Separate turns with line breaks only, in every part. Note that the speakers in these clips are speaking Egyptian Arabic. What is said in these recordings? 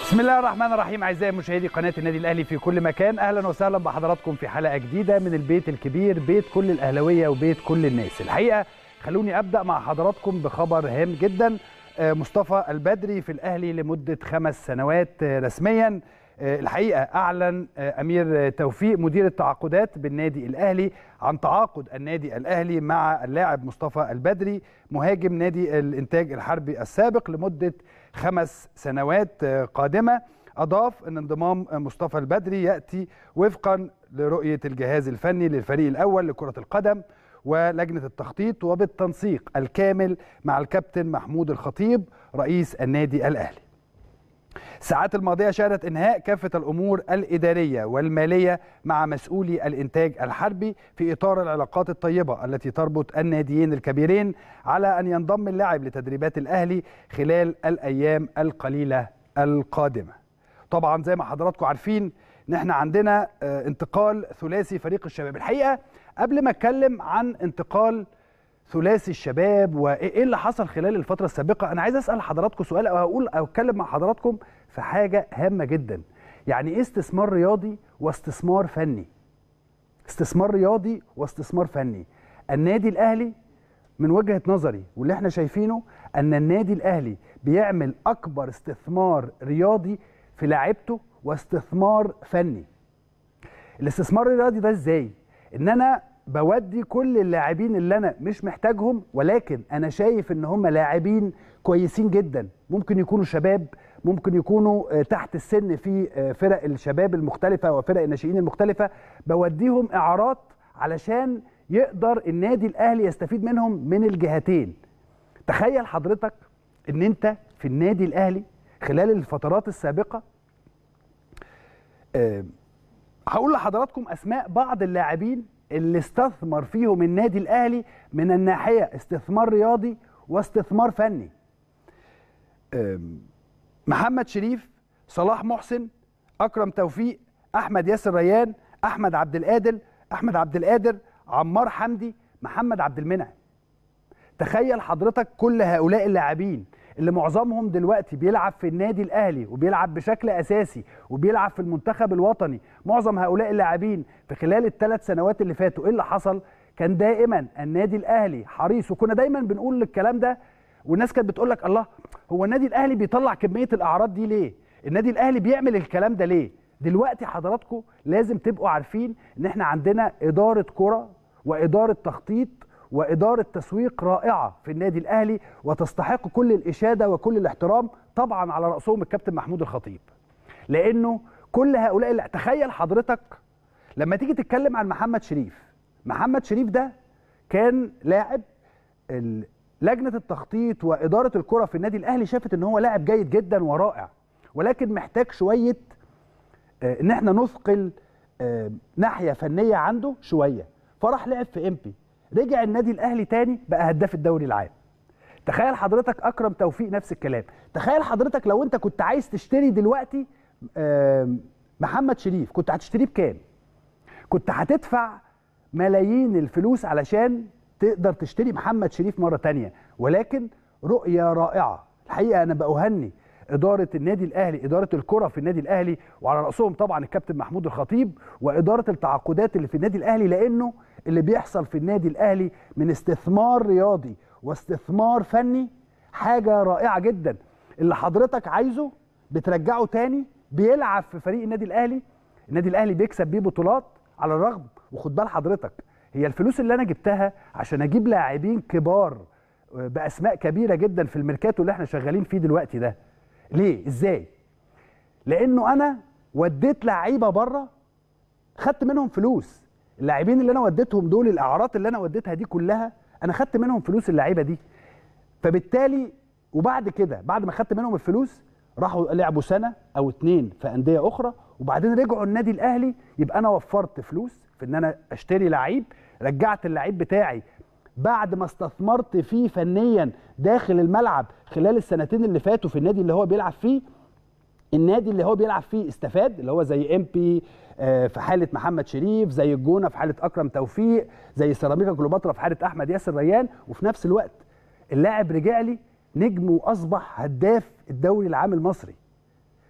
بسم الله الرحمن الرحيم اعزائي مشاهدي قناه النادي الاهلي في كل مكان اهلا وسهلا بحضراتكم في حلقه جديده من البيت الكبير بيت كل الاهلاويه وبيت كل الناس الحقيقه خلوني ابدا مع حضراتكم بخبر هام جدا مصطفى البدري في الاهلي لمده خمس سنوات رسميا الحقيقه اعلن امير توفيق مدير التعاقدات بالنادي الاهلي عن تعاقد النادي الاهلي مع اللاعب مصطفى البدري مهاجم نادي الانتاج الحربي السابق لمده خمس سنوات قادمه اضاف ان انضمام مصطفى البدري ياتي وفقا لرؤيه الجهاز الفني للفريق الاول لكره القدم ولجنه التخطيط وبالتنسيق الكامل مع الكابتن محمود الخطيب رئيس النادي الاهلي الساعات الماضية شهدت إنهاء كافة الأمور الإدارية والمالية مع مسؤولي الإنتاج الحربي في إطار العلاقات الطيبة التي تربط الناديين الكبيرين على أن ينضم اللاعب لتدريبات الأهلي خلال الأيام القليلة القادمة طبعا زي ما حضراتكم عارفين ان احنا عندنا انتقال ثلاثي فريق الشباب الحقيقة قبل ما اتكلم عن انتقال ثلاثي الشباب وايه اللي حصل خلال الفتره السابقه انا عايز اسال حضراتكم سؤال او اقول او اتكلم مع حضراتكم في حاجه هامه جدا يعني ايه استثمار رياضي واستثمار فني استثمار رياضي واستثمار فني النادي الاهلي من وجهه نظري واللي احنا شايفينه ان النادي الاهلي بيعمل اكبر استثمار رياضي في لاعيبته واستثمار فني الاستثمار الرياضي ده ازاي ان انا بودي كل اللاعبين اللي انا مش محتاجهم ولكن انا شايف ان هم لاعبين كويسين جدا ممكن يكونوا شباب ممكن يكونوا تحت السن في فرق الشباب المختلفه وفرق الناشئين المختلفه بوديهم اعارات علشان يقدر النادي الاهلي يستفيد منهم من الجهتين تخيل حضرتك ان انت في النادي الاهلي خلال الفترات السابقه أه هقول لحضراتكم اسماء بعض اللاعبين اللي استثمر فيهم النادي الاهلي من الناحيه استثمار رياضي واستثمار فني محمد شريف صلاح محسن اكرم توفيق احمد ياسر ريان احمد عبد القادر احمد عبد القادر عمار حمدي محمد عبد المنعم تخيل حضرتك كل هؤلاء اللاعبين اللي معظمهم دلوقتي بيلعب في النادي الاهلي وبيلعب بشكل اساسي وبيلعب في المنتخب الوطني معظم هؤلاء اللاعبين في خلال الثلاث سنوات اللي فاتوا ايه اللي حصل كان دائما النادي الاهلي حريص وكنا دايما بنقول الكلام ده والناس كانت بتقول لك الله هو النادي الاهلي بيطلع كميه الاعراض دي ليه النادي الاهلي بيعمل الكلام ده ليه دلوقتي حضراتكم لازم تبقوا عارفين ان احنا عندنا اداره كره واداره تخطيط وإدارة تسويق رائعة في النادي الأهلي وتستحق كل الإشادة وكل الاحترام طبعا على رأسهم الكابتن محمود الخطيب لأنه كل هؤلاء اللي تخيل حضرتك لما تيجي تتكلم عن محمد شريف محمد شريف ده كان لاعب لجنة التخطيط وإدارة الكرة في النادي الأهلي شافت إن هو لاعب جيد جدا ورائع ولكن محتاج شوية إن احنا نثقل ناحية فنية عنده شوية فراح لعب في إمبي رجع النادي الاهلي تاني بقى هداف الدوري العام تخيل حضرتك اكرم توفيق نفس الكلام تخيل حضرتك لو انت كنت عايز تشتري دلوقتي محمد شريف كنت هتشتريه بكام كنت هتدفع ملايين الفلوس علشان تقدر تشتري محمد شريف مره تانية ولكن رؤيه رائعه الحقيقه انا بأهني إدارة النادي الأهلي إدارة الكرة في النادي الأهلي وعلى رأسهم طبعا الكابتن محمود الخطيب وإدارة التعاقدات اللي في النادي الأهلي لأنه اللي بيحصل في النادي الأهلي من استثمار رياضي واستثمار فني حاجة رائعة جدا اللي حضرتك عايزه بترجعه تاني بيلعب في فريق النادي الأهلي النادي الأهلي بيكسب بيه بطولات على الرغم وخد بال حضرتك هي الفلوس اللي أنا جبتها عشان أجيب لاعبين كبار بأسماء كبيرة جدا في الميركاتو اللي احنا شغالين فيه دلوقتي ده ليه ازاي لانه انا وديت لعيبه بره خدت منهم فلوس اللاعبين اللي انا وديتهم دول الاعارات اللي انا وديتها دي كلها انا خدت منهم فلوس اللعيبه دي فبالتالي وبعد كده بعد ما خدت منهم الفلوس راحوا لعبوا سنه او اتنين في انديه اخرى وبعدين رجعوا النادي الاهلي يبقى انا وفرت فلوس في ان انا اشتري لعيب رجعت اللعيب بتاعي بعد ما استثمرت فيه فنيا داخل الملعب خلال السنتين اللي فاتوا في النادي اللي هو بيلعب فيه النادي اللي هو بيلعب فيه استفاد اللي هو زي ام بي في حاله محمد شريف زي الجونه في حاله اكرم توفيق زي سيراميكا كليوباترا في حاله احمد ياسر ريان وفي نفس الوقت اللاعب رجع لي نجم واصبح هداف الدوري العام المصري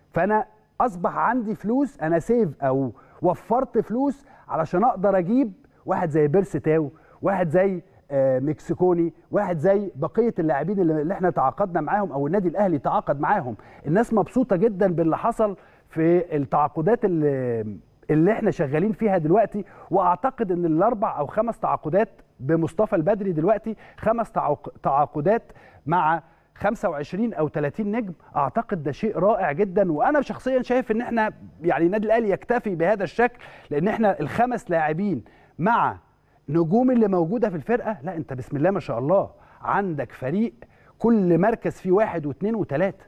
فانا اصبح عندي فلوس انا سيف او وفرت فلوس علشان اقدر اجيب واحد زي بيرس تاو واحد زي آه، مكسيكوني واحد زي بقيه اللاعبين اللي اللي احنا تعاقدنا معاهم او النادي الاهلي تعاقد معاهم الناس مبسوطه جدا باللي حصل في التعاقدات اللي اللي احنا شغالين فيها دلوقتي واعتقد ان الاربع او خمس تعاقدات بمصطفى البدري دلوقتي خمس تعاق- تعاقدات مع 25 او 30 نجم اعتقد ده شيء رائع جدا وانا شخصيا شايف ان احنا يعني النادي الاهلي يكتفي بهذا الشكل لان احنا الخمس لاعبين مع نجوم اللي موجوده في الفرقه لا انت بسم الله ما شاء الله عندك فريق كل مركز فيه واحد واثنين وثلاثه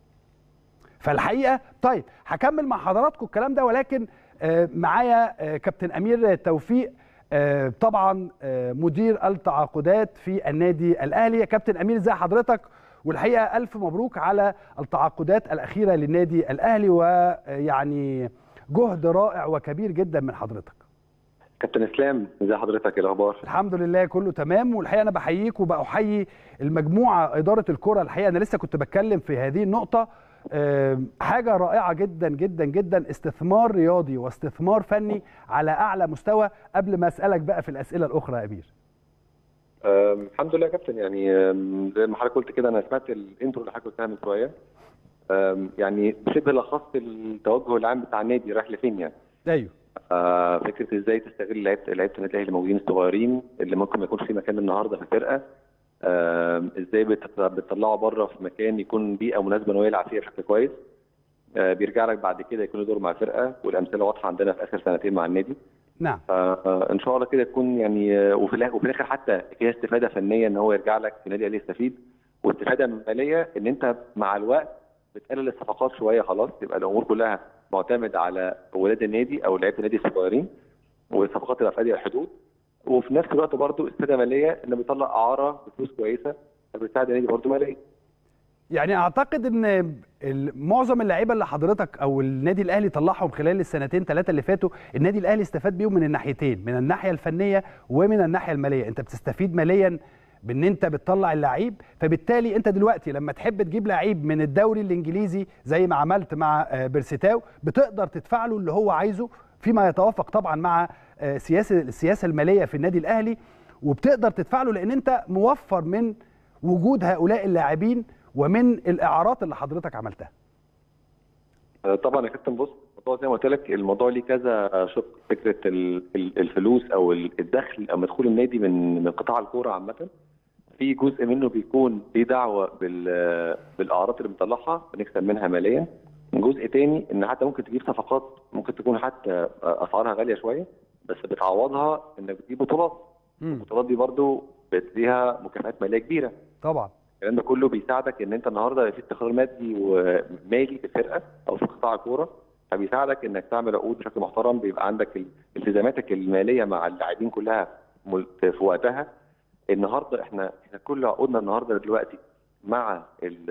فالحقيقه طيب هكمل مع حضراتكم الكلام ده ولكن آه، معايا آه، كابتن امير توفيق آه، طبعا آه، مدير التعاقدات في النادي الاهلي يا كابتن امير ازي حضرتك والحقيقه الف مبروك على التعاقدات الاخيره للنادي الاهلي ويعني جهد رائع وكبير جدا من حضرتك
كابتن اسلام ازي حضرتك ايه الاخبار
الحمد لله كله تمام والحقيقه انا بحييك وبحيي المجموعه اداره الكره الحقيقه انا لسه كنت بتكلم في هذه النقطه آم، حاجه رائعه جدا جدا جدا استثمار رياضي واستثمار فني على اعلى مستوى قبل ما اسالك بقى في الاسئله الاخرى يا امير
أم، الحمد لله يا كابتن يعني أم، زي ما حضرتك قلت كده انا سمعت الانترو اللي حضرتك قلتها من شويه أم، يعني شبه لخصت التوجه العام بتاع النادي رايح لفين يعني
ايوه
آه، فكره ازاي تستغل لعيبه لعيبه النادي الاهلي الموجودين الصغيرين اللي ممكن ما يكونش في مكان النهارده في الفرقه آم، ازاي بت- بتطلعه بره في مكان يكون بيئه مناسبه انه يلعب فيها بشكل كويس آه، بيرجع لك بعد كده يكون له دور مع الفرقه والامثله واضحه عندنا في اخر سنتين مع النادي
نعم
فان شاء الله كده تكون يعني آه، وفي الاخر وفي الاخر حتى فيها استفاده فنيه ان هو يرجع لك في النادي الاهلي يستفيد واستفاده ماليه ان انت مع الوقت بتقلل الصفقات شويه خلاص تبقى الامور كلها معتمده على ولاد النادي او لعيبه النادي الصغيرين والصفقات تبقى في هذه الحدود وفي نفس الوقت برضه استفاده ماليه انه بيطلع اعاره بفلوس كويسه فبتساعد النادي برضه ماليا
يعني اعتقد ان ال- معظم اللعيبه اللي حضرتك او النادي الاهلي طلعهم خلال السنتين ثلاثه اللي فاتوا النادي الاهلي استفاد بيهم من الناحيتين من الناحيه الفنيه ومن الناحيه الماليه انت بتستفيد ماليا بان انت بتطلع اللعيب فبالتالي انت دلوقتي لما تحب تجيب لعيب من الدوري الانجليزي زي ما عملت مع آه، بيرسيتاو بتقدر تدفع له اللي هو عايزه فيما يتوافق طبعا مع آه، سياسه السياسه الماليه في النادي الاهلي وبتقدر تدفع له لان انت موفر من وجود هؤلاء اللاعبين ومن الاعارات اللي حضرتك عملتها
آه، طبعا يا كابتن بص الموضوع زي ما قلت لك الموضوع ليه كذا شق فكره ال- ال- الفلوس او ال- الدخل او مدخول النادي من من قطاع الكوره عامه في جزء منه بيكون ليه دعوه بال- بالاعراض اللي بنطلعها بنكسب منها ماليا جزء تاني ان حتى ممكن تجيب صفقات ممكن تكون حتى اسعارها غاليه شويه بس بتعوضها انك بتجيب بطولات
مم.
البطولات دي برضو بتديها مكافآت ماليه كبيره
طبعا
الكلام ده كله بيساعدك ان انت النهارده في استقرار مادي ومالي في الفرقه او في قطاع الكوره فبيساعدك انك تعمل عقود بشكل محترم بيبقى عندك ال- التزاماتك الماليه مع اللاعبين كلها مل- في وقتها النهارده احنا احنا كل عقودنا النهارده دلوقتي مع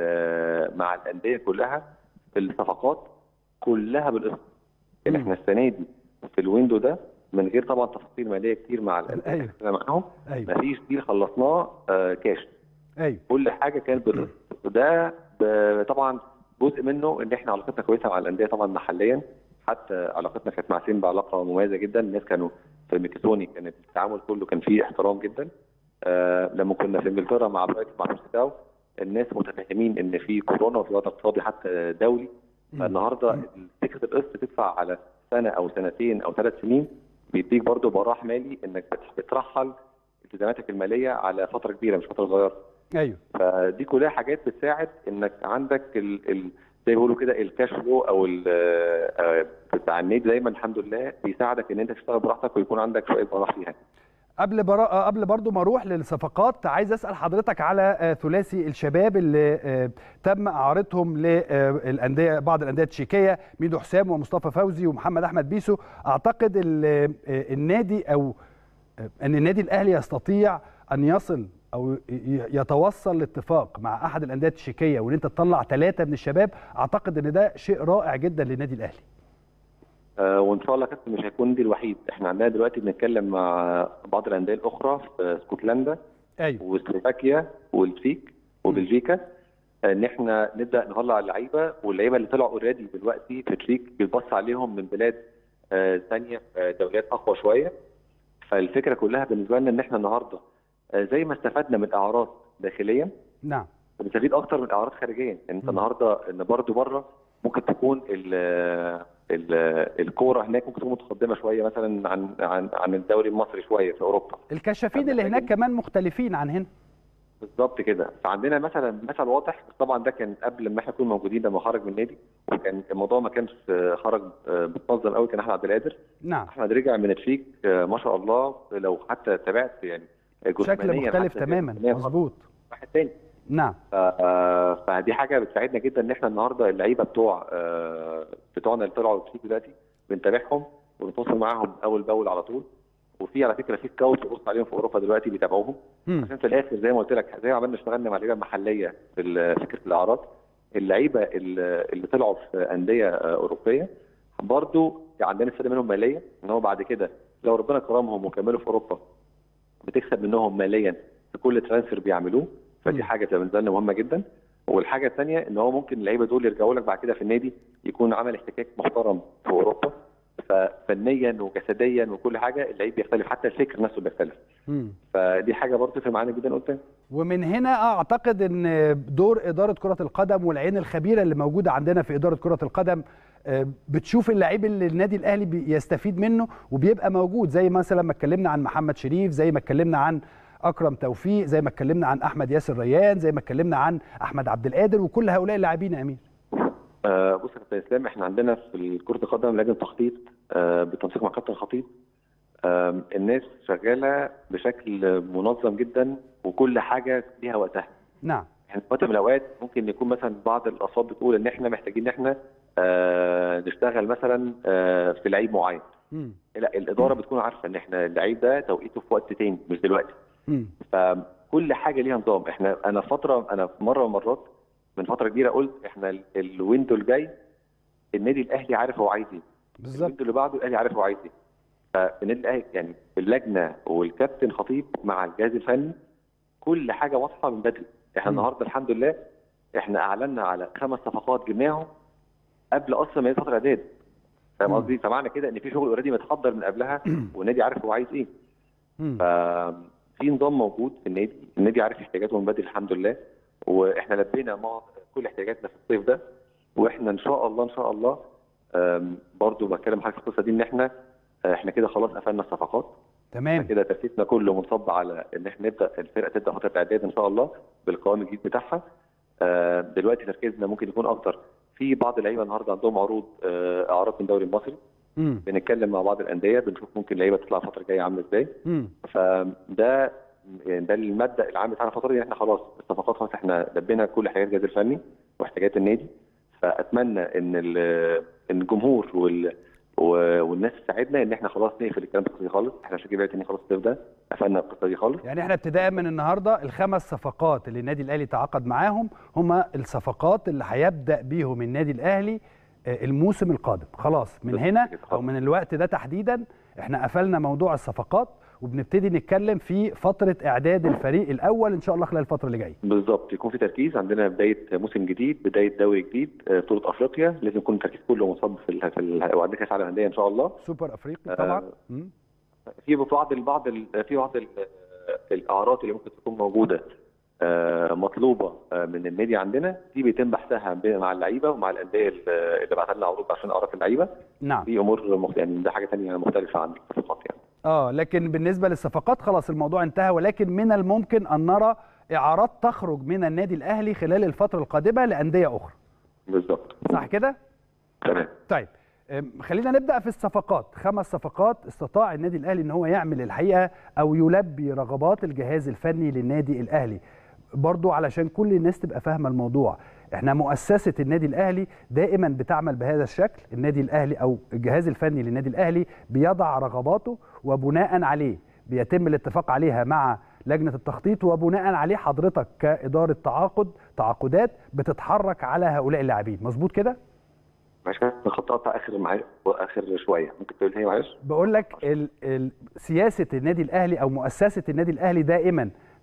ال- مع الانديه كلها في الصفقات كلها بالقسط
مم.
احنا السنه دي في الويندو ده من غير طبعا تفاصيل ماليه كتير مع
أيوة.
الانديه اللي معاهم
ايوه
مفيش ديل خلصناه آه، كاش
ايوه
كل حاجه كانت بالقسط وده ب- طبعا جزء منه ان احنا علاقتنا كويسه مع الانديه طبعا محليا حتى علاقتنا كانت مع سيمبا علاقه مميزه جدا الناس كانوا في ميكيتوني كانت التعامل كله كان فيه احترام جدا آه لما كنا في انجلترا مع برايت مع بيرسيتاو الناس متفاهمين ان في كورونا وفي وضع اقتصادي حتى دولي فالنهارده فكره القسط تدفع على سنه او سنتين او ثلاث سنين بيديك برضه براح مالي انك بت- بترحل التزاماتك الماليه على فتره كبيره مش فتره صغيره
ايوه
فدي كلها حاجات بتساعد انك عندك ال ال زي ما بيقولوا كده الكاش فلو او ال- آه، بتاع النادي دايما الحمد لله بيساعدك ان انت تشتغل براحتك ويكون عندك شويه براح فيها
قبل برا... قبل برضو ما اروح للصفقات عايز اسال حضرتك على آه، ثلاثي الشباب اللي آه، تم اعارتهم للانديه بعض الانديه التشيكيه ميدو حسام ومصطفى فوزي ومحمد احمد بيسو اعتقد ال- آه، النادي او آه، ان النادي الاهلي يستطيع ان يصل او ي- يتوصل لاتفاق مع احد الانديه التشيكيه وان انت تطلع ثلاثه من الشباب اعتقد ان ده شيء رائع جدا للنادي الاهلي
آه، وان شاء الله يا كابتن مش هيكون دي الوحيد احنا عندنا دلوقتي بنتكلم مع بعض الانديه الاخرى في اسكتلندا
ايوه
وسلوفاكيا والتشيك وبلجيكا ان احنا نبدا نطلع اللعيبه واللعيبه اللي طلعوا اوريدي دلوقتي في تريك بيتبص عليهم من بلاد آه، ثانيه آه، دوريات اقوى شويه فالفكره كلها بالنسبه لنا ان احنا النهارده آه، زي ما استفدنا من اعراض داخليا
نعم
بنستفيد اكتر من اعراض خارجيا يعني انت
مم.
النهارده ان برضه بره ممكن تكون ال ال الكوره هناك ممكن تكون متقدمه شويه مثلا عن عن عن الدوري المصري شويه في اوروبا
الكشافين اللي هناك كمان مختلفين عن هنا
بالظبط كده فعندنا مثلا مثل واضح بس طبعا ده كان قبل ما احنا نكون موجودين لما خرج من النادي وكان الموضوع ما كانش آه، خرج آه، متنظم قوي كان احمد عبد القادر
نعم
احمد رجع من الفيك آه، ما شاء الله لو حتى تابعت يعني
شكل
جسمانياً
مختلف
حتى
تماما
جسمانياً
مظبوط
واحد تاني
نعم
ف- آه، فدي حاجه بتساعدنا جدا ان احنا النهارده اللعيبه بتوع آه، بتوعنا اللي طلعوا الفيك دلوقتي بنتابعهم ونتواصل معاهم اول باول على طول وفي على فكره في سكاوت بيبص عليهم في اوروبا دلوقتي بيتابعوهم
مم.
عشان في الاخر زي ما قلت لك زي ما عملنا اشتغلنا مع اللعيبه المحليه في ال- فكره الاعراض اللعيبه اللي اللي طلعوا في انديه آه، اوروبيه برضو عندنا استفاده منهم ماليه ان هو بعد كده لو ربنا كرمهم وكملوا في اوروبا بتكسب منهم ماليا في كل ترانسفير بيعملوه فدي
مم.
حاجه تبقى بالنسبه لنا مهمه جدا والحاجه الثانيه ان هو ممكن اللعيبه دول يرجعوا لك بعد كده في النادي يكون عمل احتكاك محترم في اوروبا ففنيا وجسديا وكل حاجه اللعيب بيختلف حتى الفكر نفسه بيختلف
مم.
فدي حاجه برضه تفرق معانا جدا قدام
ومن هنا اعتقد ان دور اداره كره القدم والعين الخبيره اللي موجوده عندنا في اداره كره القدم آه، بتشوف اللعيب اللي النادي الاهلي بيستفيد منه وبيبقى موجود زي مثلا ما اتكلمنا عن محمد شريف زي ما اتكلمنا عن اكرم توفيق زي ما اتكلمنا عن احمد ياسر ريان زي ما اتكلمنا عن احمد عبد القادر وكل هؤلاء اللاعبين يا امير
آه بص يا كابتن اسلام احنا عندنا في كره القدم لجنه تخطيط آه بالتنسيق مع كابتن الخطيب آه الناس شغاله بشكل منظم جدا وكل حاجه ليها وقتها
نعم
يعني في وقت من الاوقات ممكن يكون مثلا بعض الاصوات بتقول ان احنا محتاجين ان احنا آه نشتغل مثلا آه في لعيب معين
مم.
لا الاداره بتكون عارفه ان احنا اللعيب ده توقيته في وقت تاني مش دلوقتي
مم.
فكل حاجه ليها نظام احنا انا فتره انا في مره من المرات من فتره كبيره قلت احنا ال- الويندو الجاي النادي الاهلي عارف هو عايز ايه
بالظبط
الويندو اللي بعده الاهلي عارف هو عايز ايه فالنادي الاهلي يعني اللجنه والكابتن خطيب مع الجهاز الفني كل حاجه واضحه من بدري احنا
مم.
النهارده الحمد لله احنا اعلنا على خمس صفقات جبناهم قبل اصلا ما يبقى فتره اعداد فاهم
مم.
قصدي فمعنى كده ان في شغل اوريدي متحضر من قبلها والنادي عارف هو عايز ايه
مم.
ففي نظام موجود في النادي النادي عارف احتياجاته من بدري الحمد لله واحنا لبينا مع كل احتياجاتنا في الصيف ده واحنا ان شاء الله ان شاء الله آم، برضو بتكلم حضرتك في القصه دي ان احنا آه، احنا كده خلاص قفلنا الصفقات
تمام
كده تركيزنا كله منصب على ان احنا نبدا الفرقه تبدا فتره الاعداد ان شاء الله بالقوام الجديد بتاعها آه، دلوقتي تركيزنا ممكن يكون اكتر في بعض اللعيبه النهارده عندهم عروض آه، اعراض من الدوري المصري
مم.
بنتكلم مع بعض الانديه بنشوف ممكن اللعيبه تطلع الفتره الجايه عامله ازاي
مم.
فده يعني ده المبدا العام بتاعنا الفتره دي إن احنا خلاص الصفقات خلاص احنا لبينا كل حاجات الجهاز الفني واحتياجات النادي فاتمنى ان ال- إن الجمهور وال و- والناس تساعدنا ان احنا خلاص نقفل الكلام القصه دي خالص احنا عشان كده تاني خلاص الصيف ده قفلنا القصه دي خالص
يعني احنا ابتداء من النهارده الخمس صفقات اللي النادي الاهلي تعاقد معاهم هم الصفقات اللي هيبدا بيهم النادي الاهلي آه، الموسم القادم خلاص من
بالظبط
هنا
كده،
او
خلاص.
من الوقت ده تحديدا احنا قفلنا موضوع الصفقات وبنبتدي نتكلم في فتره اعداد الفريق الاول ان شاء الله خلال الفتره اللي جايه
بالظبط يكون في تركيز عندنا بدايه موسم جديد بدايه دوري جديد آه، بطوله افريقيا لازم يكون التركيز كله منصب في ال- في ال- وعندنا كاس عالم انديه ان شاء الله
سوبر افريقي
آه،
طبعا مم.
في بعض البعض ال- في بعض ال- الاعراض اللي ممكن تكون موجوده آه، مطلوبه آه، من النادي عندنا دي بيتم بحثها بين- مع اللعيبه ومع الانديه اللي اللي بعت لنا عروض عشان اعراض اللعيبه
نعم
دي امور مخ- يعني ده حاجه ثانيه مختلفه عن الصفقات يعني
اه لكن بالنسبه للصفقات خلاص الموضوع انتهى ولكن من الممكن ان نرى اعارات تخرج من النادي الاهلي خلال الفتره القادمه لانديه اخرى
بالظبط
صح كده
تمام
طيب أم، خلينا نبدا في الصفقات خمس صفقات استطاع النادي الاهلي ان هو يعمل الحقيقه او يلبي رغبات الجهاز الفني للنادي الاهلي برضو علشان كل الناس تبقى فاهمه الموضوع احنا مؤسسه النادي الاهلي دائما بتعمل بهذا الشكل النادي الاهلي او الجهاز الفني للنادي الاهلي بيضع رغباته وبناء عليه بيتم الاتفاق عليها مع لجنه التخطيط وبناء عليه حضرتك كاداره تعاقد تعاقدات بتتحرك على هؤلاء اللاعبين مظبوط كده
معلش كده الخط قطع اخر معايا اخر شويه ممكن تقول تاني معلش
بقول لك ال ال سياسه النادي الاهلي او مؤسسه النادي الاهلي دائما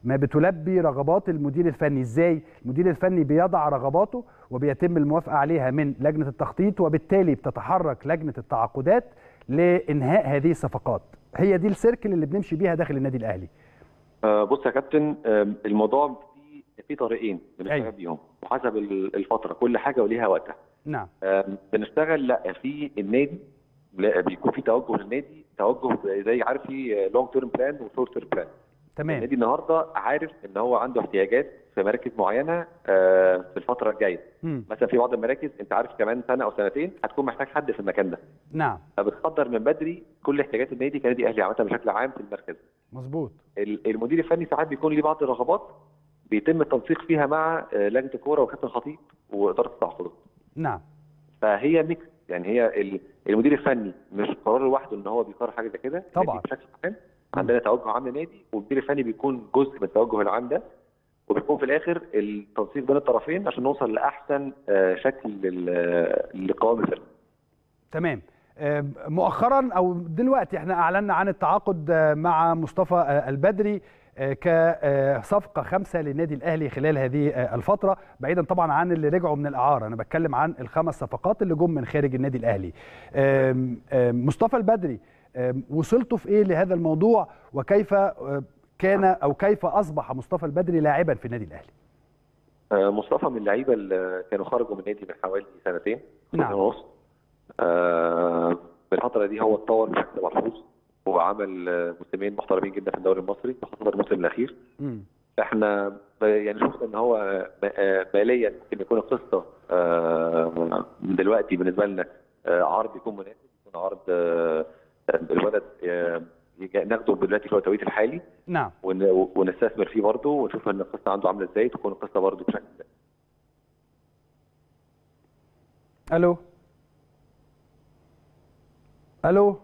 ما بتلبي رغبات المدير الفني ازاي المدير الفني بيضع رغباته وبيتم الموافقه عليها من لجنه التخطيط وبالتالي بتتحرك لجنه التعاقدات لانهاء هذه الصفقات هي دي السيركل اللي بنمشي بيها داخل النادي الاهلي
آه، بص يا كابتن آه، الموضوع في في طريقين بنشتغل
أيوة.
بيهم وحسب ال- الفتره كل حاجه وليها وقتها
نعم
آم، بنشتغل لا في النادي لا بيكون في توجه للنادي توجه زي- زي عارف في لونج تيرم بلان وشورت تيرم بلان
تمام
النادي النهارده عارف ان هو عنده احتياجات في مراكز معينه آه، في الفتره الجايه
مم.
مثلا في بعض المراكز انت عارف كمان سنه او سنتين هتكون محتاج حد في المكان ده
نعم
فبتقدر من بدري كل احتياجات النادي كنادي اهلي عامه بشكل عام في المركز
مظبوط
ال- المدير الفني ساعات بيكون ليه بعض الرغبات بيتم التنسيق فيها مع آه، لجنه الكوره وكابتن الخطيب واداره التعاقدات
نعم
فهي ميكس يعني هي ال- المدير الفني مش قرار لوحده ان هو بيقرر حاجه زي كده
طبعاً.
النادي بشكل عام عندنا توجه عام للنادي والمدير الفني بيكون جزء من التوجه العام ده وبيكون في الاخر التنسيق بين الطرفين عشان نوصل لاحسن آه، شكل لل- لقوام الفرقه
تمام آه، مؤخرا او دلوقتي احنا اعلنا عن التعاقد آه، مع مصطفى آه، البدري آه، كصفقه خمسه للنادي الاهلي خلال هذه آه، الفتره بعيدا طبعا عن اللي رجعوا من الاعاره انا بتكلم عن الخمس صفقات اللي جم من خارج النادي الاهلي آم، آم، مصطفى البدري آم، وصلتوا في ايه لهذا الموضوع وكيف آه، كان او كيف اصبح مصطفى البدري لاعبا في النادي الاهلي
آه، مصطفى من اللعيبه اللي كانوا خرجوا من النادي من حوالي سنتين
نعم.
سنتين ونص آه، في الفتره دي هو اتطور بشكل ملحوظ وعمل آه، موسمين محترمين جدا في الدوري المصري خاصه الموسم الاخير
مم.
احنا ب- يعني شفنا ان هو م- آه، ماليا ممكن يكون القصه آه، دلوقتي بالنسبه لنا آه، عرض يكون مناسب يكون عرض آه، الولد آه، يجي- ناخده دلوقتي في التوقيت الحالي
نعم
ون- ونستثمر فيه برضه ونشوف ان القصه عنده عامله ازاي تكون القصه برضه بشكل
الو الو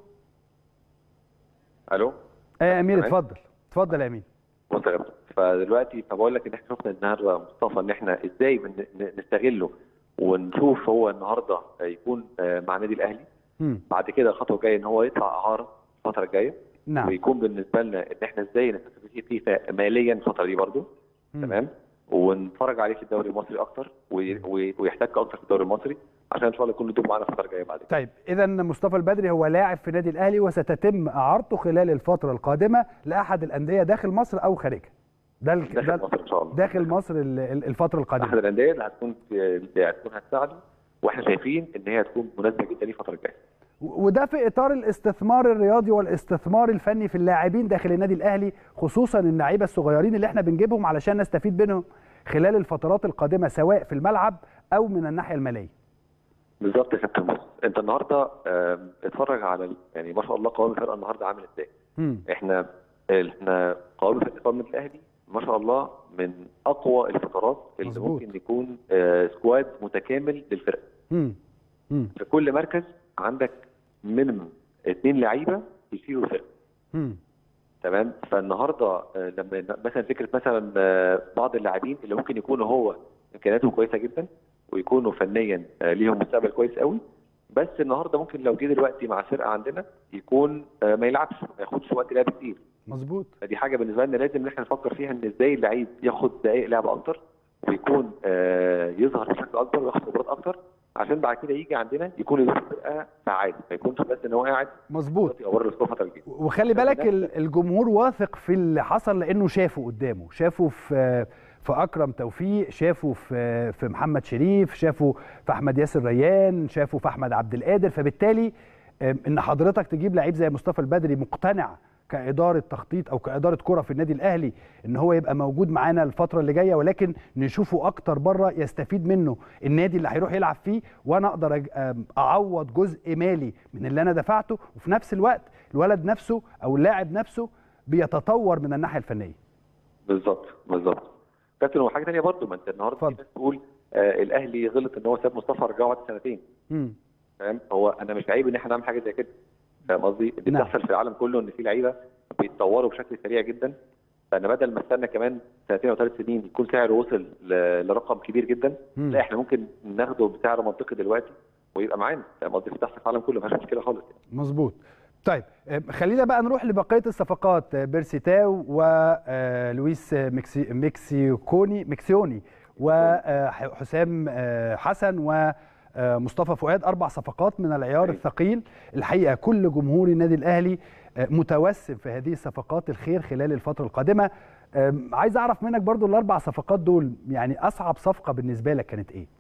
الو
ايه يا امير
تمام.
اتفضل اتفضل يا امير
بص يا كابتن فدلوقتي فبقول لك ان احنا شفنا النهارده مصطفى ان احنا ازاي بن- ن- نستغله ونشوف هو النهارده يكون آه، مع النادي الاهلي
مم.
بعد كده الخطوه الجايه ان هو يطلع اعاره الفتره الجايه
نعم
ويكون بالنسبه لنا ان احنا ازاي نستفيد فيه فيه ماليا الفتره دي برضه
مم.
تمام ونتفرج عليه في الدوري المصري اكتر وي- وي- ويحتك اكتر في الدوري المصري عشان ان شاء الله يكون له دور معانا الفتره الجايه بعد كده
طيب اذا مصطفى البدري هو لاعب في النادي الاهلي وستتم اعارته خلال الفتره القادمه لاحد الانديه داخل مصر او خارجها ده ال-
داخل
ده
مصر ان شاء الله
داخل مصر ال- ال- الفتره
احد
القادمه
الانديه اللي هتكون اللي هتكون هتساعده واحنا شايفين ان هي هتكون مناسبه جدا ليه الفتره الجايه
و- وده في اطار الاستثمار الرياضي والاستثمار الفني في اللاعبين داخل النادي الاهلي خصوصا اللعيبه الصغيرين اللي احنا بنجيبهم علشان نستفيد منهم خلال الفترات القادمه سواء في الملعب او من الناحيه الماليه
بالظبط يا كابتن بص انت النهارده آم، اتفرج على ال- يعني ما شاء الله قوام الفرقه النهارده عامل ازاي
مم.
احنا احنا قوام الفرقه قوام النادي الاهلي ما شاء الله من اقوى الفترات اللي
مظبوط.
ممكن يكون آه، سكواد متكامل للفرقه
مم. مم.
في كل مركز عندك مينيمم اثنين لعيبه يشيلوا الفرقه
مم.
تمام فالنهارده آه، لما مثلا فكره مثلا آه، بعض اللاعبين اللي ممكن يكونوا هو امكانياتهم كويسه جدا ويكونوا فنيا آه، ليهم مستقبل كويس قوي بس النهارده ممكن لو جه دلوقتي مع فرقه عندنا يكون آه، ما يلعبش ما ياخدش وقت لعب كتير
مظبوط
فدي حاجه بالنسبه لنا لازم ان احنا نفكر فيها ان ازاي اللعيب ياخد دقائق لعب اكتر ويكون آه، يظهر بشكل اكبر وياخد خبرات اكتر عشان بعد كده يجي عندنا يكون يدور فرقه فعال ما يكونش بس ان هو قاعد
مظبوط
يبقى بره السكور فتره كبيره
وخلي بالك ال- الجمهور واثق في اللي حصل لانه شافه قدامه شافه في في اكرم توفيق شافه في في محمد شريف شافه في احمد ياسر ريان شافه في احمد عبد القادر فبالتالي آم، ان حضرتك تجيب لعيب زي مصطفى البدري مقتنع كاداره تخطيط او كاداره كره في النادي الاهلي ان هو يبقى موجود معانا الفتره اللي جايه ولكن نشوفه اكتر بره يستفيد منه النادي اللي هيروح يلعب فيه وانا اقدر أج- آم، اعوض جزء مالي من اللي انا دفعته وفي نفس الوقت الولد نفسه او اللاعب نفسه بيتطور من الناحيه الفنيه
بالظبط بالظبط كابتن وحاجه ثانيه برضو ما انت النهارده في
اتفضل.
ناس تقول آه الاهلي غلط ان هو ساب مصطفى رجعه بعد سنتين
امم
فاهم هو انا مش عيب ان احنا نعمل حاجه زي كده فاهم قصدي دي
نعم.
بتحصل في العالم كله ان في لعيبه بيتطوروا بشكل سريع جدا فانا بدل ما استنى كمان سنتين او ثلاث سنين يكون سعره وصل ل- لرقم كبير جدا
مم.
لا احنا ممكن ناخده بسعر منطقي دلوقتي ويبقى معانا فاهم قصدي بتحصل في العالم كله ما فيهاش مشكله خالص يعني.
مظبوط طيب آه، خلينا بقى نروح لبقيه الصفقات آه، بيرسي تاو ولويس مكسي مكسيكوني مكسيوني وحسام آه، حسن ومصطفى فؤاد اربع صفقات من العيار
أيوة.
الثقيل الحقيقه كل جمهور النادي الاهلي آه، متوسم في هذه الصفقات الخير خلال الفتره القادمه آم، عايز اعرف منك برضو الاربع صفقات دول يعني اصعب صفقه بالنسبه لك كانت ايه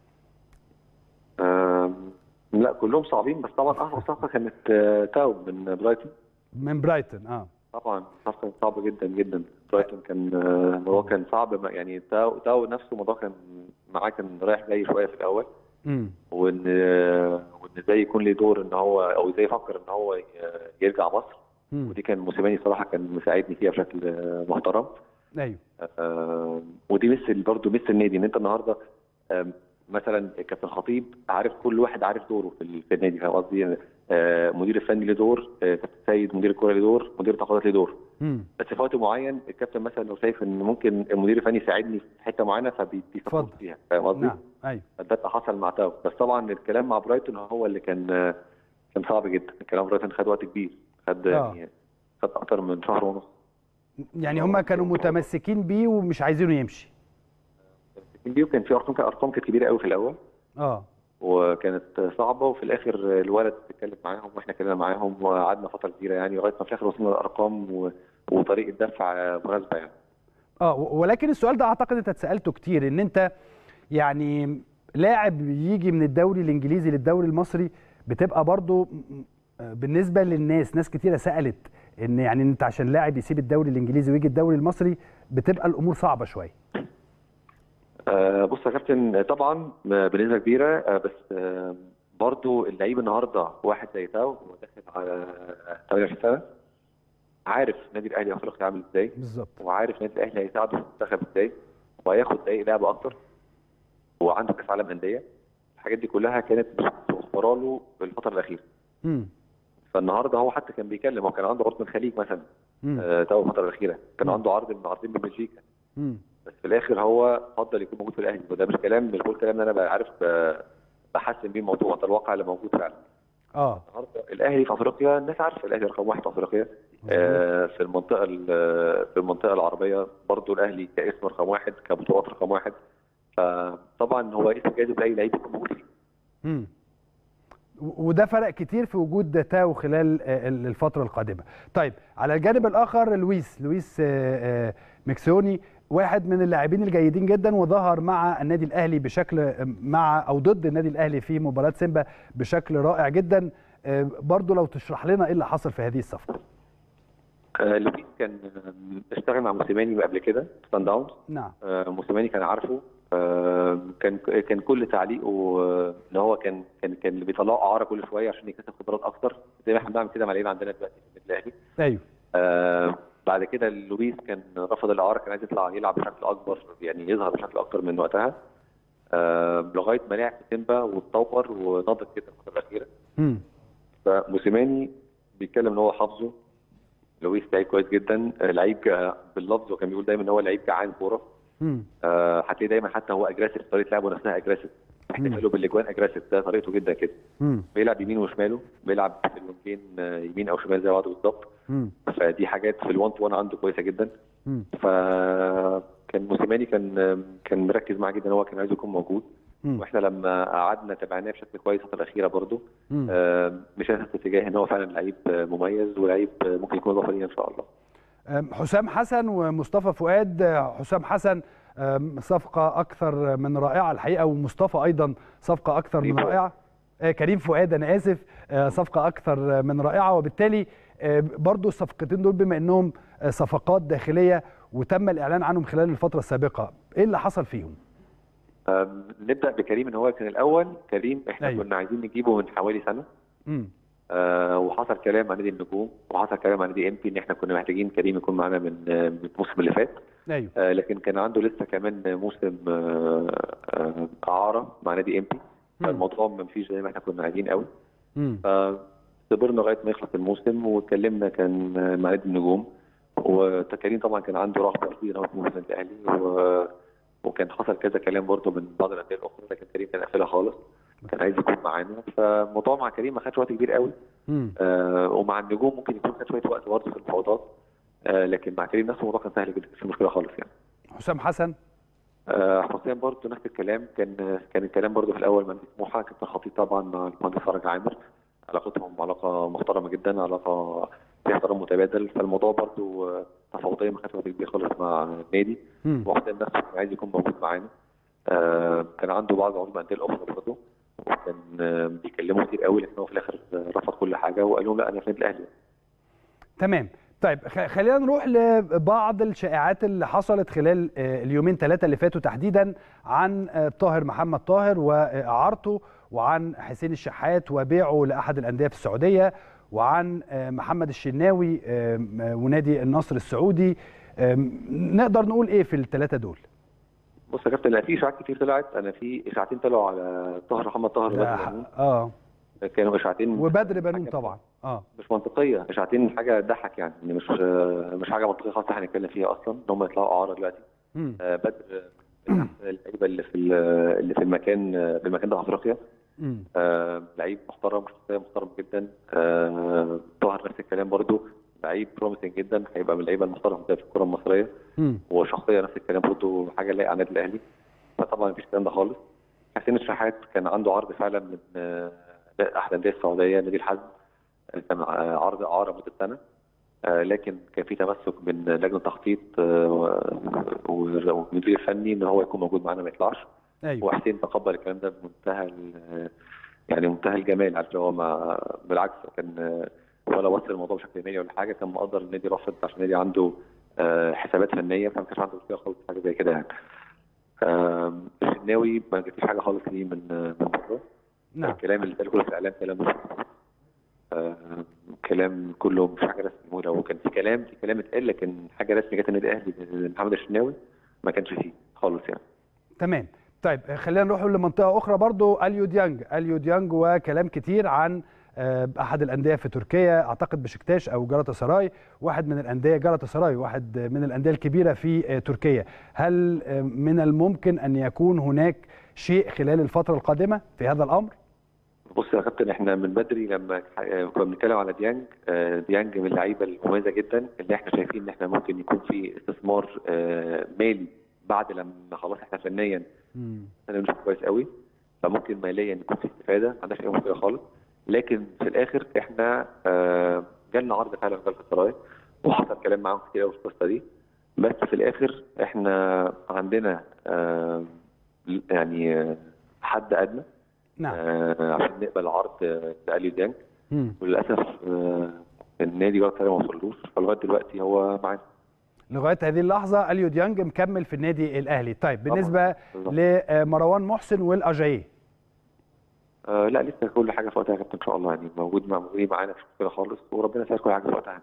آم، لا كلهم صعبين بس طبعا اصعب صفقه كانت آه، تاو من برايتون
من برايتون اه
طبعا صفقه صعبه جدا جدا برايتون كان آه، الموضوع كان صعب ما- يعني تاو تاو نفسه الموضوع كان معاه كان رايح جاي شويه في الاول
امم
وان آه، وان ازاي يكون ليه دور ان هو او ازاي يفكر ان هو ي- يرجع مصر
مم.
ودي كان موسيماني صراحه كان مساعدني فيها بشكل آه، محترم
ايوه
آه، ودي مثل برضه مثل النادي ان انت النهارده آم، مثلا كابتن خطيب عارف كل واحد عارف دوره في ال- في النادي فاهم قصدي آه، مدير الفني له دور آه، كابتن سيد مدير الكوره له دور مدير التعاقدات له دور
امم
بس في وقت معين الكابتن مثلا لو شايف ان ممكن المدير الفني يساعدني في حته معينه فبيسبورت
اتفضل.
فيها فاهم قصدي؟
نعم ايوه
ده اللي حصل مع تاو بس طبعا الكلام مع برايتون هو اللي كان آه، كان صعب جدا الكلام برايتون خد وقت كبير خد
آه.
يعني خد اكتر من شهر ونص
يعني هم كانوا متمسكين بيه ومش عايزينه يمشي
بيه كان في ارقام كان ارقام كانت كبيره قوي في الاول
اه
وكانت صعبه وفي الاخر الولد اتكلم معاهم واحنا اتكلمنا معاهم وقعدنا فتره كبيره يعني لغايه ما في الاخر وصلنا لارقام و... وطريقه دفع مناسبه يعني
اه و- ولكن السؤال ده اعتقد انت اتسالته كتير ان انت يعني لاعب يجي من الدوري الانجليزي للدوري المصري بتبقى برضو م- م- بالنسبه للناس ناس كتيره سالت ان يعني انت عشان لاعب يسيب الدوري الانجليزي ويجي الدوري المصري بتبقى الامور صعبه شويه
آه بص يا كابتن طبعا بنسبه كبيره آه بس آه برضو اللعيب النهارده واحد زي تاو هو داخل على 28 سنه عارف النادي الاهلي افريقيا عامل ازاي
بالظبط
وعارف النادي الاهلي هيساعده في المنتخب ازاي وهياخد دقايق لعب اكتر وعنده كاس عالم انديه الحاجات دي كلها كانت متوفره له في الفتره الاخيره
امم
فالنهارده هو حتى كان بيكلم هو كان عنده عرض من الخليج مثلا
امم
آه، تو الفتره الاخيره كان
مم.
عنده عرض من عرضين من بلجيكا
امم
بس في الاخر هو فضل يكون موجود في الاهلي وده مش كلام مش بقول كلام ان انا بقى عارف آه، بحسن بيه الموضوع ده الواقع اللي موجود فعلا
اه
النهارده الاهلي في افريقيا الناس عارفه الاهلي رقم واحد في افريقيا آه، في المنطقه ال- في المنطقه العربيه برضو الاهلي كاسم رقم واحد كبطولات رقم واحد فطبعا هو اسم جاذب لاي لعيب يكون موجود فيه
امم وده فرق كتير في وجود تاو خلال آه، الفترة القادمة. طيب على الجانب الآخر لويس لويس آه، آه، مكسيوني واحد من اللاعبين الجيدين جدا وظهر مع النادي الأهلي بشكل آه، مع أو ضد النادي الأهلي في مباراة سيمبا بشكل رائع جدا. آه، برضو لو تشرح لنا إيه اللي حصل في هذه الصفقة.
آه، لويس كان آه، اشتغل مع موسيماني قبل كده في سان داونز
نعم.
آه، موسيماني كان عارفه آه، كان كان كل تعليقه آه، ان هو كان كان كان اللي بيطلعه اعاره كل شويه عشان يكتسب خبرات اكتر زي ما احنا بنعمل كده مع اللعيبه عندنا دلوقتي في النادي الاهلي
أيوه.
آه، بعد كده لويس كان رفض الاعاره كان عايز يطلع يلعب بشكل اكبر يعني يظهر بشكل اكتر من وقتها آه، لغايه ما لعب في سيمبا واتطور ونضج كده الفتره الاخيره
امم
فموسيماني بيتكلم ان هو حافظه لويس لعيب كويس جدا آه، لعيب جا- باللفظ وكان بيقول دايما ان هو لعيب جعان كوره
امم
آه، هتلاقيه دايما حتى هو اجريسيف طريقه لعبه نفسها اجريسيف احتفاله بالاجوان اجريسيف ده طريقته جدا كده
امم
بيلعب يمين وشماله بيلعب في الوينجين آه، يمين او شمال زي بعض بالظبط
امم
فدي حاجات في الوان تو وان عنده كويسه جدا
امم
فكان موسيماني كان كان مركز معاه جدا هو كان عايز يكون موجود
امم
واحنا لما قعدنا تابعناه بشكل كويس الفتره الاخيره برضه
امم
آه، مشينا في اتجاه ان هو فعلا لعيب آه، مميز ولعيب آه، ممكن يكون اضافه لينا ان شاء الله
أم، حسام حسن ومصطفى فؤاد أه، حسام حسن أم، صفقة أكثر من رائعة الحقيقة ومصطفى أيضا صفقة أكثر من
كريم فؤاد.
رائعة آه، كريم فؤاد أنا آسف آه، صفقة أكثر من رائعة وبالتالي آه، برضو الصفقتين دول بما أنهم آه، صفقات داخلية وتم الإعلان عنهم خلال الفترة السابقة إيه اللي حصل فيهم؟
آم، نبدا بكريم ان هو كان الاول كريم احنا
أيوة.
أيوه. كنا عايزين نجيبه من حوالي سنه
مم.
آه وحصل كلام عن نادي النجوم وحصل كلام عن نادي ام بي ان احنا كنا محتاجين كريم يكون معانا من آه، من الموسم اللي فات
أيوه
آه لكن كان عنده لسه كمان موسم آه آه اعاره مع نادي ام بي
مم.
فالموضوع ما مشيش زي ما احنا كنا عايزين قوي
مم.
فصبرنا لغايه ما يخلص الموسم واتكلمنا كان مع نادي النجوم وكريم طبعا كان عنده رغبه كبيره في موسم الاهلي و... وكان حصل كذا كلام برضه من بعض الانديه الاخرى لكن كريم كان قافلها خالص كان عايز يكون معانا فالموضوع مع كريم ما خدش وقت كبير قوي
مم.
آه ومع النجوم ممكن يكون خد شويه وقت برضه في المفاوضات آه لكن مع كريم نفسه الموضوع كان سهل جدا مش مشكله خالص يعني
حسام حسن
آه حسام برضه نفس الكلام كان كان الكلام برضه في الاول مع سموحه كابتن خطيب طبعا مع المهندس فرج عامر علاقتهم علاقه محترمه جدا علاقه فيها احترام متبادل فالموضوع برضه آه، تفاوضيا ما خدش وقت كبير خالص مع النادي
مم.
وحسام نفسه كان عايز يكون موجود معانا آه كان عنده بعض عروض الانديه الاخرى برضه وكان آه بيكلموا كتير قوي لكن هو في الاخر آه، رفض كل حاجه وقال لهم لا انا في النادي الاهلي
تمام طيب خ- خلينا نروح لبعض الشائعات اللي حصلت خلال آه، اليومين ثلاثة اللي فاتوا تحديدا عن آه، طاهر محمد طاهر وإعارته وعن حسين الشحات وبيعه لأحد الأندية في السعودية وعن آه، محمد الشناوي آه، آه، ونادي النصر السعودي آه، نقدر نقول إيه في الثلاثة دول؟
بص يا كابتن لا في اشاعات كتير طلعت انا في اشاعتين طلعوا على طاهر محمد طاهر وبدر بنون
اه
كانوا اشاعتين
وبدر بنون
حاجة
طبعا اه
مش منطقيه اشاعتين حاجه تضحك يعني إن مش مش حاجه منطقيه خالص احنا هنتكلم فيها اصلا ان هم يطلعوا اعاره دلوقتي
مم.
آه، بدر من أحسن اللعيبه اللي في ال- اللي في المكان في المكان ده في افريقيا
مم.
آه، لعيب محترم شخصيه محترمه جدا آه، طاهر نفس الكلام برضو لعيب بروميسنج جدا هيبقى من اللعيبه المحترمه في الكره المصريه
مم.
وشخصيه نفس الكلام برضو حاجه لايقه على النادي الاهلي فطبعا مفيش الكلام ده خالص حسين الشحات كان عنده عرض فعلا من آه، احد الانديه السعوديه نادي الحزم آه، كان آه، عرض اعاره مده سنه آه، لكن كان في تمسك من لجنه تخطيط آه، و- والمدير الفني ان هو يكون موجود معانا ما يطلعش
ايوه
وحسين تقبل الكلام ده بمنتهى ال- يعني منتهى الجمال عارف اللي هو ما بالعكس كان ولا وصل الموضوع بشكل مالي ولا حاجه كان مقدر النادي رافض عشان النادي عنده آه، حسابات فنيه فما كانش عنده مشكله خالص في حاجه زي كده يعني. آم، الشناوي ما جاتش حاجه خالص ليه من من بره
نعم
الكلام اللي اتقال كله في الاعلام كلام مش آه، كلام كله مش حاجه رسمي لو كان في كلام في كلام اتقال لكن حاجه رسمي جت النادي الاهلي محمد الشناوي ما كانش فيه خالص يعني
تمام طيب خلينا نروح لمنطقه اخرى برضو اليو ديانج اليو ديانج وكلام كتير عن آه، احد الانديه في تركيا اعتقد بشكتاش او جالاتا سراي واحد من الانديه جالاتا سراي واحد من الانديه الكبيره في آه، تركيا هل آه، من الممكن ان يكون هناك شيء خلال الفتره القادمه في هذا الامر
بص يا كابتن احنا من بدري لما آه، كنا بنتكلم على ديانج آه، ديانج من اللعيبه المميزه جدا اللي احنا شايفين ان احنا ممكن يكون في استثمار آه، مالي بعد لما خلاص احنا فنيا انا مش كويس قوي فممكن ماليا يكون في استفاده ما عندناش اي مشكله خالص لكن في الاخر احنا آه، جالنا عرض فعلا في جلطة سراي وحصل كلام معاهم كتير قوي في القصه دي بس في الاخر احنا عندنا آه، يعني آه، حد ادنى
نعم
آه، عشان نقبل عرض آه، لاليو ديانج
مم.
وللاسف آه، النادي جلطة سراي ما وصلوش فلغايه دلوقتي هو معانا
لغايه هذه اللحظه اليو ديانج مكمل في النادي الاهلي طيب
طبعاً.
بالنسبه
بالظبط.
لمروان محسن والاجاييه
آه لا لسه كل حاجه في وقتها يا كابتن ان شاء الله يعني موجود مع موجودين معانا مش مشكله خالص وربنا يسهل كل حاجه في وقتها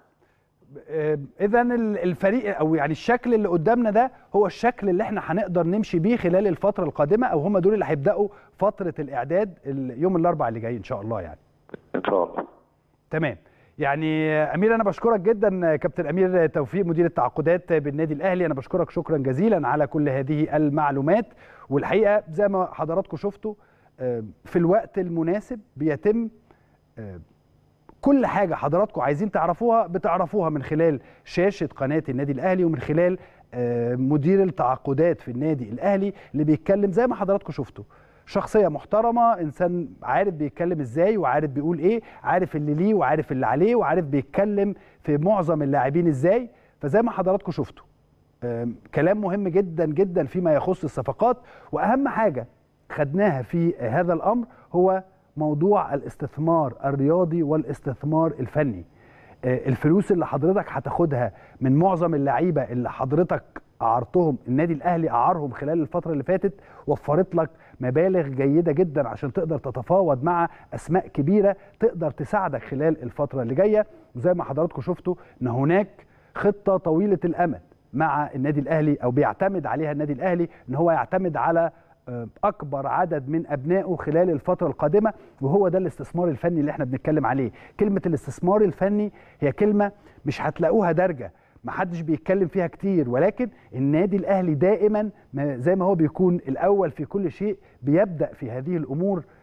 اذا الفريق او يعني الشكل اللي قدامنا ده هو الشكل اللي احنا هنقدر نمشي بيه خلال الفتره القادمه او هم دول اللي هيبداوا فتره الاعداد يوم الاربعاء اللي جاي ان شاء الله يعني
ان شاء الله
تمام يعني امير انا بشكرك جدا كابتن امير توفيق مدير التعاقدات بالنادي الاهلي انا بشكرك شكرا جزيلا على كل هذه المعلومات والحقيقه زي ما حضراتكم شفتوا آه، في الوقت المناسب بيتم آه، كل حاجه حضراتكم عايزين تعرفوها بتعرفوها من خلال شاشه قناه النادي الاهلي ومن خلال آه، مدير التعاقدات في النادي الاهلي اللي بيتكلم زي ما حضراتكم شفتوا شخصيه محترمه انسان عارف بيتكلم ازاي وعارف بيقول ايه عارف اللي ليه وعارف اللي عليه وعارف بيتكلم في معظم اللاعبين ازاي فزي ما حضراتكم شفتوا آم، كلام مهم جدا جدا فيما يخص الصفقات واهم حاجه خدناها في هذا الامر هو موضوع الاستثمار الرياضي والاستثمار الفني آه، الفلوس اللي حضرتك هتاخدها من معظم اللعيبه اللي حضرتك اعرتهم النادي الاهلي اعارهم خلال الفتره اللي فاتت وفرت لك مبالغ جيده جدا عشان تقدر تتفاوض مع اسماء كبيره تقدر تساعدك خلال الفتره اللي جايه وزي ما حضراتكم شفتوا ان هناك خطه طويله الامد مع النادي الاهلي او بيعتمد عليها النادي الاهلي ان هو يعتمد على آه، اكبر عدد من ابنائه خلال الفتره القادمه وهو ده الاستثمار الفني اللي احنا بنتكلم عليه كلمه الاستثمار الفني هي كلمه مش هتلاقوها دارجه محدش بيتكلم فيها كتير ولكن النادي الاهلي دائما ما- زي ما هو بيكون الاول في كل شيء بيبدا في هذه الامور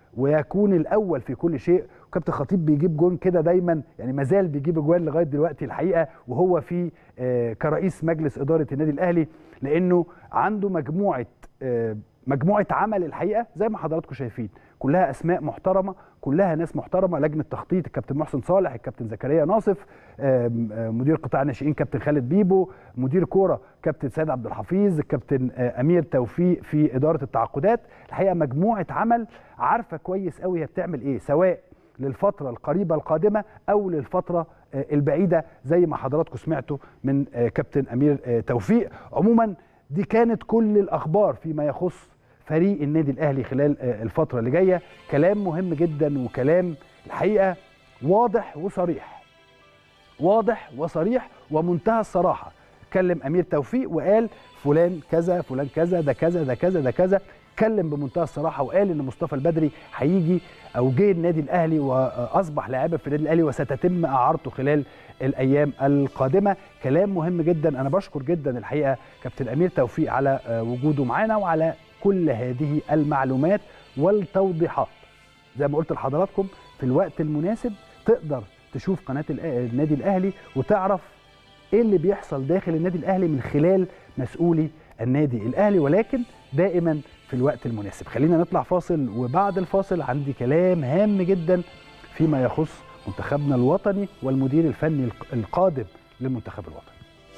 ويكون الاول في كل شيء وكابتن خطيب بيجيب جون كده دايما يعني مازال بيجيب اجوان لغايه دلوقتي الحقيقه وهو في آه، كرئيس مجلس اداره النادي الاهلي لانه عنده مجموعه آه، مجموعه عمل الحقيقه زي ما حضراتكم شايفين كلها اسماء محترمه كلها ناس محترمه لجنه تخطيط الكابتن محسن صالح الكابتن زكريا ناصف آم، آم، مدير قطاع الناشئين كابتن خالد بيبو مدير كوره كابتن سيد عبد الحفيظ الكابتن آه، امير توفيق في اداره التعاقدات الحقيقه مجموعه عمل عارفه كويس قوي هي بتعمل ايه سواء للفتره القريبه القادمه او للفتره آه، البعيده زي ما حضراتكم سمعتوا من آه، كابتن امير آه، توفيق عموما دي كانت كل الاخبار فيما يخص فريق النادي الاهلي خلال آه، الفتره اللي جايه كلام مهم جدا وكلام الحقيقه واضح وصريح واضح وصريح ومنتهى الصراحه اتكلم امير توفيق وقال فلان كذا فلان كذا ده كذا ده كذا ده كذا اتكلم بمنتهى الصراحه وقال ان مصطفى البدري هيجي او جه النادي الاهلي واصبح لاعبا في النادي الاهلي وستتم اعارته خلال الايام القادمه كلام مهم جدا انا بشكر جدا الحقيقه كابتن امير توفيق على آه، وجوده معانا وعلى كل هذه المعلومات والتوضيحات زي ما قلت لحضراتكم في الوقت المناسب تقدر تشوف قناه الأ- النادي الاهلي وتعرف ايه اللي بيحصل داخل النادي الاهلي من خلال مسؤولي النادي الاهلي ولكن دائما في الوقت المناسب خلينا نطلع فاصل وبعد الفاصل عندي كلام هام جدا فيما يخص منتخبنا الوطني والمدير الفني الق- القادم للمنتخب الوطني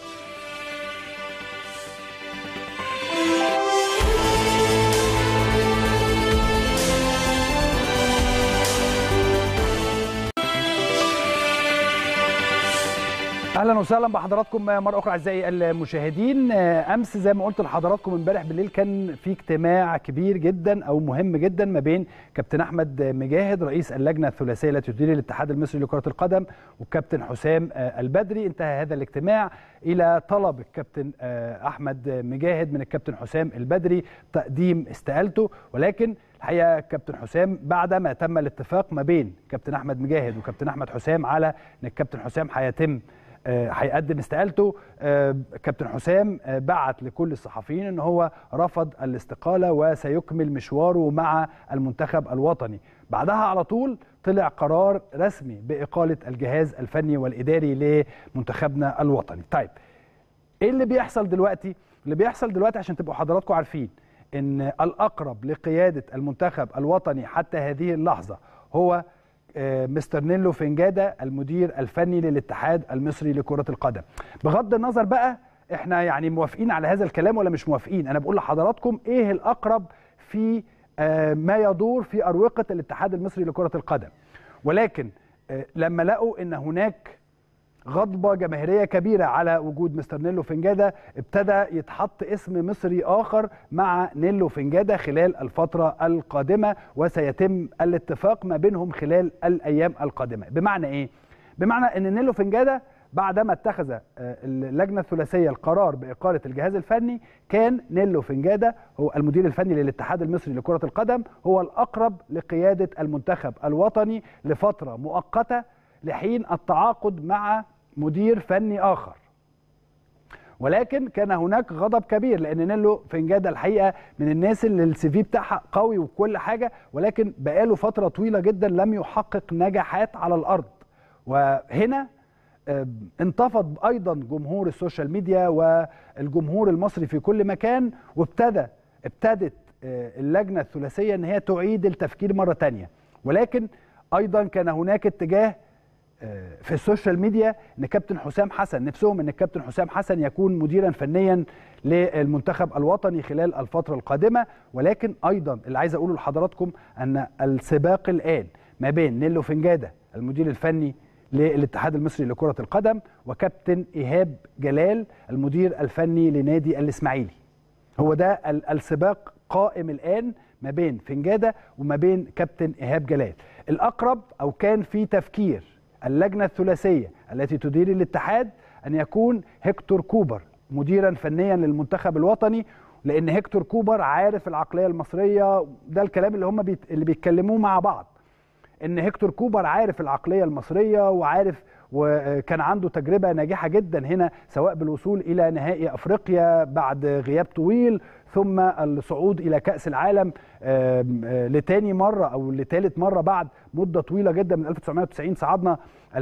اهلا وسهلا بحضراتكم مره اخرى اعزائي المشاهدين امس زي ما قلت لحضراتكم امبارح بالليل كان في اجتماع كبير جدا او مهم جدا ما بين كابتن احمد مجاهد رئيس اللجنه الثلاثيه التي تدير الاتحاد المصري لكره القدم والكابتن حسام البدري انتهى هذا الاجتماع الى طلب الكابتن احمد مجاهد من الكابتن حسام البدري تقديم استقالته ولكن الحقيقه كابتن حسام بعد ما تم الاتفاق ما بين كابتن احمد مجاهد وكابتن احمد حسام على ان الكابتن حسام هيتم آه، هيقدم استقالته آه، كابتن حسام آه، بعت لكل الصحفيين ان هو رفض الاستقاله وسيكمل مشواره مع المنتخب الوطني بعدها على طول طلع قرار رسمي باقاله الجهاز الفني والاداري لمنتخبنا الوطني طيب ايه اللي بيحصل دلوقتي اللي بيحصل دلوقتي عشان تبقوا حضراتكم عارفين ان الاقرب لقياده المنتخب الوطني حتى هذه اللحظه هو آه، مستر نيلو فنجادا المدير الفني للاتحاد المصري لكرة القدم بغض النظر بقى احنا يعني موافقين على هذا الكلام ولا مش موافقين انا بقول لحضراتكم ايه الاقرب في آه، ما يدور في اروقة الاتحاد المصري لكرة القدم ولكن آه، لما لقوا ان هناك غضبة جماهيرية كبيرة على وجود مستر نيلو فنجادا ابتدى يتحط اسم مصري آخر مع نيلو فنجادا خلال الفترة القادمة وسيتم الاتفاق ما بينهم خلال الأيام القادمة بمعنى إيه؟ بمعنى أن نيلو فنجادا بعدما اتخذ آه، اللجنة الثلاثية القرار بإقالة الجهاز الفني كان نيلو فنجادا هو المدير الفني للاتحاد المصري لكرة القدم هو الأقرب لقيادة المنتخب الوطني لفترة مؤقتة لحين التعاقد مع مدير فني اخر ولكن كان هناك غضب كبير لان نيلو فنجادا الحقيقه من الناس اللي السي في بتاعها قوي وكل حاجه ولكن بقاله فتره طويله جدا لم يحقق نجاحات على الارض وهنا آه، انتفض ايضا جمهور السوشيال ميديا والجمهور المصري في كل مكان وابتدى ابتدت آه، اللجنه الثلاثيه ان هي تعيد التفكير مره تانية ولكن ايضا كان هناك اتجاه آه، في السوشيال ميديا ان كابتن حسام حسن نفسهم ان الكابتن حسام حسن يكون مديرا فنيا للمنتخب الوطني خلال الفتره القادمه ولكن ايضا اللي عايز اقوله لحضراتكم ان السباق الان ما بين نيلو فنجاده المدير الفني للاتحاد المصري لكره القدم وكابتن ايهاب جلال المدير الفني لنادي الاسماعيلي هو ده ال- السباق قائم الان ما بين فنجاده وما بين كابتن ايهاب جلال الاقرب او كان في تفكير اللجنه الثلاثيه التي تدير الاتحاد ان يكون هيكتور كوبر مديرا فنيا للمنتخب الوطني لان هيكتور كوبر عارف العقليه المصريه ده الكلام اللي هم بيت... اللي بيتكلموه مع بعض ان هيكتور كوبر عارف العقليه المصريه وعارف وكان عنده تجربه ناجحه جدا هنا سواء بالوصول الى نهائي افريقيا بعد غياب طويل ثم الصعود الى كاس العالم لتاني مره او لثالث مره بعد مده طويله جدا من 1990 صعدنا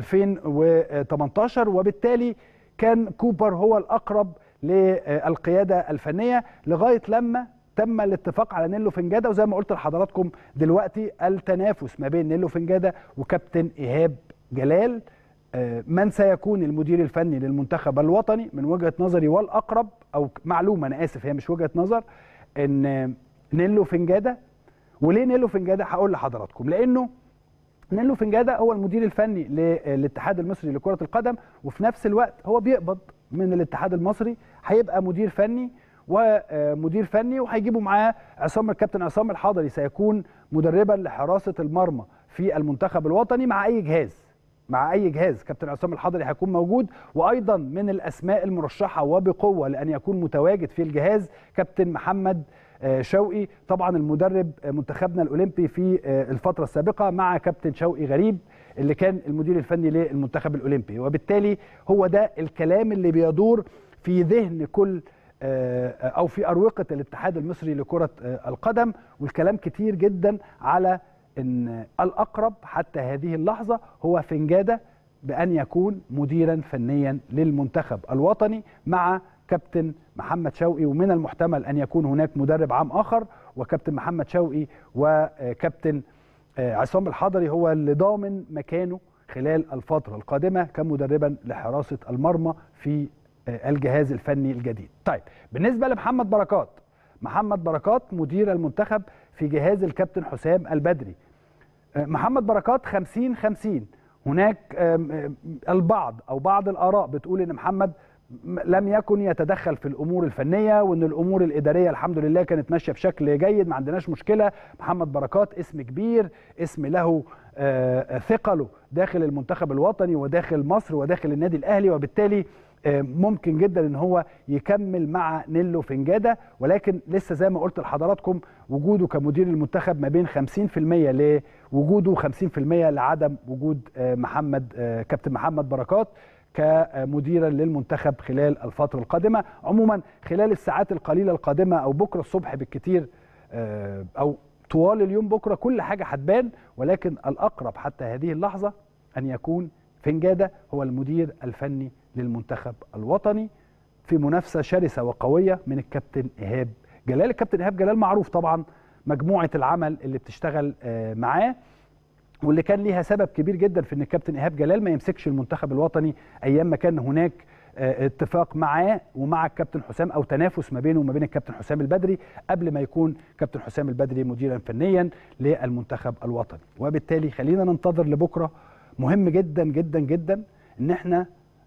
2018 وبالتالي كان كوبر هو الاقرب للقياده الفنيه لغايه لما تم الاتفاق على نيلو فنجادا وزي ما قلت لحضراتكم دلوقتي التنافس ما بين نيلو فنجادا وكابتن ايهاب جلال من سيكون المدير الفني للمنتخب الوطني من وجهه نظري والاقرب او معلومه انا اسف هي مش وجهه نظر ان نيلو فنجادا وليه نيلو فنجادا هقول لحضراتكم لانه نيلو فنجادا هو المدير الفني للاتحاد المصري لكره القدم وفي نفس الوقت هو بيقبض من الاتحاد المصري هيبقى مدير فني ومدير فني وهيجيبوا معاه عصام الكابتن عصام الحضري سيكون مدربا لحراسه المرمى في المنتخب الوطني مع اي جهاز مع اي جهاز كابتن عصام الحضري هيكون موجود وايضا من الاسماء المرشحه وبقوه لان يكون متواجد في الجهاز كابتن محمد شوقي طبعا المدرب منتخبنا الاولمبي في الفتره السابقه مع كابتن شوقي غريب اللي كان المدير الفني للمنتخب الاولمبي وبالتالي هو ده الكلام اللي بيدور في ذهن كل او في اروقه الاتحاد المصري لكره القدم والكلام كتير جدا على ان الاقرب حتى هذه اللحظه هو فنجاده بان يكون مديرا فنيا للمنتخب الوطني مع كابتن محمد شوقي ومن المحتمل ان يكون هناك مدرب عام اخر وكابتن محمد شوقي وكابتن عصام الحضري هو اللي ضامن مكانه خلال الفتره القادمه كمدربا لحراسه المرمى في الجهاز الفني الجديد. طيب بالنسبه لمحمد بركات محمد بركات مدير المنتخب في جهاز الكابتن حسام البدري. محمد بركات 50 50 هناك البعض او بعض الاراء بتقول ان محمد لم يكن يتدخل في الامور الفنيه وان الامور الاداريه الحمد لله كانت ماشيه بشكل جيد ما عندناش مشكله محمد بركات اسم كبير اسم له ثقله داخل المنتخب الوطني وداخل مصر وداخل النادي الاهلي وبالتالي ممكن جدا ان هو يكمل مع نيلو فنجادا ولكن لسه زي ما قلت لحضراتكم وجوده كمدير المنتخب ما بين 50% لوجوده 50% لعدم وجود محمد كابتن محمد بركات كمديرا للمنتخب خلال الفتره القادمه عموما خلال الساعات القليله القادمه او بكره الصبح بالكثير او طوال اليوم بكره كل حاجه هتبان ولكن الاقرب حتى هذه اللحظه ان يكون فنجاده هو المدير الفني للمنتخب الوطني في منافسه شرسه وقويه من الكابتن ايهاب جلال الكابتن ايهاب جلال معروف طبعا مجموعه العمل اللي بتشتغل معاه واللي كان ليها سبب كبير جدا في ان الكابتن ايهاب جلال ما يمسكش المنتخب الوطني ايام ما كان هناك اتفاق معاه ومع الكابتن حسام او تنافس ما بينه وما بين الكابتن حسام البدري قبل ما يكون كابتن حسام البدري مديرا فنيا للمنتخب الوطني وبالتالي خلينا ننتظر لبكره مهم جدا جدا جدا ان احنا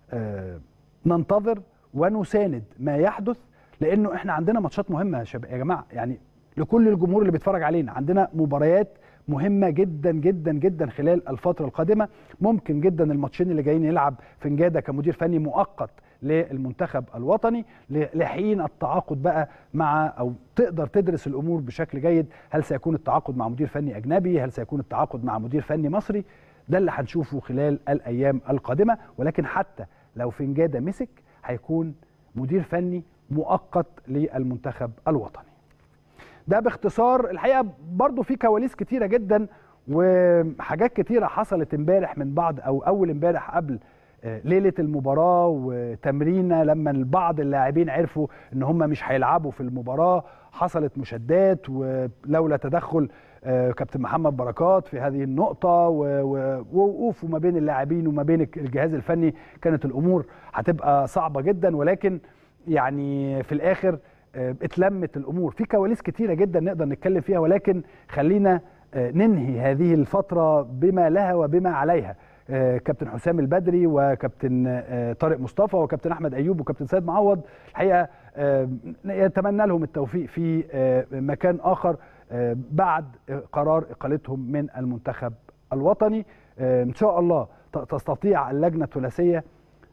ننتظر ونساند ما يحدث لانه احنا عندنا ماتشات مهمه يا شباب يا جماعه يعني لكل الجمهور اللي بيتفرج علينا عندنا مباريات مهمه جدا جدا جدا خلال الفتره القادمه ممكن جدا الماتشين اللي جايين يلعب فنجاده كمدير فني مؤقت للمنتخب الوطني لحين التعاقد بقى مع او تقدر تدرس الامور بشكل جيد هل سيكون التعاقد مع مدير فني اجنبي هل سيكون التعاقد مع مدير فني مصري ده اللي هنشوفه خلال الايام القادمه ولكن حتى لو فنجاده مسك هيكون مدير فني مؤقت للمنتخب الوطني ده باختصار الحقيقه برضو في كواليس كتيره جدا وحاجات كتيره حصلت امبارح من بعض او اول امبارح قبل ليله المباراه وتمرينه لما البعض اللاعبين عرفوا ان هم مش هيلعبوا في المباراه حصلت مشادات ولولا تدخل كابتن محمد بركات في هذه النقطه ووقوفه ما بين اللاعبين وما بين الجهاز الفني كانت الامور هتبقى صعبه جدا ولكن يعني في الاخر اتلمت الامور في كواليس كتيره جدا نقدر نتكلم فيها ولكن خلينا ننهي هذه الفتره بما لها وبما عليها كابتن حسام البدري وكابتن طارق مصطفى وكابتن احمد ايوب وكابتن سيد معوض الحقيقه يتمنى لهم التوفيق في مكان اخر بعد قرار اقالتهم من المنتخب الوطني ان شاء الله تستطيع اللجنه الثلاثيه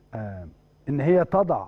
ان هي تضع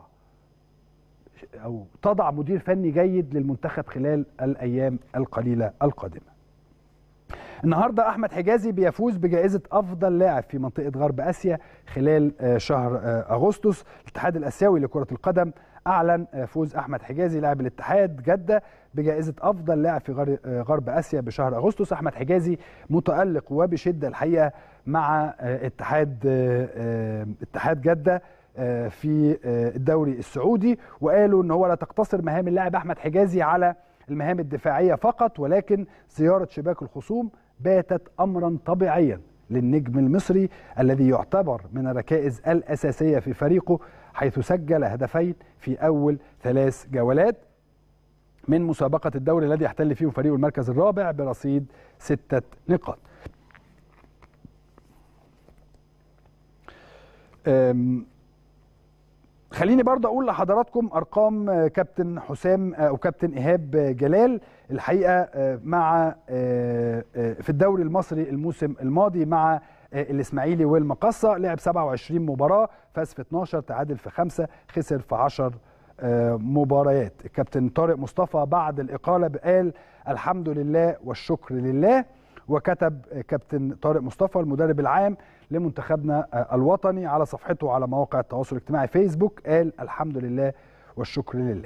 او تضع مدير فني جيد للمنتخب خلال الايام القليله القادمه. النهارده احمد حجازي بيفوز بجائزه افضل لاعب في منطقه غرب اسيا خلال شهر اغسطس الاتحاد الاسيوي لكره القدم اعلن فوز احمد حجازي لاعب الاتحاد جده بجائزه افضل لاعب في غرب اسيا بشهر اغسطس احمد حجازي متالق وبشده الحقيقه مع اتحاد اتحاد جده في الدوري السعودي وقالوا ان هو لا تقتصر مهام اللاعب احمد حجازي على المهام الدفاعيه فقط ولكن زياره شباك الخصوم باتت امرا طبيعيا للنجم المصري الذي يعتبر من الركائز الاساسيه في فريقه حيث سجل هدفين في اول ثلاث جولات من مسابقه الدوري الذي يحتل فيه فريقه المركز الرابع برصيد سته نقاط. خليني برضه اقول لحضراتكم ارقام كابتن حسام او كابتن ايهاب جلال الحقيقه مع في الدوري المصري الموسم الماضي مع الاسماعيلي والمقصه لعب 27 مباراه فاز في 12 تعادل في 5 خسر في 10 مباريات الكابتن طارق مصطفى بعد الاقاله قال الحمد لله والشكر لله وكتب كابتن طارق مصطفى المدرب العام لمنتخبنا الوطني على صفحته على مواقع التواصل الاجتماعي فيسبوك قال الحمد لله والشكر لله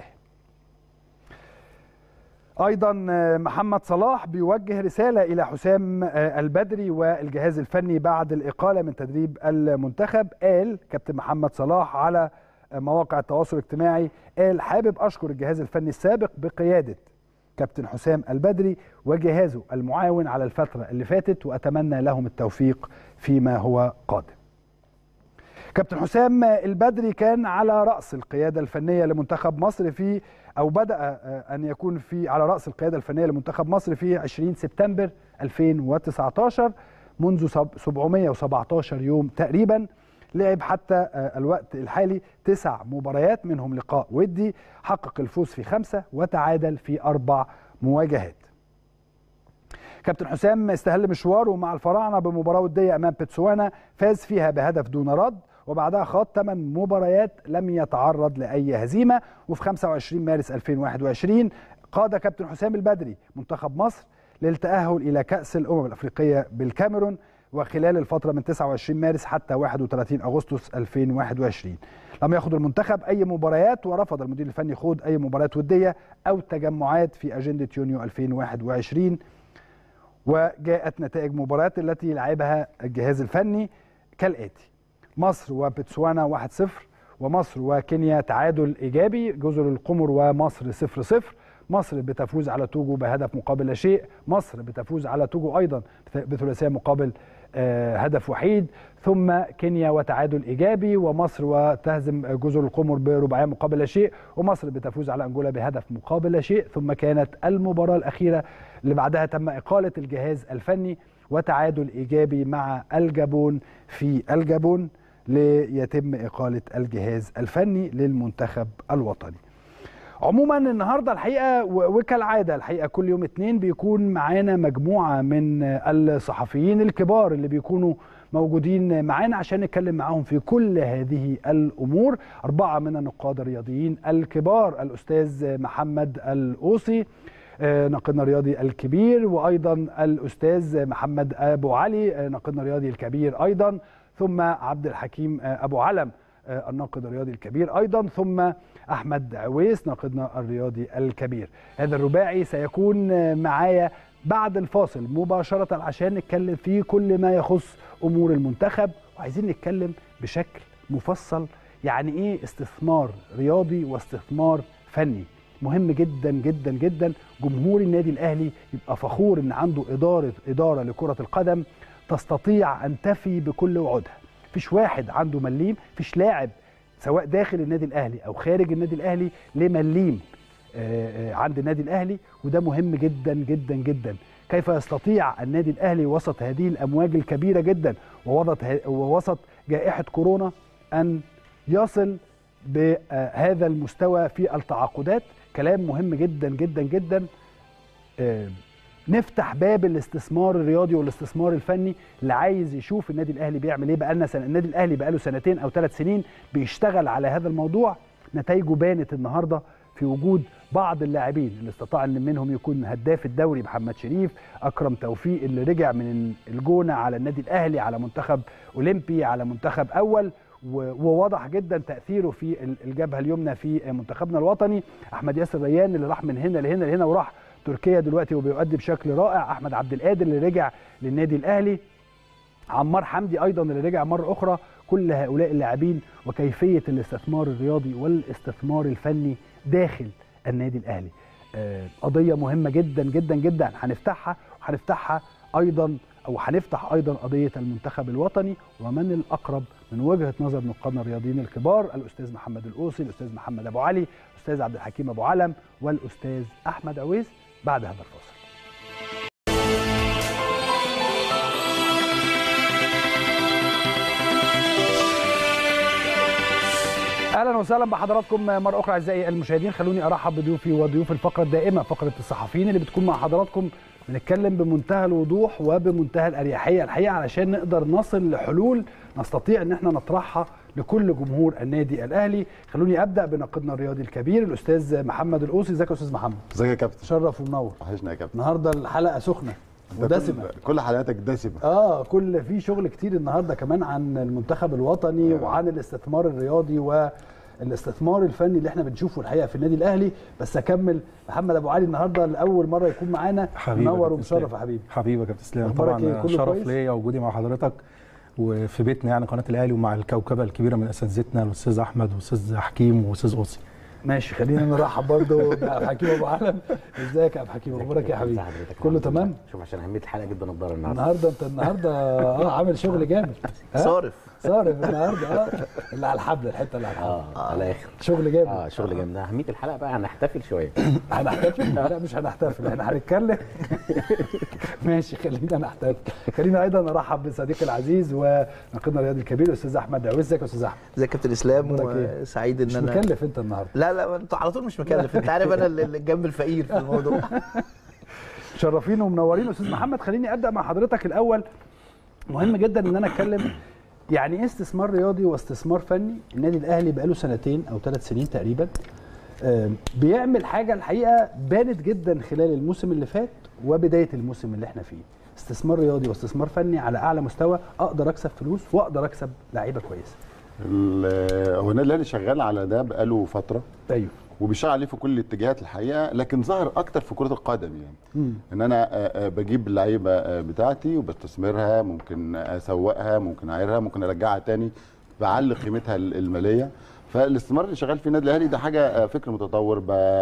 ايضا محمد صلاح بيوجه رساله الى حسام البدري والجهاز الفني بعد الاقاله من تدريب المنتخب قال كابتن محمد صلاح على مواقع التواصل الاجتماعي قال حابب اشكر الجهاز الفني السابق بقياده كابتن حسام البدري وجهازه المعاون على الفترة اللي فاتت وأتمنى لهم التوفيق فيما هو قادم كابتن حسام البدري كان على رأس القيادة الفنية لمنتخب مصر في أو بدأ أن يكون في على رأس القيادة الفنية لمنتخب مصر في 20 سبتمبر 2019 منذ 717 يوم تقريباً لعب حتى الوقت الحالي تسع مباريات منهم لقاء ودي حقق الفوز في خمسة وتعادل في أربع مواجهات كابتن حسام استهل مشواره مع الفراعنة بمباراة ودية أمام بتسوانا فاز فيها بهدف دون رد وبعدها خاض 8 مباريات لم يتعرض لأي هزيمة وفي 25 مارس 2021 قاد كابتن حسام البدري منتخب مصر للتأهل إلى كأس الأمم الأفريقية بالكاميرون وخلال الفترة من 29 مارس حتى 31 أغسطس 2021 لم يخوض المنتخب أي مباريات ورفض المدير الفني خوض أي مباريات ودية أو تجمعات في أجندة يونيو 2021 وجاءت نتائج مباريات التي لعبها الجهاز الفني كالآتي مصر وبتسوانا 1-0 ومصر وكينيا تعادل إيجابي جزر القمر ومصر 0-0 مصر بتفوز على توجو بهدف مقابل لا شيء مصر بتفوز على توجو أيضا بثلاثية مقابل هدف وحيد ثم كينيا وتعادل ايجابي ومصر وتهزم جزر القمر برباعيه مقابل لا شيء ومصر بتفوز على انجولا بهدف مقابل لا شيء ثم كانت المباراه الاخيره اللي بعدها تم اقاله الجهاز الفني وتعادل ايجابي مع الجابون في الجابون ليتم اقاله الجهاز الفني للمنتخب الوطني عموما النهارده الحقيقه وكالعاده الحقيقه كل يوم اثنين بيكون معانا مجموعه من الصحفيين الكبار اللي بيكونوا موجودين معانا عشان نتكلم معاهم في كل هذه الامور اربعه من النقاد الرياضيين الكبار الاستاذ محمد الاوصي ناقدنا الرياضي الكبير وايضا الاستاذ محمد ابو علي ناقدنا الرياضي الكبير ايضا ثم عبد الحكيم ابو علم الناقد الرياضي الكبير ايضا ثم احمد عويس ناقدنا الرياضي الكبير هذا الرباعي سيكون معايا بعد الفاصل مباشره عشان نتكلم في كل ما يخص امور المنتخب وعايزين نتكلم بشكل مفصل يعني ايه استثمار رياضي واستثمار فني مهم جدا جدا جدا جمهور النادي الاهلي يبقى فخور ان عنده اداره اداره لكره القدم تستطيع ان تفي بكل وعودها مفيش واحد عنده مليم مفيش لاعب سواء داخل النادي الاهلي او خارج النادي الاهلي ليه مليم عند النادي الاهلي وده مهم جدا جدا جدا كيف يستطيع النادي الاهلي وسط هذه الامواج الكبيره جدا ووسط ووسط جائحه كورونا ان يصل بهذا المستوى في التعاقدات كلام مهم جدا جدا جدا نفتح باب الاستثمار الرياضي والاستثمار الفني اللي عايز يشوف النادي الاهلي بيعمل ايه بقالنا سنه النادي الاهلي بقاله سنتين او ثلاث سنين بيشتغل على هذا الموضوع نتائجه بانت النهارده في وجود بعض اللاعبين اللي استطاع ان منهم يكون هداف الدوري محمد شريف اكرم توفيق اللي رجع من الجونه على النادي الاهلي على منتخب اولمبي على منتخب اول و- وواضح جدا تاثيره في ال- الجبهه اليمنى في منتخبنا الوطني احمد ياسر ريان اللي راح من هنا لهنا لهنا وراح تركيا دلوقتي وبيؤدي بشكل رائع احمد عبد القادر اللي رجع للنادي الاهلي عمار حمدي ايضا اللي رجع مره اخرى كل هؤلاء اللاعبين وكيفيه الاستثمار الرياضي والاستثمار الفني داخل النادي الاهلي آه، قضيه مهمه جدا جدا جدا هنفتحها وهنفتحها ايضا او هنفتح ايضا قضيه المنتخب الوطني ومن الاقرب من وجهه نظر نقادنا الرياضيين الكبار الاستاذ محمد الاوصي الاستاذ محمد ابو علي الاستاذ عبد الحكيم ابو علم والاستاذ احمد عويس بعد هذا الفاصل اهلا وسهلا بحضراتكم مره اخرى اعزائي المشاهدين خلوني ارحب بضيوفي وضيوف الفقره الدائمه فقره الصحفيين اللي بتكون مع حضراتكم بنتكلم بمنتهى الوضوح وبمنتهى الاريحيه الحقيقه علشان نقدر نصل لحلول نستطيع ان احنا نطرحها لكل جمهور النادي الاهلي خلوني ابدا بناقدنا الرياضي الكبير الاستاذ محمد القوسي ازيك يا استاذ محمد
ازيك يا كابتن
تشرف ومنور
وحشنا يا كابتن
النهارده الحلقه سخنه ودسمه
كل- كل حلقاتك دسمه
اه كل في شغل كتير النهارده كمان عن المنتخب الوطني وعن الاستثمار الرياضي والاستثمار الفني اللي احنا بنشوفه الحقيقه في النادي الاهلي بس اكمل محمد ابو علي النهارده لاول مره يكون معانا
حبيبي
منور
يا كابتن
ومشرف يا
اسلام.
حبيبي
حبيبي يا كابتن اسلام
أخبارك إيه؟
طبعا
كله
شرف
كويس؟
ليا وجودي مع حضرتك وفي بيتنا يعني قناه الاهلي ومع الكوكبه الكبيره من اساتذتنا الاستاذ احمد والاستاذ حكيم والاستاذ اوصي
ماشي خلينا نرحب برضه بعبد الحكيم ابو علم ازيك يا عبد الحكيم اخبارك يا حبيبي
حضرتك
كله
الحمد
تمام
لله. شوف عشان اهميه الحلقه جدا النهارده النهارده
النهارده انت النهارده اه عامل شغل جامد ها؟
صارف
صارف النهارده اه اللي على الحبل الحته اللي على الحبل
اه على الاخر
شغل جامد
اه شغل جامد اهميه الحلقه بقى هنحتفل شويه
هنحتفل؟ لا مش هنحتفل احنا هنتكلم ماشي خلينا نحتفل خلينا ايضا ارحب بصديقي العزيز وناقدنا الرياضي الكبير الاستاذ احمد عويز ازيك يا استاذ احمد
ازيك يا كابتن اسلام
أخبارك إيه؟
وسعيد ان
مش
انا
مكلف انت النهارده
لا لا انت على طول مش مكلف انت عارف انا اللي اللي الجنب الفقير في الموضوع
شرفين ومنورين استاذ محمد خليني ابدا مع حضرتك الاول مهم جدا ان انا اتكلم يعني ايه استثمار رياضي واستثمار فني النادي الاهلي بقاله سنتين او ثلاث سنين تقريبا آم، بيعمل حاجه الحقيقه بانت جدا خلال الموسم اللي فات وبدايه الموسم اللي احنا فيه استثمار رياضي واستثمار فني على اعلى مستوى اقدر اكسب فلوس واقدر اكسب لعيبه كويسه
ال- هو النادي الاهلي شغال على ده بقاله فتره
ايوه
وبيشتغل عليه في كل الاتجاهات الحقيقه لكن ظهر اكتر في كره القدم يعني
مم.
ان انا آه، آه، بجيب اللعيبه آه، بتاعتي وبستثمرها ممكن اسوقها ممكن اعيرها ممكن ارجعها تاني بعلي قيمتها ال- الماليه فالاستثمار اللي شغال فيه النادي الاهلي ده حاجه آه، فكر متطور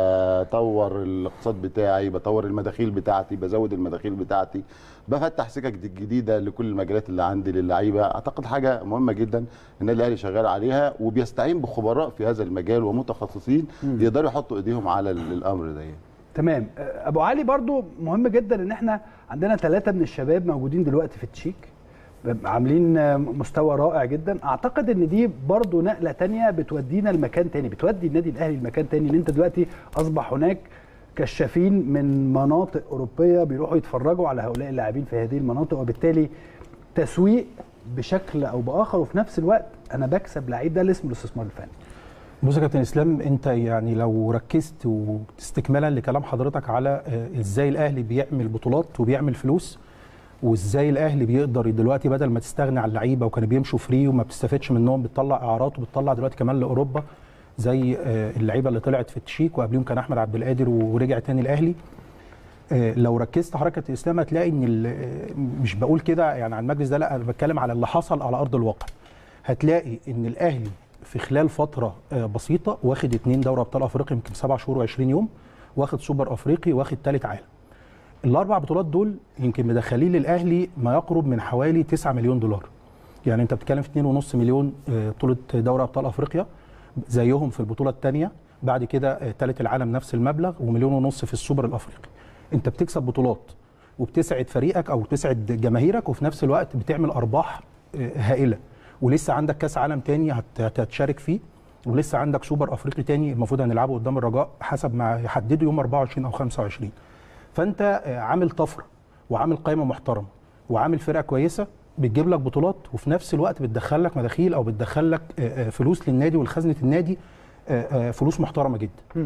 بطور الاقتصاد بتاعي بطور المداخيل بتاعتي بزود المداخيل بتاعتي بفتح سكك جديده لكل المجالات اللي عندي للعيبه اعتقد حاجه مهمه جدا النادي الاهلي شغال عليها وبيستعين بخبراء في هذا المجال ومتخصصين يقدروا يحطوا ايديهم على ال- الامر ده يعني.
تمام آه، ابو علي برضو مهم جدا ان احنا عندنا ثلاثه من الشباب موجودين دلوقتي في التشيك عاملين آه، مستوى رائع جدا اعتقد ان دي برضو نقله تانية بتودينا لمكان تاني بتودي النادي الاهلي لمكان تاني ان انت دلوقتي اصبح هناك كشافين من مناطق اوروبيه بيروحوا يتفرجوا على هؤلاء اللاعبين في هذه المناطق وبالتالي تسويق بشكل او باخر وفي نفس الوقت انا بكسب لعيب ده اللي اسمه الاستثمار الفني
بص يا كابتن اسلام انت يعني لو ركزت واستكمالا لكلام حضرتك على آه، ازاي الاهلي بيعمل بطولات وبيعمل فلوس وازاي الاهلي بيقدر دلوقتي بدل ما تستغني عن اللعيبه وكانوا بيمشوا فري وما بتستفادش منهم بتطلع اعارات وبتطلع دلوقتي كمان لاوروبا زي آه، اللعيبه اللي طلعت في التشيك وقبليهم كان احمد عبد القادر ورجع تاني الاهلي آه، لو ركزت حركه الاسلام هتلاقي ان ال- آه، مش بقول كده يعني على المجلس ده لا انا بتكلم على اللي حصل على ارض الواقع هتلاقي ان الاهلي في خلال فتره آه، بسيطه واخد اتنين دوري ابطال افريقيا يمكن سبع شهور و20 يوم واخد سوبر افريقي واخد ثالث عالم الاربع بطولات دول يمكن مدخلين للاهلي ما يقرب من حوالي 9 مليون دولار يعني انت بتتكلم في 2.5 مليون آه، بطوله دوري ابطال افريقيا زيهم في البطوله الثانيه بعد كده ثالث العالم نفس المبلغ ومليون ونص في السوبر الافريقي انت بتكسب بطولات وبتسعد فريقك او بتسعد جماهيرك وفي نفس الوقت بتعمل ارباح آه، هائله ولسه عندك كاس عالم تاني هت- هتشارك فيه ولسه عندك سوبر افريقي تاني المفروض هنلعبه قدام الرجاء حسب ما يحددوا يوم 24 او 25 فانت آه، عامل طفره وعامل قائمه محترمه وعامل فرقه كويسه بتجيب لك بطولات وفي نفس الوقت بتدخل لك مداخيل او بتدخل لك آه، آه، فلوس للنادي ولخزنه النادي آه، آه، فلوس محترمه جدا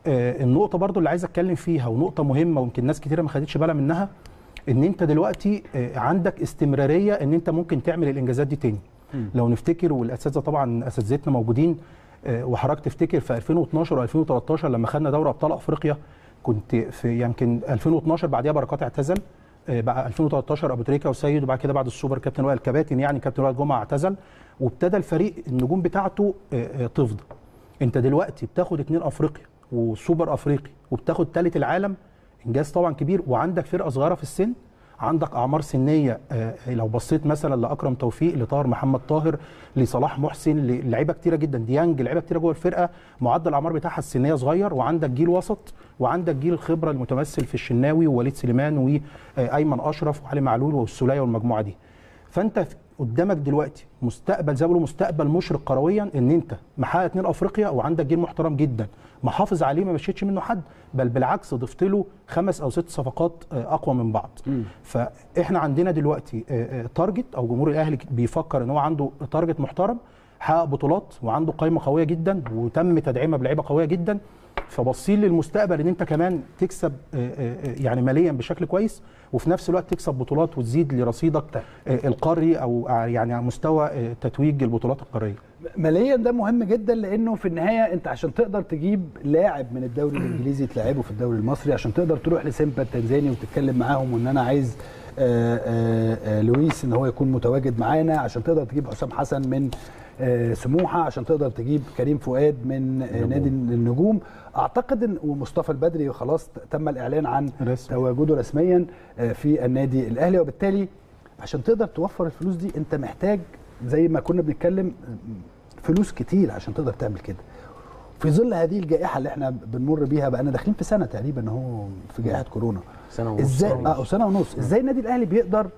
آه، النقطه برضو اللي عايز اتكلم فيها ونقطه مهمه ويمكن ناس كتيره ما خدتش بالها منها ان انت دلوقتي آه، عندك استمراريه ان انت ممكن تعمل الانجازات دي تاني لو نفتكر والاساتذه طبعا اساتذتنا موجودين آه، وحضرتك تفتكر في 2012 و2013 لما خدنا دوري ابطال افريقيا كنت في يمكن 2012 بعديها بركات اعتزل آه، بقى 2013 ابو تريكه وسيد وبعد كده بعد السوبر كابتن وائل كباتن يعني كابتن وائل جمعه اعتزل وابتدى الفريق النجوم بتاعته آه، آه، تفضى انت دلوقتي بتاخد اتنين افريقيا وسوبر افريقي وبتاخد ثالث العالم انجاز طبعا كبير وعندك فرقه صغيره في السن عندك اعمار سنيه آه، لو بصيت مثلا لاكرم توفيق لطاهر محمد طاهر لصلاح محسن للعيبه كتيره جدا ديانج لعيبه كتيره جوه الفرقه معدل الاعمار بتاعها السنيه صغير وعندك جيل وسط وعندك جيل الخبره المتمثل في الشناوي ووليد سليمان وايمن اشرف وعلي معلول والسوليه والمجموعه دي فانت في- قدامك دلوقتي مستقبل زي ما بيقولوا مستقبل مشرق كرويا ان انت محقق اتنين افريقيا وعندك جيل محترم جدا محافظ عليه ما مشيتش منه حد بل بالعكس ضفت له خمس او ست صفقات آه، اقوى من بعض فاحنا عندنا دلوقتي آه، آه، تارجت او جمهور الاهلي بيفكر ان هو عنده تارجت محترم حقق بطولات وعنده قائمه قويه جدا وتم تدعيمها بلعيبه قويه جدا فبصين للمستقبل ان انت كمان تكسب آه، آه، آه، يعني ماليا بشكل كويس وفي نفس الوقت تكسب بطولات وتزيد لرصيدك آه، القاري او آه، يعني على مستوى آه، تتويج البطولات القاريه
ماليا ده مهم جدا لانه في النهايه انت عشان تقدر تجيب لاعب من الدوري الانجليزي تلعبه في الدوري المصري عشان تقدر تروح لسيمبا التنزاني وتتكلم معاهم وان انا عايز آه، آه، آه، لويس ان هو يكون متواجد معانا عشان تقدر تجيب حسام حسن من آه، سموحه عشان تقدر تجيب كريم فؤاد من آه، نادي النجوم اعتقد ان ومصطفى البدري خلاص تم الاعلان عن
رسمي.
تواجده رسميا آه، في النادي الاهلي وبالتالي عشان تقدر توفر الفلوس دي انت محتاج زي ما كنا بنتكلم فلوس كتير عشان تقدر تعمل كده في ظل هذه الجائحه اللي احنا بنمر بيها بقى داخلين في سنه تقريبا اهو في جائحه كورونا
سنة ونص.
ازاي
سنة ونص.
اه أو سنه ونص ازاي النادي الاهلي بيقدر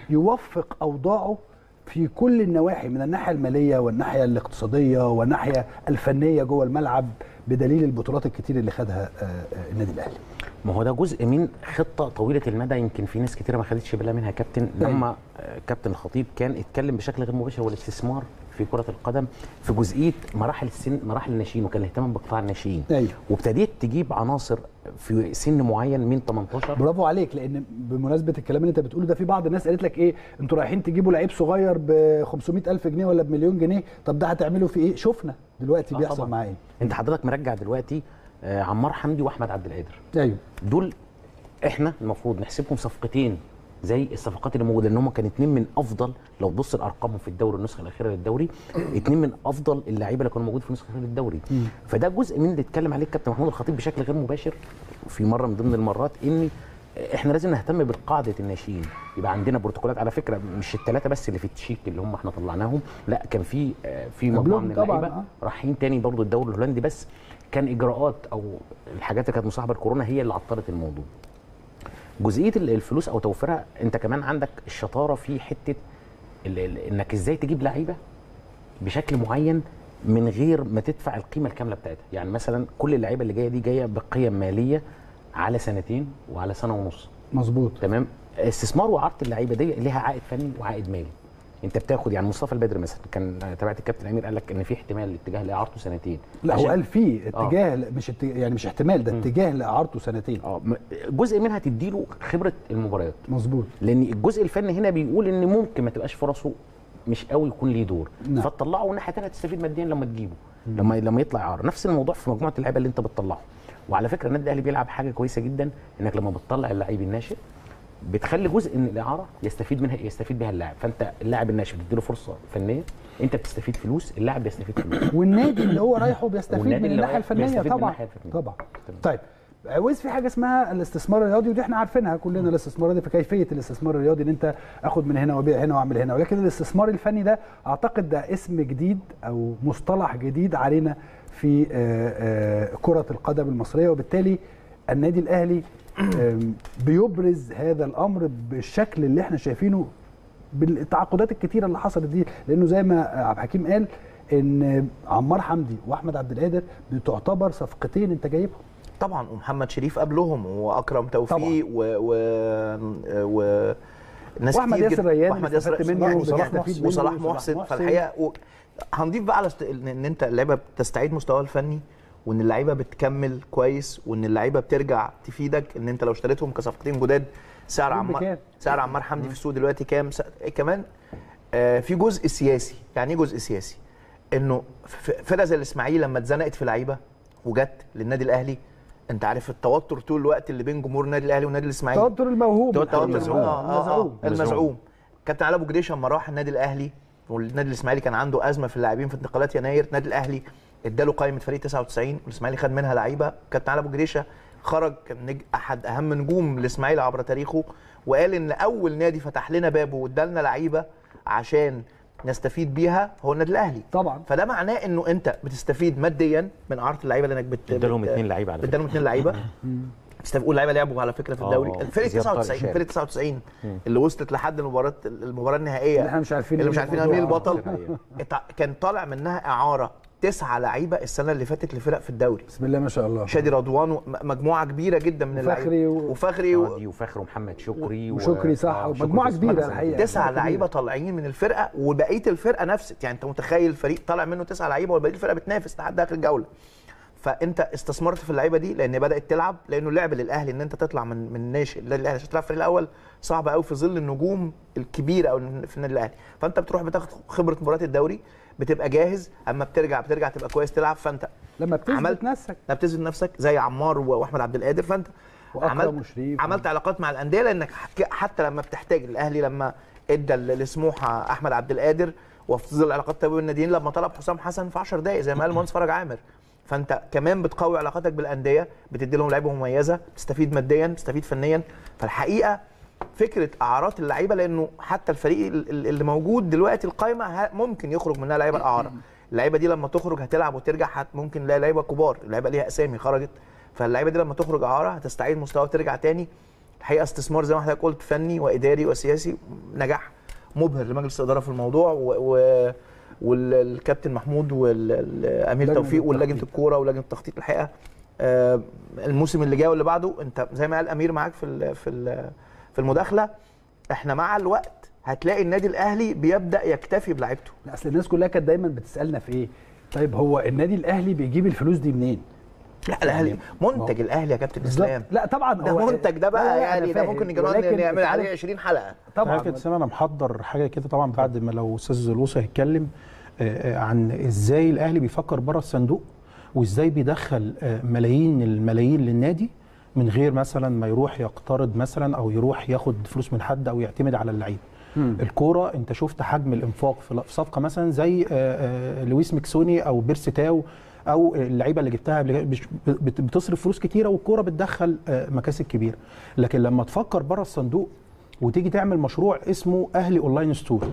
يوفق اوضاعه في كل النواحي من الناحيه الماليه والناحيه الاقتصاديه والناحيه الفنيه جوه الملعب بدليل البطولات الكتير اللي خدها آه، آه، النادي الاهلي
ما هو ده جزء من خطه طويله المدى يمكن في ناس كتيره ما خدتش بالها منها كابتن لما آه، كابتن الخطيب كان اتكلم بشكل غير مباشر هو الاستثمار في كره القدم في جزئيه مراحل السن مراحل الناشئين وكان الاهتمام بقطاع الناشئين
أيوة.
وابتديت تجيب عناصر في سن معين من 18
برافو عليك لان بمناسبه الكلام اللي انت بتقوله ده في بعض الناس قالت لك ايه انتوا رايحين تجيبوا لعيب صغير ب 500 الف جنيه ولا بمليون جنيه طب ده هتعملوا فيه ايه شفنا دلوقتي
آه
بيحصل
طبعاً.
معاه ايه
انت حضرتك مرجع دلوقتي آه، عمار حمدي واحمد عبد القادر
ايوه
دول احنا المفروض نحسبهم صفقتين زي الصفقات اللي موجوده ان هم كانوا اتنين من افضل لو تبص لارقامهم في الدوري النسخه الاخيره للدوري اتنين من افضل اللعيبه اللي كانوا موجود في النسخه الاخيره للدوري فده جزء من اللي اتكلم عليه الكابتن محمود الخطيب بشكل غير مباشر في مره من ضمن المرات ان احنا لازم نهتم بقاعده الناشئين يبقى عندنا بروتوكولات على فكره مش الثلاثه بس اللي في التشيك اللي هم احنا طلعناهم لا كان في آه، في مجموعه
قبلهم
من
طبعاً،
اللعيبه
آه.
رايحين تاني برضو الدوري الهولندي بس كان اجراءات او الحاجات اللي كانت مصاحبه لكورونا هي اللي عطلت الموضوع جزئيه ال- الفلوس او توفيرها انت كمان عندك الشطاره في حته ال- ال- انك ازاي تجيب لعيبه بشكل معين من غير ما تدفع القيمه الكامله بتاعتها يعني مثلا كل اللعيبه اللي جايه دي جايه بقيم ماليه على سنتين وعلى سنه ونص
مظبوط
تمام استثمار وعرض اللعيبه دي ليها عائد فني وعائد مالي انت بتاخد يعني مصطفى البدري مثلا كان تابعت الكابتن امير قال لك ان في احتمال الاتجاه لاعارته سنتين
لا هو
عشان-
قال فيه اتجاه مش اتجاه يعني مش احتمال ده اتجاه لاعارته سنتين
اه م- جزء منها تديله خبره المباريات
مظبوط
لان الجزء الفني هنا بيقول ان ممكن ما تبقاش فرصه مش قوي يكون ليه دور
نعم.
فتطلعه والناحيه الثانيه تستفيد ماديا لما تجيبه لما لما يطلع اعاره نفس الموضوع في مجموعه اللعيبه اللي انت بتطلعه وعلى فكره النادي الاهلي بيلعب حاجه كويسه جدا انك لما بتطلع اللعيب الناشئ بتخلي جزء من الاعاره يستفيد منها يستفيد بها اللاعب فانت اللاعب الناشئ بتديله فرصه فنيه انت بتستفيد فلوس اللاعب بيستفيد فلوس
والنادي اللي هو رايحه بيستفيد
والنادي
من
اللي
الناحيه
رايح
الفنيه
بيستفيد من
طبعا
الناحية الفنية.
طبعا طيب عاوز في حاجه اسمها الاستثمار الرياضي ودي احنا عارفينها كلنا الاستثمار الرياضي في كيفيه الاستثمار الرياضي ان انت اخد من هنا وابيع هنا واعمل هنا ولكن الاستثمار الفني ده اعتقد ده اسم جديد او مصطلح جديد علينا في آه، آه، كره القدم المصريه وبالتالي النادي الاهلي آم، بيبرز هذا الامر بالشكل اللي احنا شايفينه بالتعاقدات الكتيره اللي حصلت دي لانه زي ما عبد الحكيم قال ان عمار حمدي واحمد عبد القادر بتعتبر صفقتين انت جايبهم
طبعا ومحمد شريف قبلهم واكرم توفيق و و و ناس
وأحمد
كتير
ياسر
جدا.
ريان
واحمد ياسر
استفدت
ريان
منه
وصلاح
بتستفيد
محسن
منه
وصلاح
وصلاح
محسن
محسن.
فالحقيقه و... هنضيف بقى على است... ان انت اللعيبه بتستعيد مستواها الفني وان اللعيبه بتكمل كويس وان اللعيبه بترجع تفيدك ان انت لو اشتريتهم كصفقتين جداد سعر
بكام؟
عمار سعر عمار حمدي في السوق دلوقتي كام س... كمان آه في جزء سياسي يعني ايه جزء سياسي انه ف- فرقه زي الاسماعيلي لما اتزنقت في لعيبه وجت للنادي الاهلي انت عارف التوتر طول الوقت اللي بين جمهور النادي الاهلي والنادي الاسماعيلي
التوتر الموهوب
التوتر
المزعوم.
آه آه
المزعوم
آه المزعوم كابتن علي ابو جريشه لما راح النادي الاهلي والنادي الاسماعيلي كان عنده ازمه في اللاعبين في انتقالات يناير النادي الاهلي اداله قائمه فريق 99 والاسماعيلي خد منها لعيبه كابتن علي ابو جريشه خرج كان نج... احد اهم نجوم الاسماعيلي عبر تاريخه وقال ان اول نادي فتح لنا بابه وادالنا لعيبه عشان نستفيد بيها هو النادي الاهلي
طبعا
فده معناه انه انت بتستفيد ماديا من اعاره اللعيبه لانك بت
ادالهم
بت-
اتنين لعيبه على فكره
ادالهم اثنين لعيبه بتستفيد اللعيبه لعبوا على فكره في
آه،
الدوري
آه.
الفرقه
زياد طارق
99
شارك.
فرقه 99 اللي وصلت لحد المباراه المباراه النهائيه
اللي احنا مش عارفين
اللي مش
مين
عارفين
الموضوع.
مين البطل
الحقيقة.
اتع- كان طالع منها اعاره تسعه لعيبه السنه اللي فاتت لفرق في الدوري
بسم الله ما شاء الله
شادي رضوان و- م- مجموعه كبيره جدا من اللعيبه
وفخري و-
وفخري و...
فادي وفخر ومحمد شكري و-
وشكري صح
آه،
ومجموعه
شكري
كبيره
اسمها
الحقيقه
تسعة
مجموعة كبيرة.
لعيبه طالعين من الفرقه وبقيه الفرقه نفس يعني انت متخيل الفريق طالع منه تسعة لعيبه وبقيه الفرقه بتنافس لحد اخر الجوله فانت استثمرت في اللعيبه دي لان بدات تلعب لانه اللعب للاهلي ان انت تطلع من من ناشئ النادي الاهلي عشان تلعب في الفريق الاول صعب قوي في ظل النجوم الكبيره او في النادي الاهلي فانت بتروح بتاخد خبره مباريات الدوري بتبقى جاهز اما بترجع بترجع تبقى كويس تلعب فانت
لما
عملت-
بتثبت نفسك
لا بتثبت نفسك زي عمار و- واحمد عبد القادر فانت
وأكرم
عملت
وشريف.
عملت علاقات مع الانديه لانك ح- حتى لما بتحتاج الاهلي لما ادى ل- لسموحه احمد عبد القادر وفي ظل العلاقات طيبه بين الناديين لما طلب حسام حسن في 10 دقائق زي ما قال المهندس فرج عامر فانت كمان بتقوي علاقاتك بالانديه بتدي لهم لعيبه مميزه بتستفيد ماديا بتستفيد فنيا فالحقيقه فكره اعارات اللعيبه لانه حتى الفريق ال- ال- اللي موجود دلوقتي القايمه ه- ممكن يخرج منها لعيبه الاعاره اللعيبه دي لما تخرج هتلعب وترجع هت ممكن نلاقي لعيبه كبار اللعيبه ليها اسامي خرجت فاللعيبه دي لما تخرج اعاره هتستعيد مستواها وترجع تاني الحقيقه استثمار زي ما حضرتك قلت فني واداري وسياسي نجاح مبهر لمجلس الاداره في الموضوع و, و والكابتن محمود والامير
لجنة
توفيق ولجنه
التخطيط.
الكوره ولجنه التخطيط الحقيقه آه، الموسم اللي جاي واللي بعده انت زي ما قال امير معاك في ال- في ال- في المداخله احنا مع الوقت هتلاقي النادي الاهلي بيبدا يكتفي بلعيبته
لا اصل الناس كلها كانت دايما بتسالنا في ايه طيب هو النادي الاهلي بيجيب الفلوس دي منين
لا الاهلي منتج الاهلي يا كابتن اسلام
لا طبعا
ده
هو
منتج ده
لا،
بقى
لا، أنا
يعني ده
فاهم،
ممكن نجي نقعد
ولكن
نعمل
أنت
عليه
عارف-
20 حلقه
طبعا
طبعا كده انا محضر حاجه كده طبعا بعد ما لو استاذ زلوسه هيتكلم آه، آه، عن ازاي الاهلي بيفكر بره الصندوق وازاي بيدخل آه، ملايين الملايين للنادي من غير مثلا ما يروح يقترض مثلا او يروح ياخد فلوس من حد او يعتمد على اللعيب الكوره انت شفت حجم الانفاق في في صفقه مثلا زي آه، آه، لويس ميكسوني او بيرسي تاو او اللعيبه اللي جبتها قبل كده مش- بت- بتصرف فلوس كتيره والكوره بتدخل آه، مكاسب كبيره لكن لما تفكر بره الصندوق وتيجي تعمل مشروع اسمه اهلي اونلاين ستور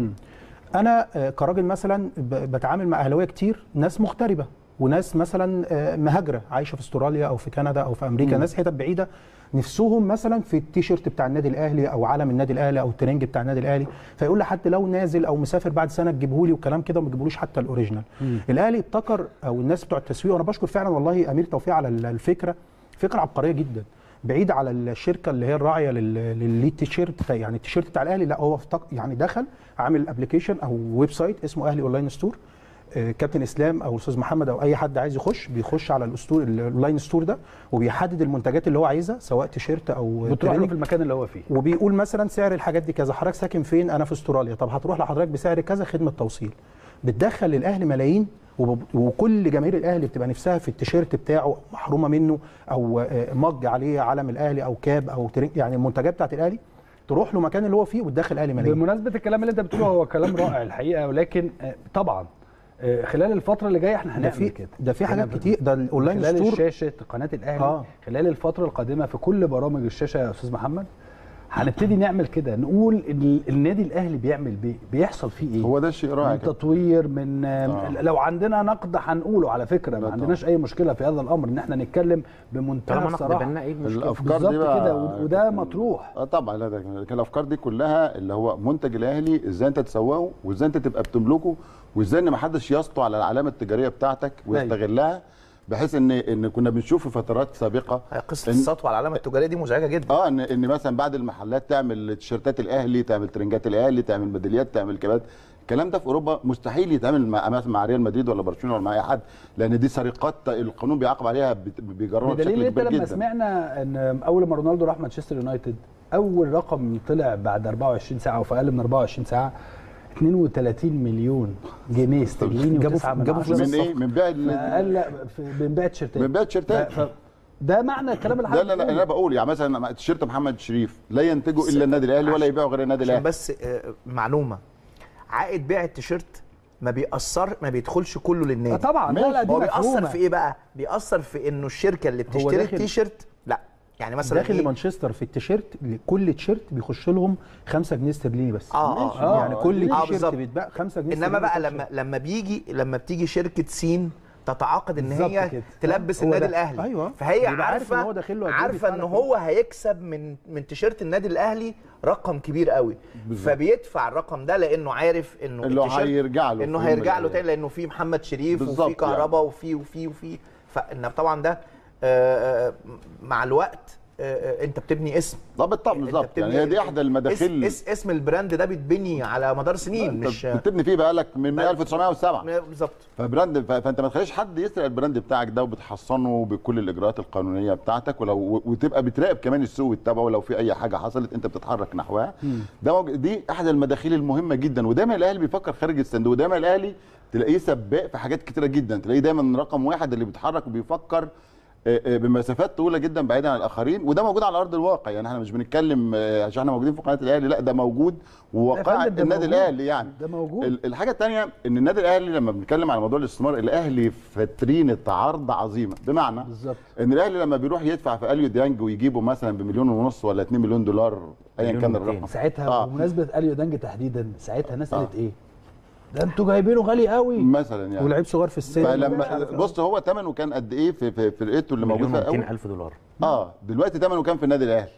انا آه، كراجل مثلا ب- بتعامل مع اهلاويه كتير ناس مغتربه وناس مثلا آه، مهاجره عايشه في استراليا او في كندا او في امريكا ناس حتت بعيده نفسهم مثلا في التيشيرت بتاع النادي الاهلي او علم النادي الاهلي او الترنج بتاع النادي الاهلي فيقول لي حتى لو نازل او مسافر بعد سنه تجيبه لي وكلام كده وما تجيبولوش حتى الاوريجينال الاهلي ابتكر او الناس بتوع التسويق وانا بشكر فعلا والله امير توفيق على ال- الفكره فكره عبقريه جدا بعيد على الشركه اللي هي الراعيه لل- للليد تيشيرت يعني التيشيرت بتاع الاهلي لا هو افتك- يعني دخل عامل ابلكيشن او ويب سايت اسمه اهلي اونلاين ستور آه، كابتن اسلام او الاستاذ محمد او اي حد عايز يخش بيخش على الاسطور الاونلاين ستور ده وبيحدد المنتجات اللي هو عايزها سواء تيشيرت او
بتروح له
تريننج
في المكان اللي هو فيه
وبيقول مثلا سعر الحاجات دي كذا حضرتك ساكن فين انا في استراليا طب هتروح لحضرتك بسعر كذا خدمه توصيل بتدخل للاهلي ملايين وب- وكل جماهير الاهلي بتبقى نفسها في التيشيرت بتاعه محرومه منه او آه، مج عليه علم الاهلي او كاب او ترين يعني المنتجات بتاعت الاهلي تروح له مكان اللي هو فيه وتدخل الاهلي ملايين
بمناسبه الكلام اللي انت بتقوله هو كلام رائع الحقيقه ولكن آه، طبعا آه، خلال الفتره اللي جايه احنا
ده
هنعمل
في
كده
ده في حاجات
هنعمل
كتير ده الاونلاين
خلال
ستور
الشاشه قناه الاهلي
آه.
خلال الفتره القادمه في كل برامج الشاشه يا استاذ محمد هنبتدي نعمل كده نقول ال- النادي الاهلي بيعمل بيه بيحصل فيه ايه
هو ده الشيء رائع
من
كده.
تطوير من
آه.
لو عندنا نقد هنقوله على فكره ما
لا
عندناش اي مشكله في هذا الامر ان احنا نتكلم بمنتهى
طالما ناخد
الصراحه
بالنا ايه المشكله
الافكار دي
بالظبط
بقى
كده وده مطروح
اه طبعا لا ده كان الافكار دي كلها اللي هو منتج الاهلي ازاي انت تسوقه وازاي انت تبقى بتملكه وازاي ان ما حدش يسطو على العلامه التجاريه بتاعتك ويستغلها بحيث ان ان كنا بنشوف في فترات سابقه
قصه
إن-
السطوه على العلامه التجاريه دي مزعجه جدا
اه ان ان مثلا بعد المحلات تعمل تيشيرتات الاهلي تعمل ترنجات الاهلي تعمل ميداليات تعمل كبات الكلام ده في اوروبا مستحيل يتعمل مع مثلا مع ريال مدريد ولا برشلونه ولا مع اي حد لان دي سرقات القانون بيعاقب عليها بت- بيجرمها
بدليل
بشكل
انت
كبير
لما
جدا
سمعنا ان اول ما رونالدو راح مانشستر يونايتد اول رقم طلع بعد 24 ساعه او في اقل من 24 ساعه 32 مليون جنيه استرليني
جابوا-
وتسعة من
جابوا
عشرة.
فلوس
من ايه من بيع ال-
اقل في بنبيع تيشيرتات
من بيع التيشيرتات.
ف- ف- ده معنى الكلام اللي
لا
حضرتك
لا لا
بتقوله.
انا بقول يعني مثلا تيشيرت محمد شريف لا ينتجه الا النادي الاهلي ولا
عشان-
يبيعه غير النادي
عشان
الاهلي
بس آه، معلومه عائد بيع التيشيرت ما بيأثر ما بيدخلش كله
آه
للنادي
طبعا لا لا دي
هو بيأثر
مفهومة.
في ايه بقى؟ بيأثر في انه الشركه اللي بتشتري
داخل-
التيشيرت لا يعني مثلا
داخل
إيه؟
لمانشستر في التيشيرت كل تيشيرت بيخش لهم 5 جنيه استرليني بس
اه
ماشي.
اه
يعني كل
آه،
تيشيرت
بالظبط.
بيتباع 5 جنيه
انما
استرليني
بقى
كل
لما
شيرت.
لما بيجي لما بتيجي شركه سين تتعاقد ان
بالظبط
هي
كده.
تلبس
هو
النادي
ده.
الاهلي
أيوة.
فهي
بيبقى عارف
عارفه
إن هو داخل له قد إيه
عارفه ان
بيدفع له
هو هيكسب من من تيشيرت النادي الاهلي رقم كبير قوي فبيدفع الرقم ده لانه عارف انه
اللي هو
التيشيرت-
هيرجع له
انه
في يوم من
هيرجع له
الأيام.
تاني لانه في محمد شريف
بالظبط
وفي كهربا وفي وفي وفي فان طبعا ده آه، آه، مع الوقت آه، آه، انت بتبني اسم
طب بالطبع
انت
بالظبط
بتبني-
يعني هي دي احدى المداخيل
اس اس اسم البراند ده بيتبني على مدار سنين
انت
مش
بتبني فيه بقالك من 1907
بالظبط
فبراند ف- فانت ما تخليش حد يسرق البراند بتاعك ده وبتحصنه بكل الاجراءات القانونيه بتاعتك ولو وتبقى بتراقب كمان السوق وتتابعه لو في اي حاجه حصلت انت بتتحرك نحوها ده موج- دي احد المداخيل المهمه جدا ودايما الاهلي بيفكر خارج الصندوق ودايما الاهلي تلاقيه سباق في حاجات كتيره جدا تلاقيه دايما رقم واحد اللي بيتحرك وبيفكر آه، آه، بمسافات طويله جدا بعيدا عن الاخرين وده موجود على ارض الواقع يعني احنا مش بنتكلم آه، عشان احنا موجودين في قناه الاهلي لا ده موجود وواقع
فندم، ده
النادي
موجود.
الاهلي يعني
ده موجود.
ال- الحاجه الثانيه ان النادي الاهلي لما بنتكلم على موضوع الاستثمار الاهلي فاترينه عرض عظيمه بمعنى
بالظبط.
ان الاهلي لما بيروح يدفع في اليو ديانج ويجيبه مثلا بمليون ونص ولا 2 مليون دولار ايا
مليون
كان
ومئتين.
الرقم
ساعتها
آه.
بمناسبه اليو دانج تحديدا ساعتها ناس
آه.
قالت ايه؟ ده انتوا جايبينه غالي قوي
مثلا يعني
ولعيب صغير في السن
فلما بص هو ثمنه كان قد ايه في في فرقته اللي موجود
مليون
فيها
و
الاول
الف دولار
اه دلوقتي ثمنه كام في النادي الاهلي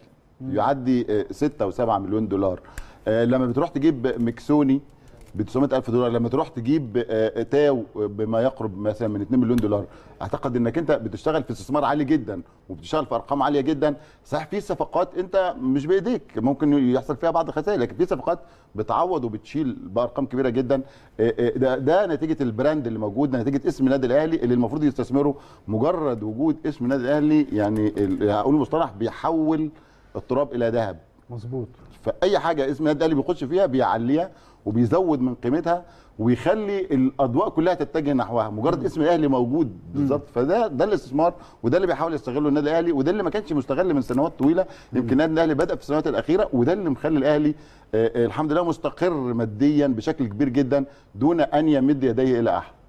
يعدي 6 و7 مليون دولار آه لما بتروح تجيب مكسوني ب 900 الف دولار لما تروح تجيب آه تاو بما يقرب مثلا من 2 مليون دولار اعتقد انك انت بتشتغل في استثمار عالي جدا وبتشتغل في ارقام عاليه جدا صحيح في صفقات انت مش بايديك ممكن يحصل فيها بعض الخسائر لكن في صفقات بتعوض وبتشيل بارقام كبيره جدا آه، آه، ده, ده نتيجه البراند اللي موجود ده نتيجه اسم النادي الاهلي اللي المفروض يستثمروا مجرد وجود اسم النادي الاهلي يعني ال- هقول مصطلح بيحول التراب الى ذهب
مظبوط
فاي حاجه اسم النادي الاهلي بيخش فيها بيعليها وبيزود من قيمتها ويخلي الاضواء كلها تتجه نحوها مجرد اسم الاهلي موجود بالظبط فده ده الاستثمار وده اللي بيحاول يستغله النادي الاهلي وده اللي ما كانش مستغل من سنوات طويله يمكن النادي الاهلي بدا في السنوات الاخيره وده اللي مخلي الاهلي آه، آه، الحمد لله مستقر ماديا بشكل كبير جدا دون ان يمد يديه الى احد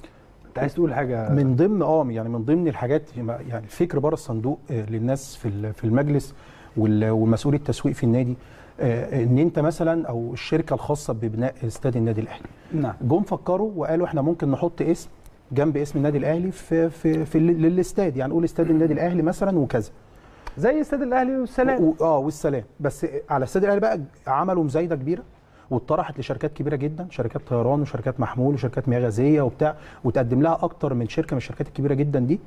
انت عايز تقول حاجه
من ضمن اه يعني من ضمن الحاجات يعني الفكر بره الصندوق آه، للناس في ال- في المجلس وال- والمسؤول التسويق في النادي آه، ان انت مثلا او الشركه الخاصه ببناء استاد النادي الاهلي
نعم
جم فكروا وقالوا احنا ممكن نحط اسم جنب اسم النادي الاهلي في في في ال- للاستاد يعني نقول استاد النادي الاهلي مثلا وكذا
زي استاد الاهلي والسلام
و- اه والسلام بس على استاد الاهلي بقى عملوا مزايده كبيره واتطرحت لشركات كبيره جدا شركات طيران وشركات محمول وشركات مياه غازيه وبتاع وتقدم لها اكتر من شركه من الشركات الكبيره جدا دي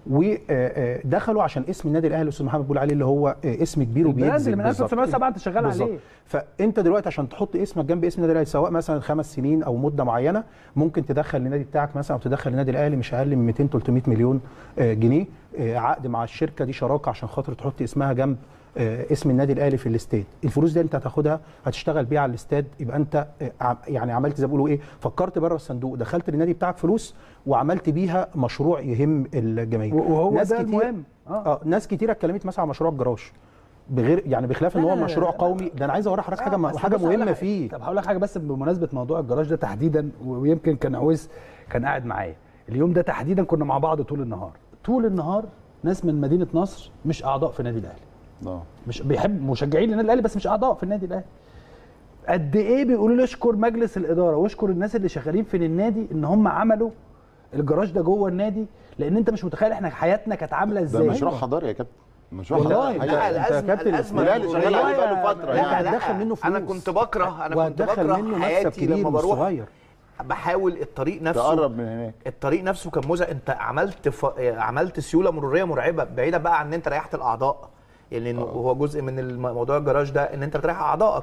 ودخلوا عشان اسم النادي الاهلي الاستاذ محمد بيقول عليه اللي هو آه، اسم كبير
البراند
وبيجذب
اللي من
بالظبط.
1907 انت شغال
بالظبط.
عليه
فانت دلوقتي عشان تحط اسمك جنب اسم النادي الاهلي سواء مثلا خمس سنين او مده معينه ممكن تدخل النادي بتاعك مثلا او تدخل النادي الاهلي مش اقل من 200 300 مليون آه، جنيه آه، عقد مع الشركه دي شراكه عشان خاطر تحط اسمها جنب آه، اسم النادي الاهلي في الاستاد الفلوس دي انت هتاخدها هتشتغل بيها على الاستاد يبقى انت آه، عم- يعني عملت زي ما بيقولوا ايه فكرت بره الصندوق دخلت للنادي بتاعك فلوس وعملت بيها مشروع يهم الجماهير
وهو
ناس
ده
كتير
المهم اه
اه ناس كتيره اتكلمت مثلا عن مشروع الجراج بغير يعني بخلاف ان
لا
هو
لا لا
مشروع
لا.
قومي ده انا عايز اوري حضرتك حاجه
آه،
م-
بس
حاجه
بص هقول
مهمه
لك-
فيه
طب هقول لك حاجه بس بمناسبه موضوع الجراج ده تحديدا ويمكن كان عويس كان قاعد معايا اليوم ده تحديدا كنا مع بعض طول النهار طول النهار ناس من مدينه نصر مش اعضاء في النادي الاهلي
اه
مش بيحب مشجعين للنادي الاهلي بس مش اعضاء في النادي الاهلي قد ايه بيقولوا لي اشكر مجلس الاداره واشكر الناس اللي شغالين في النادي ان هم عملوا الجراج ده جوه النادي لان انت مش متخيل احنا حياتنا كانت عامله
ده
ازاي
مشروع حضاري يا كابتن مشروع
والله
حضاري
لا
حقيقة.
الازمه
كابتن
الازمه
الأهلي شغال عليه
الجمهورية-
بقاله فترة
لا
يعني.
لا
هتدخل منه
انا
فلوس.
كنت بكره انا كنت
وهتدخل
بكره
منه مكسب
حياتي
كبير
لما
مش
بروح
صغير
بحاول الطريق نفسه
تقرب من هناك
الطريق نفسه كان مزعج انت عملت ف... عملت سيوله مروريه مرعبه بعيده بقى عن ان انت ريحت الاعضاء يعني إنه هو جزء من الم- موضوع الجراج ده ان انت بتريح اعضائك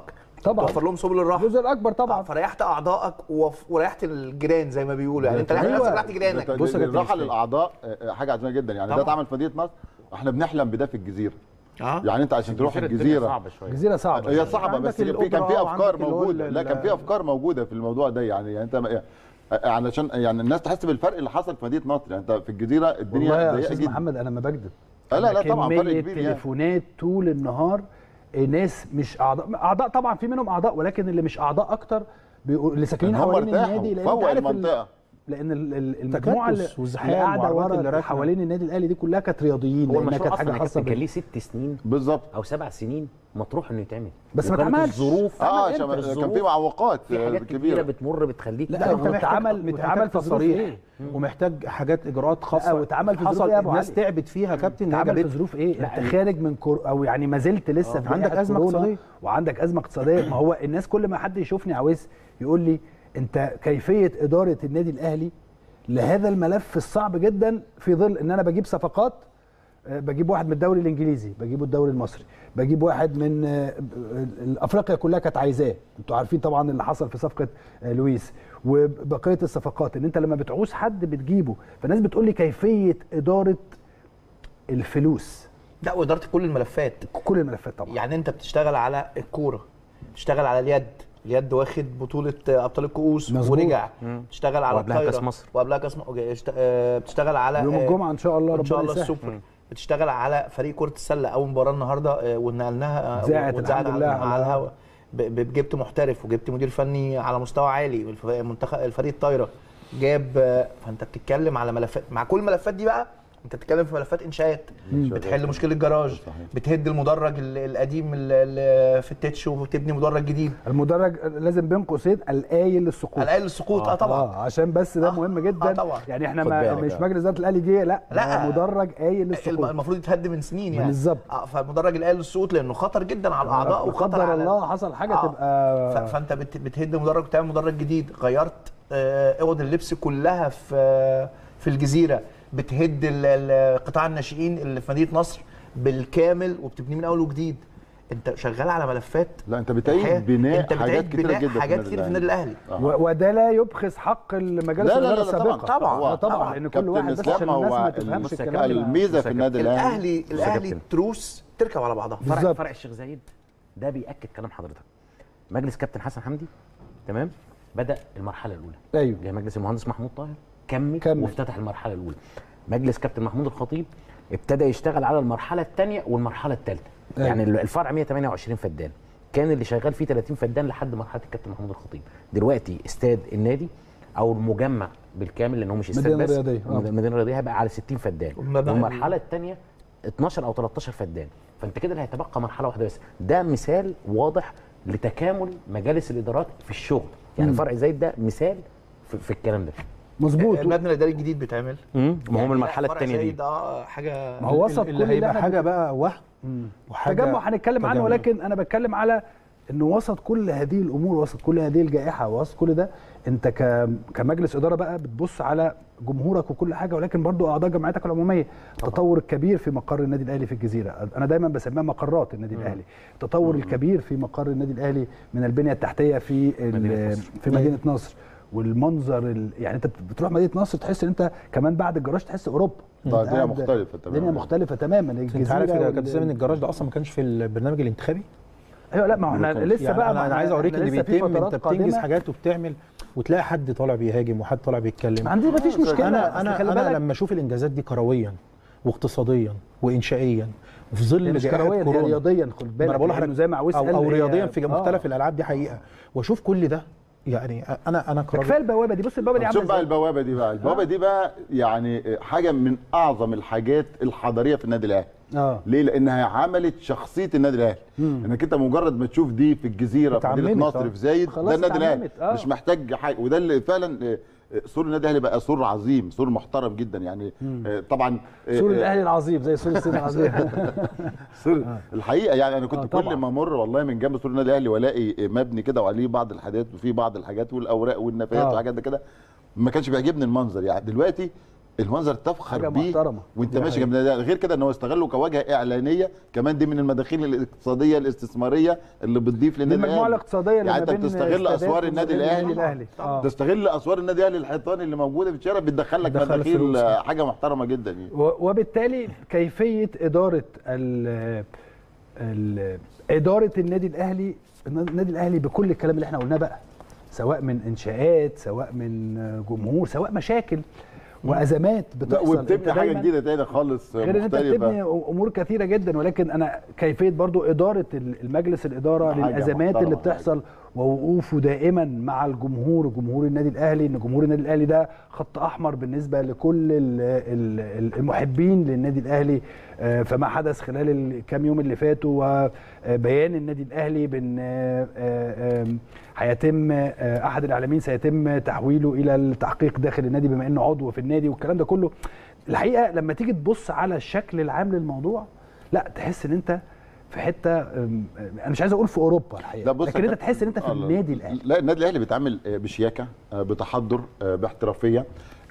طبعا
توفر لهم سبل الراحه
الجزء الاكبر طبعا
فريحت اعضائك ووف- وريحت الجيران زي ما بيقولوا يعني انت ريحت
أيوة.
نفسك ريحت جيرانك
ده-
بص يا كابتن
الراحه
إسلام.
للاعضاء آه، حاجه عظيمه جدا يعني ده
طبعا.
اتعمل في مدينه نصر احنا بنحلم بده في الجزيره
اه
يعني انت عشان تروح
الدنيا
الجزيره
صعبه شويه
جزيره صعبه
هي صعبه
عندك
بس في كان
الأوبرا
في افكار
وعندك اللي هو
موجوده
ال-
لا كان في افكار موجوده في الموضوع ده يعني يعني انت علشان يعني الناس تحس بالفرق اللي حصل في مدينه نصر يعني انت في الجزيره
والله
الدنيا
يا
ضيقه
استاذ
جدا
محمد انا ما بكذب
آه لا
أنا
لا طبعا فرق
كمية
كبير يعني
تليفونات طول النهار ناس مش اعضاء اعضاء طبعا في منهم اعضاء ولكن اللي مش اعضاء اكتر بيقول اللي ساكنين
إن هم
حوالين
ارتاحوا
النادي لان انت
فوق
عارف ال-
المنطقه
لان ال- ال- المجموعه اللي
تكدس وزحام
اللي قاعده
وعربات اللي
ورا
راكنة.
حوالين النادي الاهلي دي كلها كانت رياضيين
هو
لانها
المشروع
كانت
اصلا
حاجه
يا
خاصه
كابتن كان
بال-
ليه ست سنين
بالظبط
او سبع سنين مطروح انه يتعمل
بس ما
وكانت
اتعملش.
الظروف
اه
عمل
عشان
إمتى؟
كان
الظروف
في معوقات
في
آه،
حاجات كبيره
كبيره
بتمر بتخليك
لا،
لا
أنت
انت
واتعمل-
محتاج
واتعمل
محتاج
في ظروف
تصاريح
إيه؟
ومحتاج حاجات اجراءات خاصه
واتعمل في ظروف
حصل
إيه يا أبو
الناس
علي؟
تعبت فيها كابتن إن هي
اتعمل في
جابت
ظروف ايه؟
لا،
انت خارج من كور او يعني ما زلت لسه في
عندك
جائحة
أزمة
كورونا
اقتصادية.
وعندك ازمه اقتصاديه ما هو الناس كل ما حد يشوفني عاوز يقول لي انت كيفيه اداره النادي الاهلي لهذا الملف الصعب جدا في ظل ان انا بجيب صفقات آه، بجيب واحد من الدوري الانجليزي بجيبه الدوري المصري بجيب واحد من آه، ال- افريقيا كلها كانت عايزاه انتوا عارفين طبعا اللي حصل في صفقه آه، لويس وبقيه الصفقات ان انت لما بتعوز حد بتجيبه فالناس بتقول لي كيفيه اداره الفلوس
لا واداره كل الملفات
كل الملفات طبعا
يعني انت بتشتغل على الكوره بتشتغل على اليد اليد واخد بطوله ابطال الكؤوس
مظبوط.
ورجع بتشتغل على
وقبلها
الطايره
كأس مصر.
وقبلها كاس م- اشت- آه، بتشتغل على
يوم
آه،
الجمعه ان شاء الله
ان شاء
ربنا
الله
يسهل
السوبر بتشتغل على فريق كره السله اول مباراه النهارده آه، ونقلناها آه،
اتذاعت
واتذاعت
الحمد لله
على, على
على-
الهواء ب- ب- جبت محترف وجبت مدير فني على مستوى عالي والف- المنتخب الفريق الطايره جاب آه، فانت بتتكلم على ملفات مع كل الملفات دي بقى انت بتتكلم في ملفات انشاءات بتحل مشكله الجراج بتهد المدرج ال- القديم اللي في التتش وتبني مدرج جديد
المدرج لازم بين قوسين القايل للسقوط
على الاقل السقوط اه طبعا
اه عشان بس ده
آه،
مهم جدا
آه طبعا.
يعني احنا
خد
ما
بالك،
مش
آه.
مجلس اداره الاهلي جه لا
لا.
ده مدرج قايل
الم-
للسقوط
المفروض يتهد من سنين يعني
بالظبط.
آه فالمدرج القايل للسقوط لانه خطر جدا على الاعضاء وخطر
وقدر
على
الله حصل حاجه
آه.
تبقى
ف- فانت بت- بتهد مدرج وتعمل مدرج جديد غيرت آه، اوض اللبس كلها في في الجزيره بتهد ال- ال- قطاع الناشئين اللي في مدينه نصر بالكامل وبتبنيه من اول وجديد انت شغال على ملفات
لا انت
الحقيقة
بتعيد بناء
انت
حاجات
بتعيد
كتيره
بناء
جدا
حاجات كتير في النادي الاهلي
آه.
و- وده لا يبخس حق المجالس
لا لا
الاداره
لا لا طبعا
السابقه
طبعا.
آه طبعا
طبعا.
لان كل
كابتن
واحد بس
إسلام
عشان الناس
هو
ما تفهمش
بص يا
الكلام ده.
الميزه في النادي الاهلي
الاهلي الاهلي
كابتن.
تروس تركب على بعضها
فرع
بالظبط.
فرع الشيخ زايد ده بياكد كلام حضرتك مجلس كابتن حسن حمدي تمام بدا المرحله الاولى
ايوه
جاء مجلس المهندس محمود طاهر كمل,
كمل.
وافتتح المرحله الاولى مجلس كابتن محمود الخطيب ابتدى يشتغل على المرحله الثانيه والمرحله الثالثه
أيوة.
يعني الفرع 128 فدان كان اللي شغال فيه 30 فدان لحد مرحله الكابتن محمود الخطيب دلوقتي استاد النادي او المجمع بالكامل لان هو مش استاد
مدينة
بس
رياضية، آه.
المدينه الرياضيه هيبقى على 60 فدان
والمباني.
والمرحله الثانيه 12 او 13 فدان فانت كده اللي هيتبقى مرحله واحده بس ده مثال واضح لتكامل مجالس الادارات في الشغل يعني فرع زايد ده مثال في, في الكلام ده
مظبوط
المبنى الاداري الجديد بيتعمل
ما هو
يعني
من المرحله
فرع
الثانيه دي
زايد اه حاجه
ما هو وسط
اللي
كل اللي
هيبقى
احنا
حاجه بقى وهم وحاجه
تجمع هنتكلم عنه
تجمع.
ولكن انا بتكلم على انه وسط كل هذه الامور وسط كل هذه الجائحه وسط كل ده انت ك... كمجلس اداره بقى بتبص على جمهورك وكل حاجه ولكن برضو اعضاء جمعيتك العموميه التطور الكبير في مقر النادي الاهلي في الجزيره انا دايما بسميها مقرات النادي الاهلي التطور الكبير في مقر النادي الاهلي من البنيه التحتيه في ال-
مدينة نصر.
في مدينه نصر والمنظر ال... يعني انت بتروح مدينه نصر تحس ان انت كمان بعد الجراج تحس اوروبا
طبعا
أنت
الدنيا
قاعد-
مختلفة تماماً.
الدنيا مختلفه تماما
انت عارف يا
وال-
كابتن سامي ان الجراج ده اصلا ما كانش في البرنامج الانتخابي
ايوه لا ما هو احنا لسه
يعني
بقى
انا,
ما
أنا
إحنا-
عايز اوريك
إحنا
اللي
لسه في
بيتم
فترات
انت بتنجز
قادمة.
حاجات وبتعمل وتلاقي حد طالع بيهاجم وحد طالع بيتكلم
ما عندي ما فيش مشكله
انا
أصل
انا
خلي
انا
بالك
لما اشوف الانجازات دي كرويا واقتصاديا وانشائيا وفي
هي
ظل
مش
جائحة
كرويا هي
كورونا
رياضيا خد
ما
بالك
انا بقول
لأنه
لحضرتك
زي ما عاوز
او,
قال
أو
هي-
رياضيا في
آه.
مختلف الالعاب دي حقيقه واشوف كل ده يعني انا انا
كفايه
كراجل
البوابه دي بص البوابه دي
شوف
عامله
بقى
ازاي
البوابه دي بقى البوابه دي بقى يعني حاجه من اعظم الحاجات الحضاريه في النادي الاهلي
اه
ليه؟ لانها عملت شخصيه النادي الاهلي انك انت مجرد ما تشوف دي في الجزيره في مدينه
اتعممت،
نصر
آه.
في زايد
خلاص
ده النادي الاهلي
اتعممت، آه.
مش محتاج حاجه وده اللي فعلا آه، آه، سور النادي الاهلي بقى سور عظيم سور محترم جدا يعني آه، طبعا آه،
سور
آه،
الاهلي العظيم زي سور الصين العظيم
سور الحقيقه يعني انا كنت
آه،
كل
طبعاً.
ما امر والله من جنب سور النادي الاهلي والاقي مبني كده وعليه بعض الحاجات وفي بعض الحاجات والاوراق والنفايات
آه.
وحاجات ده كده ما كانش بيعجبني المنظر يعني دلوقتي المنظر تفخر
حاجة
بيه
محترمة.
وانت
دي
ماشي
حقيقة.
جنب ده غير كده ان هو استغله كواجهه اعلانيه كمان دي من المداخيل الاقتصاديه الاستثماريه اللي بتضيف للنادي
المجموعه
الأهلي.
الاقتصاديه اللي
يعني
ما
انت
بين
بتستغل
السادات
اسوار النادي
والنادي
الاهلي
الاهلي آه.
تستغل اسوار النادي الاهلي الحيطان اللي موجوده في الشارع بتدخل لك
بتدخل
مداخيل
فلوس.
آه، حاجه محترمه جدا يعني
و- وبالتالي كيفيه اداره ال ال اداره النادي الاهلي النادي الاهلي بكل الكلام اللي احنا قلناه بقى سواء من انشاءات سواء من جمهور سواء مشاكل وازمات
لا،
بتحصل أنت
وبتبني حاجه
دايماً-
جديده تاني خالص
غير ان انت
مختلفه
بتبني امور كثيره جدا ولكن انا كيفيه برضو اداره المجلس الاداره
حاجة
للازمات اللي
محترمة
بتحصل ووقوفه دائما مع الجمهور جمهور النادي الاهلي ان جمهور النادي الاهلي ده خط احمر بالنسبه لكل ال- ال- المحبين للنادي الاهلي آه، فما حدث خلال الكام يوم اللي فاتوا وبيان النادي الاهلي بان آه، آه، آم، هيتم آه، احد الاعلاميين سيتم تحويله الى التحقيق داخل النادي بما انه عضو في النادي والكلام ده كله الحقيقه لما تيجي تبص على الشكل العام للموضوع لا تحس ان انت في حته أم، انا مش عايز اقول في اوروبا الحقيقه
لا بص
لكن
يا
انت
كابتن،
تحس ان انت في
الله.
النادي الاهلي
لا النادي الاهلي بيتعامل آه، بشياكه آه، بتحضر آه، باحترافيه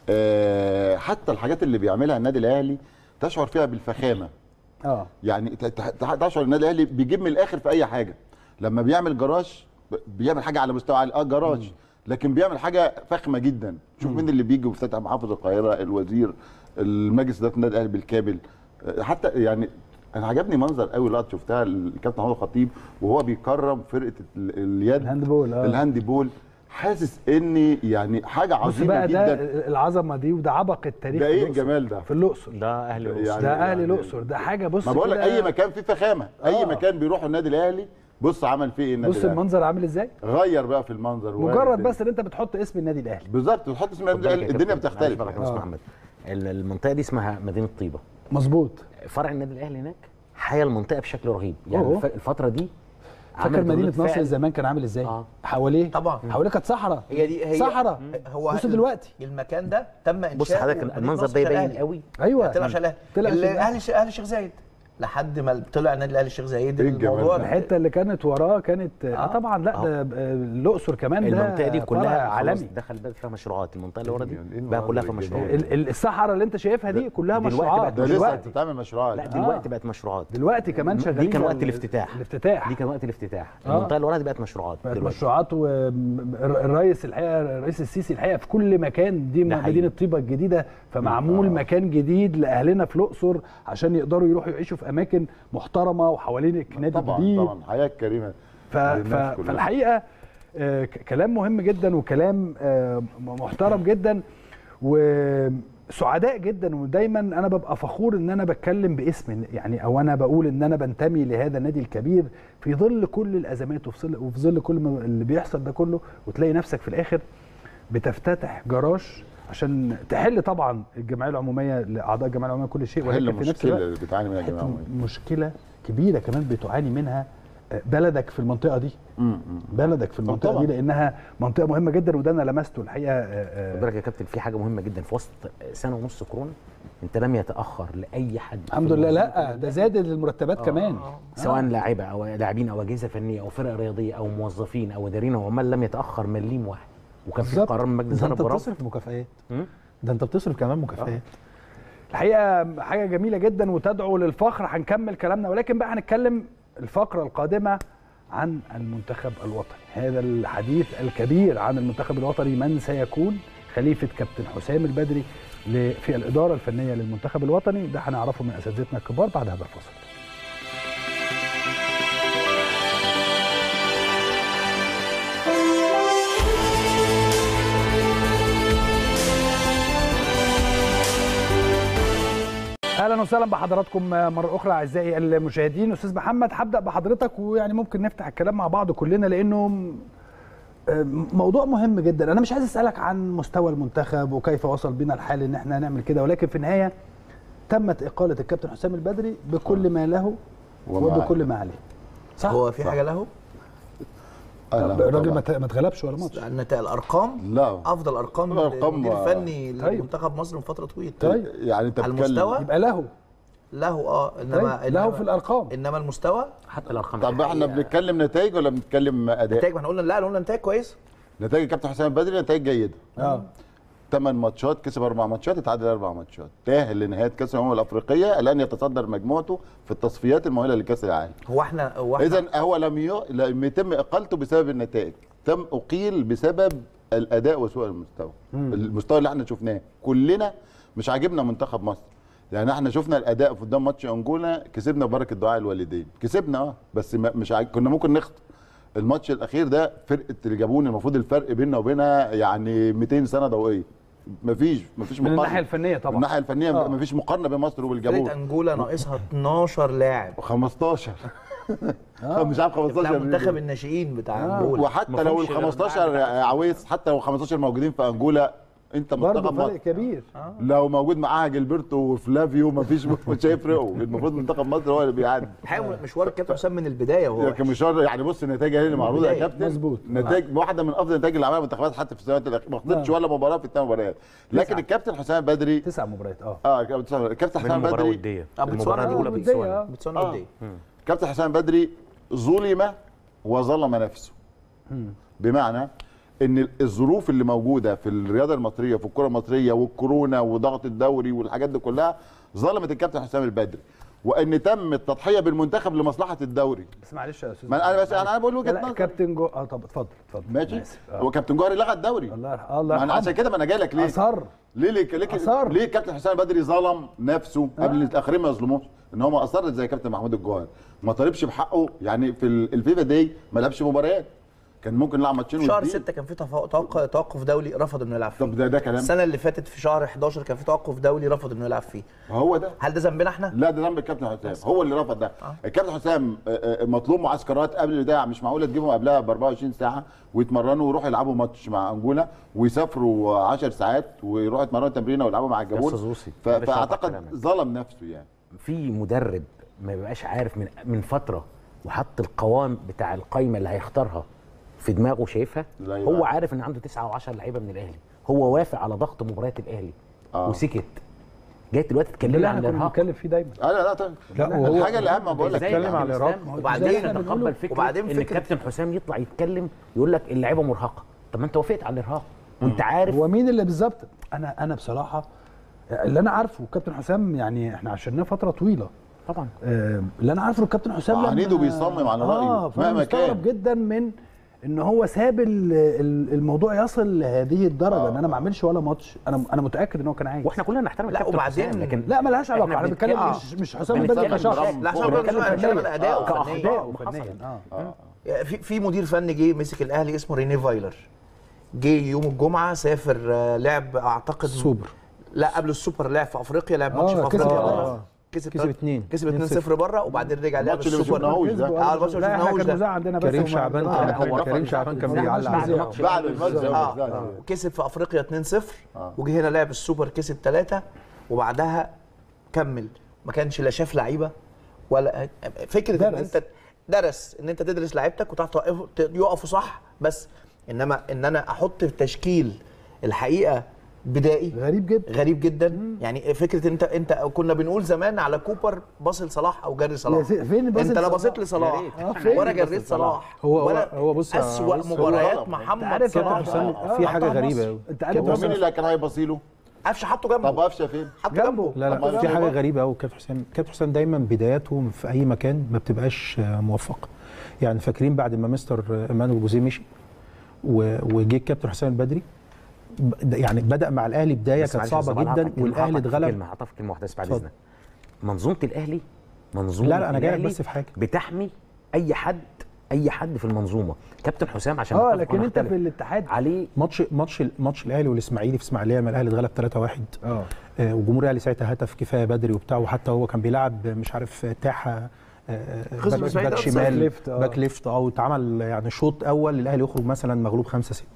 آه، حتى الحاجات اللي بيعملها النادي الاهلي تشعر فيها بالفخامه
اه
يعني ت- ت- تشعر النادي الاهلي بيجيب من الاخر في اي حاجه لما بيعمل جراج ب- بيعمل حاجه على مستوى عالي اه جراج لكن بيعمل حاجه فخمه جدا شوف مين اللي بيجي ويفتتح محافظ القاهره الوزير المجلس اداره النادي الاهلي بالكامل آه، حتى يعني انا عجبني منظر قوي لقطه شفتها الكابتن محمود الخطيب وهو بيكرم فرقه ال- اليد
الهاندبول اه
الهاند بول حاسس ان يعني حاجه
بص
عظيمه
بقى ده
جدا
العظمه دي وده عبق التاريخ
ده
في
ايه
الأقصر.
الجمال ده
في الاقصر
ده اهلي
يعني-
يعني
ده اهلي
يعني-
الاقصر ده حاجه بص
ما بقول لك
كده-
اي مكان فيه فخامه اي
آه.
مكان بيروحوا النادي الاهلي بص عمل فيه ايه النادي
بص
الأهلي.
المنظر عامل ازاي
غير بقى في المنظر
مجرد
وارد.
بس ان انت بتحط اسم النادي الاهلي
بالظبط تحط اسم النادي الأهلي، الدنيا بتختلف
معلش
آه.
آه. محمد ال- المنطقه دي اسمها مدينه طيبه
مظبوط
فرع النادي الاهلي هناك حيا المنطقه بشكل رهيب يعني
أوه.
الف- الفتره دي
فاكر
عملت
مدينه
ردود
نصر
فعل.
زمان كان عامل ازاي
آه.
حواليه
طبعا.
حواليه كانت صحراء
هي دي هي
صحراء
هو
بص دلوقتي
المكان ده تم انشاؤه
بص حضرتك
مدينة
المنظر
نصر
ده
عشان
يبين
الأهلي.
قوي
ايوه
طلع عشان الاهلي
طلع عشان
اللي-
الأهلي.
اهلي اهلي الشيخ زايد لحد ما طلع النادي الاهلي الشيخ زايد
إيه الجمال
الموضوع
ده؟
الحته اللي كانت وراه كانت اه,
آه.
طبعا لا
آه.
ده آه، الاقصر كمان ده
المنطقه دي
فرع
كلها
عالمي
عالمي دخل بقى فيها مشروعات المنطقه اللي ورا دي
يعني إيه
بقى كلها فيها
المناظر
مشروعات
الجميلة؟
ال- ال- الصحراء اللي انت شايفها دي كلها
دلوقتي
مشروعات
بقت
ده لسه
دلوقتي
بتتعمل مشروعات
لا دلوقتي بقت مشروعات
دلوقتي كمان
دي
شغالين
كان وقت
على
الافتتاح.
الافتتاح
دي كان وقت الافتتاح
آه.
المنطقه اللي ورا دي بقت مشروعات
بقت
دلوقتي
مشروعات والرئيس الحقيقه الرئيس السيسي الحقيقه في كل مكان دي
ده حقيقي.
مدينه طيبه الجديده فمعمول مكان جديد لاهلنا في الاقصر عشان يقدروا يروحوا يعيشوا في اماكن محترمه وحوالين النادي
طبعا
الجديد
طبعا حياه كريمه
ف...
للناس
ف...
كلها.
فالحقيقه آه، ك- كلام مهم جدا وكلام آه، م- محترم جدا وسعداء جدا ودايما انا ببقى فخور ان انا بتكلم باسم يعني او انا بقول ان انا بنتمي لهذا النادي الكبير في ظل كل الازمات وفي ظل وفي ظل كل ما اللي بيحصل ده كله وتلاقي نفسك في الاخر بتفتتح جراج عشان تحل طبعا الجمعيه العموميه لاعضاء الجمعيه العموميه كل شيء
حل
ولكن في نفس الوقت
المشكله اللي بتعاني منها يا
حتة
جماعه
مشكله كبيره كمان بتعاني منها آه، بلدك في المنطقه دي بلدك في المنطقه
طبعاً.
دي لانها منطقه مهمه جدا وده انا لمسته الحقيقه آه،
خد
آه،
بالك يا كابتن في حاجه مهمه جدا في وسط سنه ونص كورونا انت لم يتاخر لاي حد في
الحمد لله
المنظومة
لا ده زاد المرتبات كمان
سواء لاعيبه او لاعبين او اجهزه فنيه او فرق رياضيه او موظفين او اداريين او عمال لم يتاخر مليم واحد وكان في
بالظبط.
قرار من مجلس
ده انت
اداره برافو
بتصرف مكافآت
مم.
ده انت بتصرف كمان مكافآت
الحقيقه حاجه جميله جدا وتدعو للفخر هنكمل كلامنا ولكن بقى هنتكلم الفقره القادمه عن المنتخب الوطني هذا الحديث الكبير عن المنتخب الوطني من سيكون خليفه كابتن حسام البدري ل- في الاداره الفنيه للمنتخب الوطني ده هنعرفه من اساتذتنا الكبار بعد هذا الفصل اهلا وسهلا بحضراتكم مره اخرى اعزائي المشاهدين استاذ محمد هبدا بحضرتك ويعني ممكن نفتح الكلام مع بعض كلنا لانه آه، موضوع مهم جدا انا مش عايز اسالك عن مستوى المنتخب وكيف وصل بنا الحال ان احنا نعمل كده ولكن في النهايه تمت اقاله الكابتن حسام البدري بكل ما له
وما
وبكل ما عليه صح
هو في حاجه له
آه، لا،
الراجل
طبعاً.
ما ت- ما اتغلبش ولا ماتش
النتائج الارقام
لا
افضل ارقام
الأرقام
المدير
ما-
الفني
طيب.
لمنتخب مصر من فتره طويله
طيب
يعني انت
على
بتتكلم
المستوى
يبقى له
له اه انما
طيب له
إنما-
في الارقام
انما المستوى
حتى الارقام
طب احنا بنتكلم نتائج ولا بنتكلم اداء؟
نتائج ما احنا قلنا لا قلنا نتائج كويسه
نتائج الكابتن حسام البدري نتائج جيده
اه
ثمان ماتشات كسب اربع ماتشات اتعادل اربع ماتشات تاهل لنهايه كاس الامم الافريقيه الان يتصدر مجموعته في التصفيات المؤهله لكاس العالم
هو احنا هو احنا
اذا هو لم ي... لم يتم اقالته بسبب النتائج تم اقيل بسبب الاداء وسوء المستوى المستوى اللي احنا شفناه كلنا مش عاجبنا منتخب مصر يعني احنا شفنا الاداء قدام ماتش انجولا كسبنا ببركه دعاء الوالدين كسبنا اه بس ما مش عاج... كنا ممكن نخطئ الماتش الاخير ده فرقه الجابون المفروض الفرق بيننا وبينها يعني 200 سنه ضوئيه مفيش مفيش
من
مقارنه
الناحيه الفنيه
من
طبعا
الناحيه الفنيه
آه.
مفيش مقارنه بين مصر والجابون
فرقه انجولا ناقصها 12 لاعب
15 مش عارف 15
بتاع منتخب
مين.
الناشئين بتاع
آه.
انجولا
وحتى
ما
لو
فيهمش
ال
غير
15
اللاعب
عويس حتى لو 15 موجودين في انجولا انت
برضه
منتخب
فرق
مصر
كبير
لو موجود معاها جilberto وفلافيو مفيش مش هيفرقوا المفروض منتخب مصر هو اللي بيعدي
حاول مشوار الكابتن حسام من البدايه وهو
لكن مش هو- يعني بص النتائج اهي اللي معروضه يا
بداية.
كابتن
مظبوط.
نتائج واحده من افضل النتائج اللي عملها المنتخبات حتى في السنوات الاخيره ما خسرتش ولا مباراه في الثمان مباريات لكن
تسعة.
الكابتن حسام بدري
تسع مباريات اه
اه الكابتن الكابتن
من
حسام
مباراه
بدري
وديه
آه،
المباراه
بتسوانا
الاولى
ودية،
بتسوانا
آه.
بتسوانا
آه.
وديه
كابتن حسام بدري ظلم وظلم نفسه بمعنى ان الظروف اللي موجوده في الرياضه المصريه في الكره المصريه والكورونا وضغط الدوري والحاجات دي كلها ظلمت الكابتن حسام البدري وان تم التضحيه بالمنتخب لمصلحه الدوري
بس معلش يا استاذ
ما انا بس انا بقول
لا،
وجهه
لا
نظري
كابتن جو اه طب اتفضل اتفضل
ماشي
أنا آسف. آه.
هو كابتن جوهري لغى الدوري
الله يرحمه الله
ما انا عشان
يرحمه
كده ما انا جاي لك ليه
اصر
ليه ليه ليه,
أصر.
ليه كابتن حسام بدري ظلم نفسه قبل الاخرين ما يظلموش ان هو ما اصرت زي كابتن محمود الجوهري ما طالبش بحقه يعني في ال- الفيفا دي ما لعبش مباريات كان ممكن يلعب ماتشين
في شهر
ويديه.
6 كان في تفا- توقف توقف دولي رفض انه يلعب فيه
طب ده ده كلام
السنه اللي فاتت في شهر 11 كان في توقف دولي رفض انه يلعب فيه
هو ده
هل ده ذنبنا احنا
لا ده ذنب الكابتن حسام هو اللي رفض ده الكابتن حسام آه، آه، مطلوب معسكرات قبل البدايه مش معقوله تجيبهم قبلها ب 24 ساعه ويتمرنوا ويروحوا يلعبوا ماتش مع انجولا ويسافروا 10 ساعات ويروحوا يتمرنوا تمرينه ويلعبوا مع الجابون
أستاذ أوصي،
ف-
معلش أقطع
فاعتقد
كلامك.
ظلم نفسه يعني
في مدرب ما بيبقاش عارف من من فتره وحط القوام بتاع القايمه اللي هيختارها في دماغه شايفها
لا
هو
يبقى.
عارف ان عنده تسعة و10 لعيبه من الاهلي هو وافق على ضغط مباريات الاهلي
آه.
وسكت جاي دلوقتي
ده
تكلمنا
اللي
عن
احنا كنا
الارهاق
بنتكلم فيه دايما
لا لا طيب
لا، وهو-
الحاجه الاهم بقول لك
ازاي
اتكلم على
الإسلام
العراق.
وبعدين
ازاي
احنا
نتقبل فكره
وبعدين
ان
فكرة-
الكابتن حسام يطلع يتكلم يقول لك اللعيبه مرهقه طب ما انت وافقت على الارهاق وانت عارف
هو مين اللي بالظبط انا انا بصراحه اللي انا عارفه كابتن حسام يعني احنا عشرناه فتره طويله
طبعا
آه، اللي انا عارفه الكابتن حسام لما-
عنيد وبيصمم على رأيه
اه فانا
مهما
مستغرب
كان.
جدا من ان هو ساب ال- ال- الموضوع يصل لهذه الدرجه
آه.
ان انا ما اعملش ولا ماتش انا انا متاكد ان هو كان عايز
واحنا كلنا نحترم
لا،
الكابتن
وبعدين-
حسام لكن
لا ملهاش علاقه
إحنا
انا بتكلم
بنتكلم-
مش مش حسام
بنتكلم
البدري كشخص
بشكل-
لا عشان
فوق.
بنتكلم بنتكلم عن اداء
اه
فنيا
كأخطاء
حصل.
فنيا اه
آه.
في في مدير فني جه مسك الاهلي اسمه ريني فايلر جه يوم الجمعه سافر آه، لعب اعتقد
السوبر
لا قبل السوبر لعب في افريقيا لعب ماتش
آه،
في
كسب
افريقيا
آه.
بره كسب
كسب اتنين.
كسب
2-0.
2-0 بره وبعدين رجع لعب
الماتش اللي ما
السوبر
شفناهوش ده.
اه الماتش اللي ما
لا احنا
شفناهوش
كان
ده.
مذاع عندنا بس
كريم
وما-
شعبان
آه،
كان
آه،
هو رفض
كريم شعبان كان
الإنذار
بيعلق
بعد
عليه.
ماتش
بعد الماتش
اه
آه.
كسب في افريقيا 2-0
آه.
وجه هنا لعب السوبر كسب 3 وبعدها كمل ما كانش لا شاف لعيبه ولا فكره ان
درس.
انت درس ان انت تدرس لعيبتك وتعرف توقفوا- ت- يقفوا صح بس انما ان انا احط في تشكيل الحقيقه بدائي
غريب جدا
غريب جدا يعني فكره انت انت كنا بنقول زمان على كوبر باص لصلاح او جري صلاح
يا سي- فين باص
انت لا
لصلاح؟
بصيت لصلاح
آه، فين
ولا
باص
جريت
لصلاح؟
صلاح
هو- هو-
ولا
هو بص يا-
اسوأ
بص، هو
مباريات
غلط.
محمد
عارف
كابتن
صلاح
حسام
آه،
في حاجه
منتخب
غريبه
مصر.
قوي
انت عارف
هو
بص-
مين اللي كان هيبصيله؟
قفشه حطه جنبه
طب قفشه فين؟
حطه
جنبه.
جنبه
لا
طب
لا في
ما-
حاجه غريبه قوي كابتن حسام كابتن حسام دايما بداياته في اي مكان ما بتبقاش آه، موفقه يعني فاكرين بعد ما مستر آه، ايمانويل جوزيه مشي و- وجه الكابتن حسام البدري ب- يعني بدا مع الاهلي بدايه
بس
كانت
معلش يا
صعبه
أستاذ،
جدا
هقطعك كلمة-
والاهلي
هقطعك في
اتغلب
كلمه هقطعك في كلمه واحده بس بعد
اتفضل.
اذنك منظومه الاهلي منظومه
لا لا انا جاي
الأهلي
بس في حاجه
بتحمي اي حد اي حد في المنظومه كابتن حسام عشان
اه
نتفق
لكن انت
ونختلف
في الاتحاد
عليه
ماتش ماتش ماتش الاهلي والاسماعيلي في اسماعيليه ما الاهلي اتغلب 3-1
اه
آه، وجمهور الاهلي ساعتها هتف كفايه بدري وبتاع وحتى هو كان بيلعب مش عارف تاحه آه، آه،
خصم
باك-
الإسماعيلي
باك
ده
شمال
باك ليفت، آه.
باك ليفت اه واتعمل يعني شوط اول الاهلي يخرج مثلا مغلوب 5 6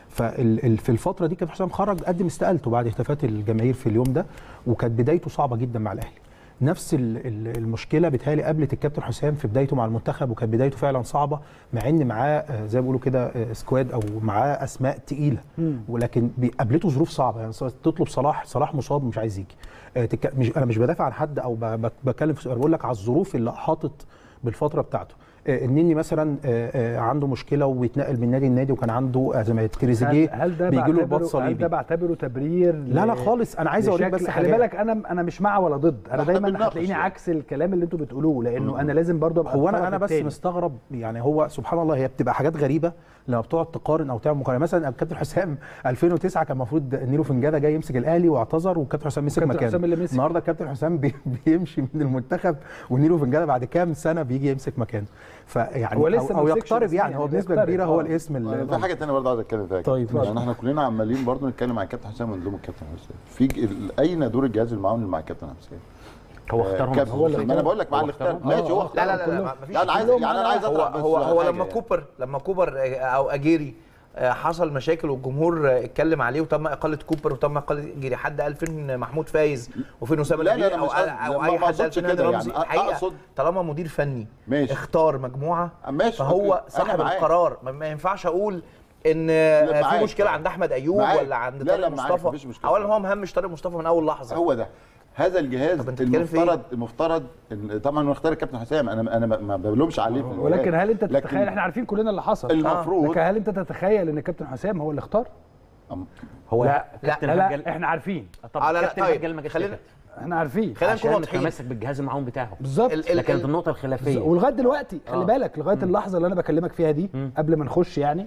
ففي الفتره دي كابتن حسام خرج قدم استقالته بعد هتافات الجماهير في اليوم ده وكانت بدايته صعبه جدا مع الاهلي نفس ال- ال- المشكله بيتهيألي قابلت الكابتن حسام في بدايته مع المنتخب وكانت بدايته فعلا صعبه مع ان معاه آه، زي ما بيقولوا كده آه، سكواد او معاه اسماء تقيله ولكن بي- قابلته ظروف صعبه يعني سواء تطلب صلاح صلاح مصاب مش عايز يجي آه، تك- مش انا مش بدافع عن حد او ب- ب- بتكلم في سؤال بقول لك على الظروف اللي حاطط بالفتره بتاعته آه، النني مثلا آه، آه، عنده مشكله وبيتنقل من نادي لنادي وكان عنده ازمات
هل,
تريزيجيه
هل ده
بيجي له رباط
بعتبره هل
صليبي
ده بعتبره تبرير
لا لا خالص انا عايز اوريك بس
خلي
حاجات.
بالك انا انا مش مع ولا ضد انا
احنا
دايما
بنناقش
هتلاقيني
يعني.
عكس الكلام اللي انتوا بتقولوه لانه انا لازم برضه ابقى
هو انا
الطرف
انا بس
التاني.
مستغرب يعني هو سبحان الله هي بتبقى حاجات غريبه لما بتقعد تقارن او تعمل مقارنه مثلا الكابتن حسام 2009 كان المفروض نيلو فنجاده جاي يمسك الاهلي واعتذر والكابتن حسام مسك
وكابتن
مكانه
حسام اللي مسك.
النهارده الكابتن حسام بي بيمشي من المنتخب ونيلو فنجاده بعد كام سنه بيجي يمسك مكانه فيعني
هو لسه
او, أو
ما مسكش
يقترب
بس
يعني
يعني
هو بنسبه
بيقترب.
كبيره هو
آه.
الاسم اللي
في حاجه ثانيه برضه عايز اتكلم فيها
طيب،
كده.
ماشي.
يعني احنا كلنا عمالين برضه نتكلم عن الكابتن حسام ونلوم الكابتن حسام في ج- ال- اين دور الجهاز المعاون مع الكابتن حسام؟
هو
آه،
اختارهم
كابتن
هو
حسام. ما انا بقول لك مع
هو
اللي اختار
اختارهم.
ماشي هو
آه،
لا لا
اختارهم.
لا, لا, ما فيش
لا انا عايز
كلهم
يعني انا عايز
هو
اطرح بس
هو هو
حاجة
لما
يعني.
كوبر لما كوبر آه، او اجيري آه، حصل مشاكل والجمهور آه، اتكلم عليه وتم اقاله كوبر وتم اقاله اجيري حد قال فين محمود فايز وفين اسامه
لا، لا،
نبيل
أنا
او
مش قصدي.
او
ما-
اي
ما
حد قال
أقصدش
فين هاني
كده
رمزي
يعني.
الحقيقه
أقصد-
طالما مدير فني
ماشي.
اختار مجموعه
ماشي،
فهو
أوكي.
صاحب
أنا معاك.
القرار ما- ما ينفعش اقول ان
لا،
آه،
معاك.
في مشكله عند احمد ايوب
معاك.
ولا عند
لا،
طارق
لا، معاك.
مصطفى
مفيش مشكلة.
اولا هو مهمش طارق مصطفى من اول لحظه
هو ده هذا الجهاز
طب أنت بتتكلم في إيه؟
المفترض المفترض إن طبعا هو اختار الكابتن حسام انا انا ما- ما بلومش عليه في
ولكن
الجهاز.
هل انت
لكن
تتخيل احنا عارفين كلنا اللي حصل
المفروض-
لكن هل انت تتخيل ان كابتن حسام هو اللي اختار؟
هو
لا
كابتن
لا, لا
هجل
احنا عارفين
طب
آه، لا، لا،
كابتن
طيب،
هجل ما جاش
خلينا-
ليه؟
احنا عارفين
خلينا نكون
عشان
واضحين
متمسك بالجهاز المعاون بتاعه
بالظبط
ال- ال-
ده كانت النقطه الخلافيه
ولغايه دلوقتي خلي
آه.
بالك لغايه اللحظه اللي انا بكلمك فيها دي قبل ما نخش يعني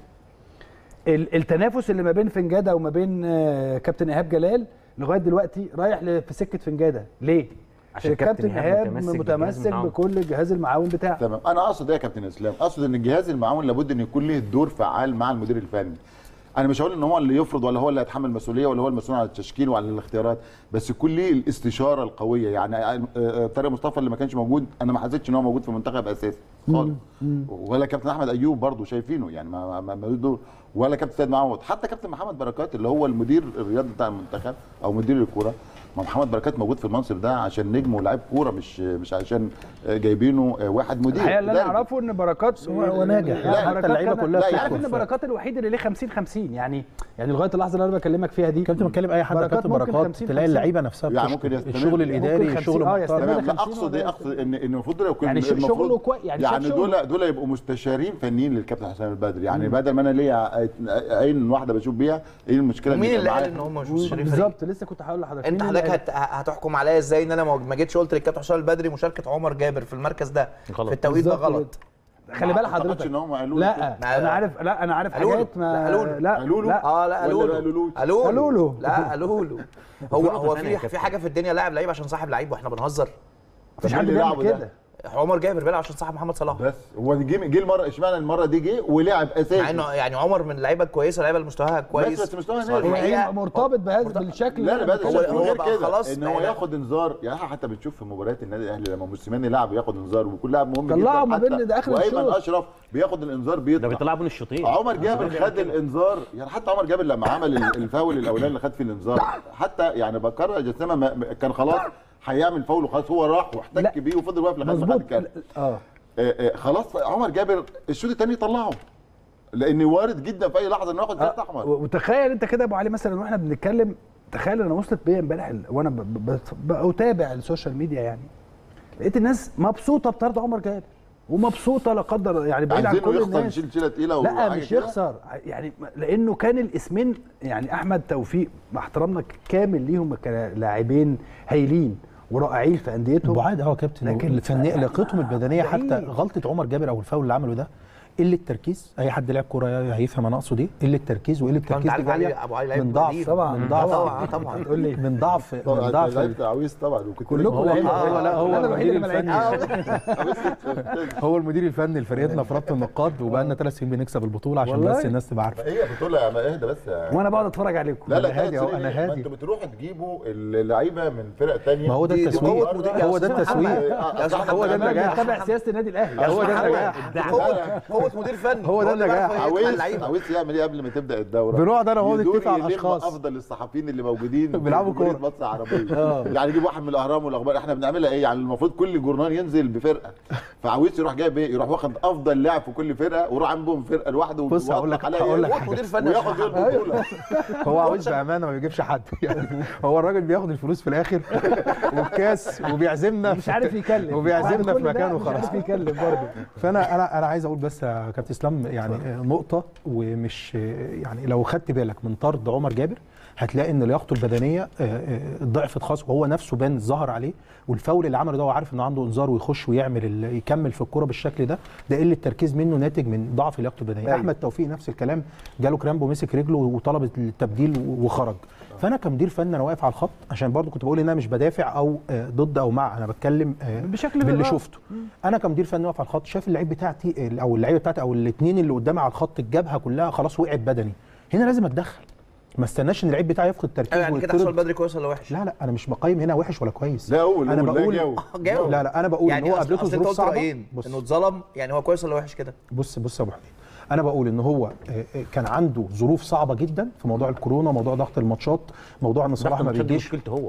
ال- التنافس اللي ما بين فنجاده وما بين آه، كابتن ايهاب جلال لغايه دلوقتي رايح ل- في سكه فنجاده ليه؟
عشان كابتن
الكابتن
إيهاب
ايهاب
متمسك بالجهاز
متمسك
المعاون.
بكل الجهاز المعاون بتاعه
تمام انا اقصد ايه يا كابتن اسلام اقصد ان الجهاز المعاون لابد ان يكون له دور فعال مع المدير الفني انا مش هقول ان هو اللي يفرض ولا هو اللي هيتحمل المسؤوليه ولا هو المسؤول عن التشكيل وعن الاختيارات بس يكون ليه الاستشاره القويه يعني آه، آه، طارق مصطفى اللي ما كانش موجود انا ما حسيتش ان هو موجود في المنتخب اساسي خالص ولا كابتن احمد ايوب برضه شايفينه يعني ما ما ما دور ولا كابتن سيد معوض حتى كابتن محمد بركات اللي هو المدير الرياضي بتاع المنتخب او مدير الكوره ما محمد بركات موجود في المنصب ده عشان نجم ولاعيب كوره مش مش عشان آه، جايبينه آه، واحد مدير
الحقيقه اللي انا
إداري.
اعرفه ان بركات
هو- هو ناجح.
لا
حتى
بركات
اللعيبة
كان-
كلها
لا
بتدخل
عارف ان
في-
بركات الوحيد اللي ليه 50 50 يعني يعني لغايه اللحظه اللي انا بكلمك فيها دي
كابتن بتكلم اي حد
بركات
كابتن
ممكن
بركات
50
تلاقي اللعيبه نفسها
يعني
بتشكر.
ممكن يستمر.
الشغل الاداري
ممكن
الشغل
50 آه،
محترم.
يستمر.
تمام لا
50
اقصد ايه
ولا
اقصد ان ان المفروض دول يكون
يعني ش-
المفروض-
شغله كوي- يعني
يعني
شاف
دول
شغله.
دول يبقوا مستشارين فنيين للكابتن حسام البدري يعني بدل ما انا ليا عين واحده بشوف بيها ايه المشكله
مين
يبقى
اللي قال
معايا-
ان هم مش مستشارين فريق؟
بالظبط لسه كنت هقول لحضرتك
انت
مين اللي
حضرتك
قال؟
هت- هتحكم عليا ازاي ان انا ما ما جيتش قلت للكابتن حسام البدري مشاركه عمر جابر في المركز ده
غلط.
في التوقيت ده
بالظبط
غلط
خلي بال
ما أعتقدش
حضرتك
ان هم قالوا لي
لا
كده.
انا عارف لا انا عارف
قالوا له.
حاجات ما
لا، قالوا له.
لا
قالوا له؟
لا
اه لا
ولا
قالوا
ما
له
قالولوش؟
قالوا
قالوا له.
له لا قالوا له هو
نقطة
هو
تانية يا
في
كابتن.
في حاجه في الدنيا لاعب لعيب عشان صاحب لعيب واحنا بنهزر
مفيش
طب
حد
مين اللي
بيعمل
لعبه ده؟
كده
عمر جابر بيلعب عشان صاحب محمد صلاح
بس هو جه جه المره اشمعنى المره دي جه ولعب اساسي
مع انه يعني عمر من اللعيبه الكويسه اللعيبه اللي مستواها كويس
بس مستوى
بس
نازل.
هو
هو
الحقيقة-
هي مرتبط بهذا بالشكل
لا
اللي
لا
أنا
بس
بتكلم
هو
هو
غير
بقى
كده
خلاص
ان هو
بقى-
ياخد انذار يعني احنا حتى بنشوف في مباريات النادي الاهلي لما موسيماني يلعب وياخد انذار وكل لاعب مهم
طلعه
جدا
ما بين
حتى
ده آخر
وايمن
الشوط.
اشرف بياخد الانذار
ده
بيطلع
بيطلعوا بين الشوطين
عمر جابر خد الانذار يعني حتى عمر جابر لما عمل ال- الفاول الاولاني اللي خد فيه الانذار حتى يعني بكر جسامه ما- ما- كان خلاص هيعمل فاول وخلاص هو راح
لا.
واحتك بيه وفضل واقف لغايه ما خد
مظبوط
الكارت
اه
آه، آه، خلاص عمر جابر الشوط الثاني يطلعه لان وارد جدا في اي لحظه انه ياخد كارت احمر
و- وتخيل انت كده يا ابو علي مثلا واحنا بنتكلم تخيل انا وصلت بيا امبارح ال- وانا ب- ب- ب- بتابع السوشيال ميديا يعني لقيت الناس مبسوطه بطرد عمر جابر ومبسوطه لا قدر يعني بعيد عن
عايزينه
كل
يخسر
الناس
يشيل شيله تقيله
لا
وحاجة
مش
كده.
يخسر يعني لانه كان الاسمين يعني احمد توفيق مع احترامنا كامل ليهم كلاعبين هايلين ورائعين في انديتهم
بعاد اه كابتن
لكن-
الفنيه لياقتهم البدنيه حتى
بعيد.
غلطه عمر جابر او الفاول اللي عمله ده قله تركيز اي حد لعب كوره هيفهم انا اقصد ايه قله تركيز وقله
طبعا
تركيز
انت
دي
عارف علي
جايه
ابو علي لعيب
من ضعف
بديل.
طبعا
من ضعف
طبعا طبعا
تقول لي
من ضعف من
طبعا
ضعف
لعبت عويس طبعا وكنت
كلكم
هو
لعيبه
هو لا هو
انا الوحيد
المدير
اللي ما لعبتش
الفني هو المدير الفني لفريقنا في ربط النقاط وبقى لنا ثلاث سنين بنكسب البطوله عشان
والله؟
بس الناس تبقى عارفه
هي بطوله يا ما اهدى بس يا
وانا بقعد اتفرج عليكم
لا لا
أنا هادي
ثلاث
أهو،
سنين
أنا
إيه؟ ما
هادي.
انتوا بتروحوا تجيبوا اللعيبه من فرق ثانيه
ما هو ده
دي- دي
التسويق
قوة مدير-
هو ده
يا أستاذ
التسويق
محمد.
هو ده
انا
النجاح
بتابع سياسه النادي الاهلي
هو ده
محمد.
النجاح
قوه قوه مدير فني
هو ده
اللي
النجاح.
بيعرف يقنع
عاوز
اللعيبه
عاوز يعمل ايه قبل ما تبدا الدوره
بنقعد أنا وهو
يدور
نتفق على
يلم
الأشخاص.
افضل الصحفيين اللي موجودين في
بيلعبوا
جمهورية
كورة.
مصر العربيه يعني يجيب واحد من الاهرام والاخبار احنا بنعملها ايه يعني المفروض كل جورنال ينزل بفرقه فعاوز يروح جايب ايه يروح واخد افضل لاعب في كل فرقه ويروح عامل بهم فرقه لوحده
بص هقول لك-
ويوطق عليها
هقول لك
إيه؟
حاجة.
مدير فني
وياخد
عشان
بيه البطوله
هو عاوز بامانه ما بيجيبش حد يعني هو الراجل بياخد الفلوس في الاخر وبكاس وبيعزمنا
مش عارف يكلم
وبيعزمنا
بعد
في
كل ده
مكانه
مش
خلاص
عارف يكلم برضه
فانا انا انا عايز اقول بس يا كابتن اسلام يعني نقطه ومش يعني لو خدت بالك من طرد عمر جابر هتلاقي ان لياقته البدنيه آه، آه، ضعفت خالص وهو نفسه بان ظهر عليه والفاول اللي عمله ده هو عارف انه عنده انذار ويخش ويعمل ال- يكمل في الكوره بالشكل ده ده قله تركيز منه ناتج من ضعف لياقته البدنيه
أيوة.
احمد توفيق نفس الكلام جاله كرامبو مسك رجله وطلب التبديل وخرج فانا كمدير فني انا واقف على الخط عشان برضو كنت بقول ان انا مش بدافع او آه، ضد او مع انا بتكلم آه،
بشكل
باللي
آه.
شفته انا كمدير فني واقف على الخط شايف اللعيب بتاعتي او اللعيبه بتاعتي او الاثنين اللي قدامي على الخط الجبهه كلها خلاص وقعت بدني هنا لازم اتدخل ما استناش ان اللعيب بتاعي يفقد تركيز
يعني كده حسام
ويطرد.
البدري كويس ولا وحش؟
لا لا انا مش بقيم هنا وحش ولا كويس
لا قول
انا
قول، لا
بقول
جاوب.
جاوب.
لا لا انا بقول
يعني
ان هو
أصل-
قابلته
أصل أنت
ظروف
قلت
صعبه
رأيين
بص
انه اتظلم يعني هو كويس ولا وحش كده؟
بص بص يا ابو حميد انا بقول ان هو آه، آه، كان عنده ظروف صعبه جدا في موضوع الكورونا موضوع ضغط الماتشات موضوع ان صلاح ما
مش دي
بيجيش
مشكلته هو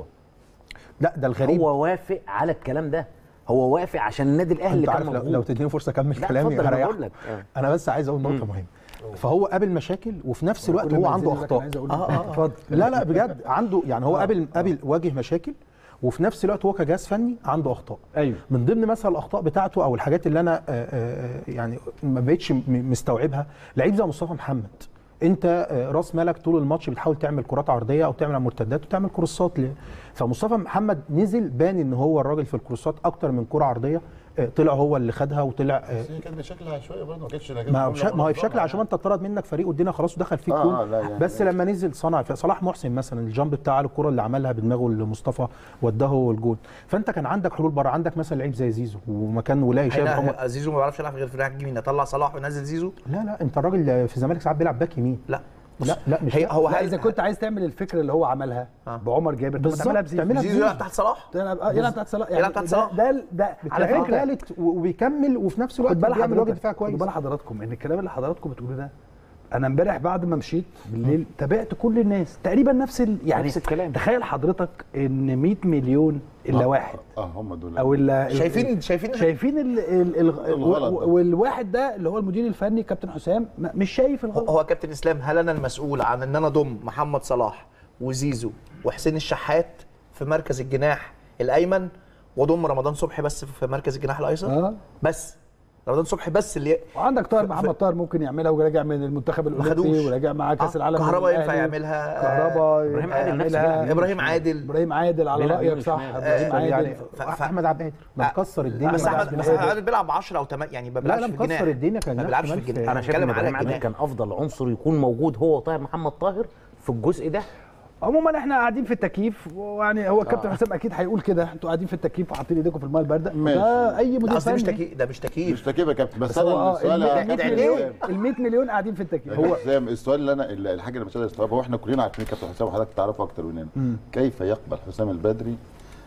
لا ده الغريب
هو وافق على الكلام ده هو وافق عشان النادي الاهلي
انت
كان
عارف لو,
موجود
لو تديني فرصه اكمل
لا،
كلامي
اتفضل، أنا
هريحك.
بقول لك. آه.
انا بس عايز اقول نقطه مهمه فهو قابل مشاكل وفي نفس الوقت هو عنده اخطاء
اه اه اتفضل
لا لا بجد عنده يعني هو قابل قابل واجه مشاكل وفي نفس الوقت هو كجهاز فني عنده اخطاء
ايوه
من ضمن مثلا الاخطاء بتاعته او الحاجات اللي انا آه، آه، يعني ما بقتش م- مستوعبها لعيب زي مصطفى محمد انت آه، راس مالك طول الماتش بتحاول تعمل كرات عرضيه او تعمل مرتدات وتعمل كروسات ل- فمصطفى محمد نزل بان ان هو الراجل في الكروسات اكتر من كره عرضيه آه، طلع هو اللي خدها وطلع آه،
بس هي كانت بشكل عشوائي برضه ما كانتش
ما هو بش- ما هو بشكل عشان انت اتطرد منك فريق والدنيا خلاص ودخل فيك
آه،
جول
آه، لا يعني-
بس لما نزل صنع صلاح محسن مثلا الجامب بتاع الكره اللي عملها بدماغه لمصطفى وداه هو الجول فانت كان عندك حلول بره عندك مثلا لعيب زي زيزو ومكان ولاي هشام عمر
هنا زيزو ما بيعرفش يلعب غير في الناحيه اليمين اطلع صلاح وينزل زيزو
لا لا انت الراجل في الزمالك ساعات بيلعب باك يمين
لا
لا لا مش
هي هو
لا
هل
اذا كنت عايز تعمل الفكره اللي هو عملها
آه.
بعمر جابر طب ما
بالظبط،
تعملها بزيزو
تعملها
زيزو يلعب تحت صلاح
يلعب آه، يلعب تحت صلاح
يلعب تحت
ده-
صلاح.
ده ده على
على
فكره
ثالث وبيكمل وفي نفس الوقت
خد بال
بيعمل واجب
حضرتك
دفاع
خد
كويس
بال حضراتكم ان الكلام اللي حضراتكم بتقولوه ده انا امبارح بعد ما مشيت بالليل تابعت كل الناس تقريبا نفس ال... يعني
نفس الكلام.
تخيل حضرتك ان 100 مليون الا واحد
اه هم دول
او ال
شايفين شايفين
شايفين ال ال ال
الغلط ده.
والواحد ده اللي هو المدير الفني كابتن حسام ما- مش شايف الغلط
هو كابتن اسلام هل انا المسؤول عن ان انا اضم محمد صلاح وزيزو وحسين الشحات في مركز الجناح الايمن واضم رمضان صبحي بس في مركز الجناح الايسر
اه
بس رمضان صبحي بس اللي
وعندك طاهر
ف-
محمد طاهر ممكن يعملها وراجع من المنتخب
خدوش.
الاولمبي وراجع معاه كاس
آه،
العالم
كهربا
للأهلي.
ينفع يعملها
كهربا
إبراهيم
ينفع
عادل نفسه
يعملها.
بيلعب
ابراهيم عادل
ابراهيم عادل على
بيلعب
رايك
يمين
صح
وشمال.
ابراهيم
آه،
عادل
يعني
ف- ف-
احمد عبد القادر ما مكسر الدنيا
بس
ما
احمد
بيلعبش
بس
جناح.
احمد بيلعب 10 او 8 يعني ما
لا
بيلعبش
لا
في الجناح
مكسر الدنيا كان
ما
جناح
بيلعبش في
شمال في-
الجناح
انا شايف ان
بتكلم على
ابراهيم عادل
الجناح
كان افضل عنصر يكون موجود هو وطاهر محمد طاهر في الجزء ده
عموما احنا قاعدين في التكييف ويعني هو الكابتن حسام اكيد هيقول كده انتوا قاعدين في التكييف وحاطين ايديكم في الماء البارده
ماشي.
ده اي مدير
لا اصل مش
فني
تكييف ده مش تكييف
مش تكييف يا كابتن بس
بس هو
انا
اه
السؤال
ال
يا
100
كابتن
مليون
حسام-
ال 100 مليون قاعدين في التكييف
هو
هو
حسام السؤال اللي انا اللي- الحاجه اللي مش قادر استوعبها هو احنا كلنا عارفين كابتن حسام وحضرتك تعرفه اكتر مننا كيف يقبل حسام البدري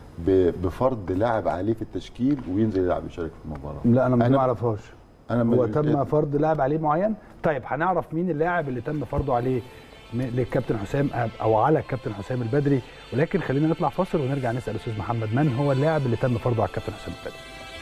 ب- بفرض لاعب عليه في التشكيل وينزل يلعب يشارك في المباراه
لا انا
أنا-
ما اعرفهاش
انا
هو
مش-
تم فرض لاعب عليه معين طيب هنعرف مين اللاعب اللي تم فرضه عليه م- للكابتن حسام او على الكابتن حسام البدري ولكن خلينا نطلع فاصل ونرجع نسال الاستاذ محمد من هو اللاعب اللي تم فرضه على الكابتن حسام البدري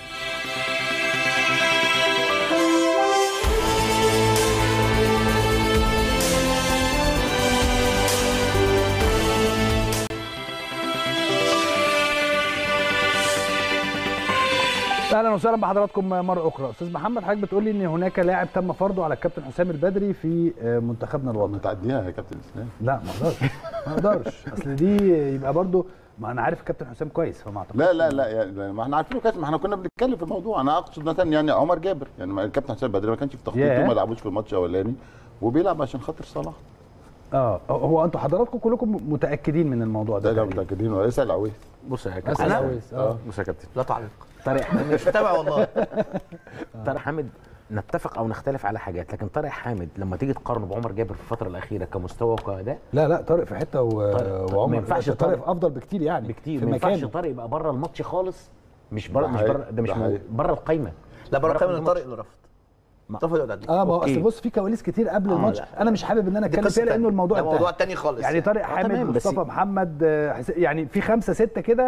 اهلا وسهلا بحضراتكم مره اخرى استاذ محمد حضرتك بتقول لي ان هناك لاعب تم فرضه على الكابتن حسام البدري في آه، منتخبنا الوطني
تعديها يا كابتن اسلام
لا ما اقدرش ما اقدرش اصل دي يبقى برضو ما انا عارف الكابتن حسام كويس فما اعتقدش
لا لا لا يعني ما احنا عارفينه كابتن ما احنا كنا بنتكلم في الموضوع انا اقصد مثلا يعني عمر جابر يعني ما- الكابتن حسام بدري ما كانش في تخطيطه
ياه.
وما لعبوش في الماتش الاولاني وبيلعب عشان خاطر صلاح
اه هو انتوا حضراتكم كلكم متاكدين من الموضوع
ده
ده
لا متاكدين ولا اسال عويس
بص يا
اسال
كابتن
عويس اه
بص يا كابتن
لا تعليق
طارق حامد
مش متابع والله
طارق حامد نتفق او نختلف على حاجات لكن طارق حامد لما تيجي تقارنه بعمر جابر في الفتره الاخيره كمستوى وكاداء
لا لا طارق في حته و...
طارق-
وعمر
ما ينفعش
طارق
طارق.
افضل بكتير يعني
بكتير
في
ما ينفعش
مكانه
طارق يبقى بره الماتش خالص مش بره
ده
مش
حقيقي.
بره ده مش
ده
مو-
حقيقي.
بره القايمه
لا بره
بره
كامل
الماتش.
طارق اللي رفض
ما-
رفض يقعد على الدكة.
اه ما هو
أوكي.
اصل بص في كواليس كتير قبل الماتش
لا.
انا مش حابب ان انا
دي
اتكلم
قصة
فيها لانه
تانية.
الموضوع
ده
انتهى.
موضوع تاني خالص
يعني طارق حامد
تمام، بس-
مصطفى محمد آه، حس- يعني في خمسه سته كده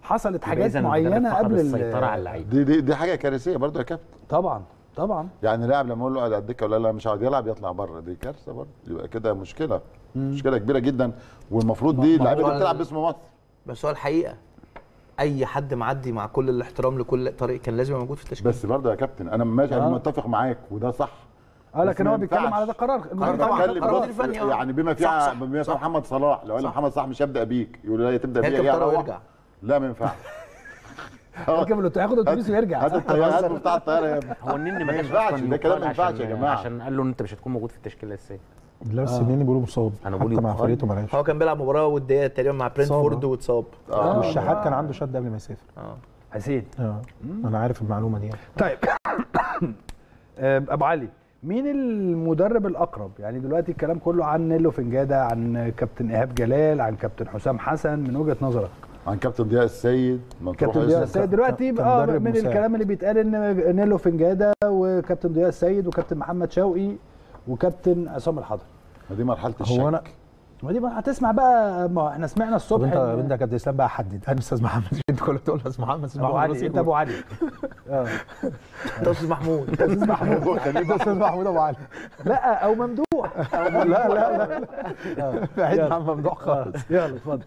حصلت
يبقى
حاجات
إذا المدرب
معينه
فقد
قبل ال-
السيطره على اللعيبه
دي دي, دي حاجه كارثيه برضه يا كابتن
طبعا طبعا
يعني لاعب لما اقول له اقعد على الدكه ولا لا مش عاوز يلعب يطلع بره دي كارثه برضه يبقى كده مشكله مشكله كبيره جدا والمفروض دي اللعيبه
هو
اللي بتلعب
ال-
باسم مصر
بس هو الحقيقه اي حد معدي مع كل الاحترام لكل طريق كان لازم يبقى موجود في التشكيل
بس برضه يا كابتن انا ماشي انا
آه.
متفق معاك وده صح
اه لكن
بس ما
هو بيتكلم
ينفعش.
على ده قرار
قرار
انا
طبعاً،
بتكلم
قرار
بص،
مدير فني، آه.
يعني بما
صح،
فيها
صح.
بما فيها
صح.
محمد صلاح لو قال
صح.
محمد صلاح مش هبدا بيك يقول لا تبدا بيا
يركب
يا
طياره
روح.
ويرجع
لا ما ينفعش
يركب الأتو- ياخد اتوبيس ويرجع
هات الطياره هات بتاع الطياره يا ابني
هو النني
ما
ما جاش
ينفعش،
أصلاً
ده كلام ما
يقال
ينفعش يا
عشان-
جماعة.
عشان قال له ان انت مش هتكون موجود في التشكيله الاساسيه
لا بس النني بيقولوا مصاب
أنا
حتى
بقول
مع
يقال.
فرقته ما لعبش
هو كان بيلعب مباراه وديه تقريبا مع برينفورد
آه.
واتصاب
آه.
والشحات كان عنده شد قبل ما يسافر
اه
حسين
اه انا عارف المعلومه دي يعني.
طيب آه، ابو علي مين المدرب الاقرب يعني دلوقتي الكلام كله عن نيلو فنجاده عن كابتن ايهاب جلال عن كابتن حسام حسن من وجهه نظرك
عن كابتن ضياء السيد مطروح
كابتن ضياء
يوسف.
السيد دلوقتي
كان
اه
مدرب
من
مساعد.
الكلام اللي بيتقال ان نيلو فنجاده وكابتن ضياء السيد وكابتن محمد شوقي وكابتن عصام الحضري
ما دي مرحله الشك
هو انا
ما دي بقى هتسمع بقى ما احنا سمعنا
طب
الصبح
انت
إن-
انت يا كابتن اسلام بقى حدد انا استاذ محمد انت كل تقول استاذ محمد استاذ
ابو
محمد
علي انت ابو علي اه
ده استاذ محمود
استاذ محمود
انت استاذ محمود ابو علي
لا او ممدوح
لا لا لا بعيد عن ممدوح خالص
يلا اتفضل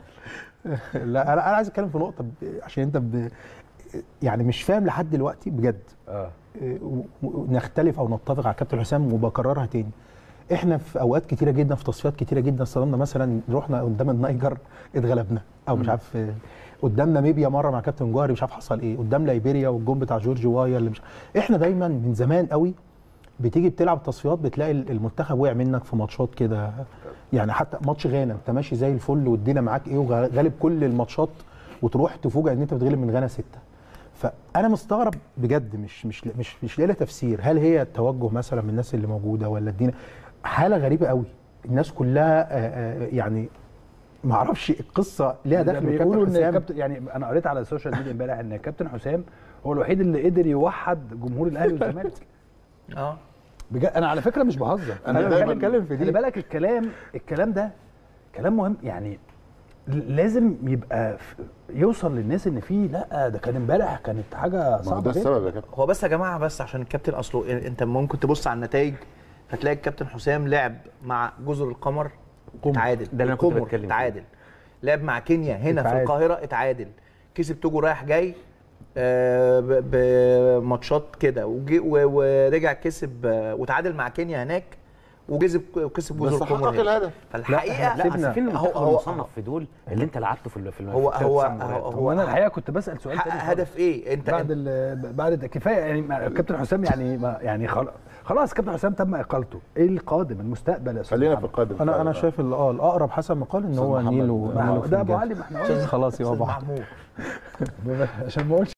لا انا انا عايز اتكلم في نقطه ب... عشان انت ب... يعني مش فاهم لحد دلوقتي بجد
اه
إيه، و- و- نختلف او نتفق على كابتن حسام وبكررها تاني احنا في اوقات كتيره جدا في تصفيات كتيره جدا صدمنا مثلا رحنا قدام النيجر اتغلبنا او مش عارف آه، قدام ناميبيا مره مع كابتن جوهري مش عارف حصل ايه قدام ليبيريا والجون بتاع جورج وايا اللي مش احنا دايما من زمان قوي بتيجي بتلعب تصفيات بتلاقي المنتخب وقع منك في ماتشات كده يعني حتى ماتش غانا انت ماشي زي الفل والدنيا معاك ايه وغالب كل الماتشات وتروح تفوجئ ان انت بتغلب من غانا سته فانا مستغرب بجد مش مش مش مش لاقي لها تفسير هل هي التوجه مثلا من الناس اللي موجوده ولا الدين حاله غريبه قوي الناس كلها آه، آه، يعني ما اعرفش القصه ليها
ده
دخل
بيقولوا
بكابتن
ان
حسام
كابتن يعني انا قريت على السوشيال ميديا امبارح ان كابتن حسام هو الوحيد اللي قدر يوحد جمهور الاهلي والزمالك
اه
بجد انا على فكره مش بهزر
أنا
انا
دايماً-
بتكلم في دي خلي بالك الكلام الكلام ده كلام مهم يعني لازم يبقى ف- يوصل للناس ان في لا ده كان امبارح كانت حاجه
ما هو
صعبه
ده
جدا
السبب يا كابتن
هو بس يا جماعه بس عشان الكابتن اصله انت ممكن تبص على النتائج هتلاقي الكابتن حسام لعب مع جزر القمر اتعادل
ده اللي أنا كنت
القمر
بتكلم فيه.
اتعادل لعب مع كينيا هنا في
اتعادل.
القاهره اتعادل كسب توجو رايح جاي آه، ب- بماتشات كده وجي- و- ورجع كسب آه، وتعادل مع كينيا هناك وكسب وكسب جزر
بس
القمر
حقق
هنا.
الهدف
فالحقيقه
لا اصل فين
هو
المنتخب
هو
المصنف في دول اللي انت لعبته في ال- في ال-
هو
في
هو
الثلاث سنوات؟
هو انا الحقيقه كنت بسال سؤال
حقق
تاني خالص.
هدف ايه انت
بعد ال- بعد ده كفايه يعني ما- كابتن حسام يعني ما يعني خلاص خلاص كابتن حسام تم اقالته ايه القادم المستقبل يا استاذ
خلينا في
محمد؟
القادم
انا انا شايف ال- اه الاقرب حسب ما قال ان
أستاذ
هو
محمد
نيلو
ما
ما
نيلو
هو ده ابو
فنجان.
علي ما احنا قلنا
خلاص يا
أستاذ
ابو
محمود
عشان ما اقولش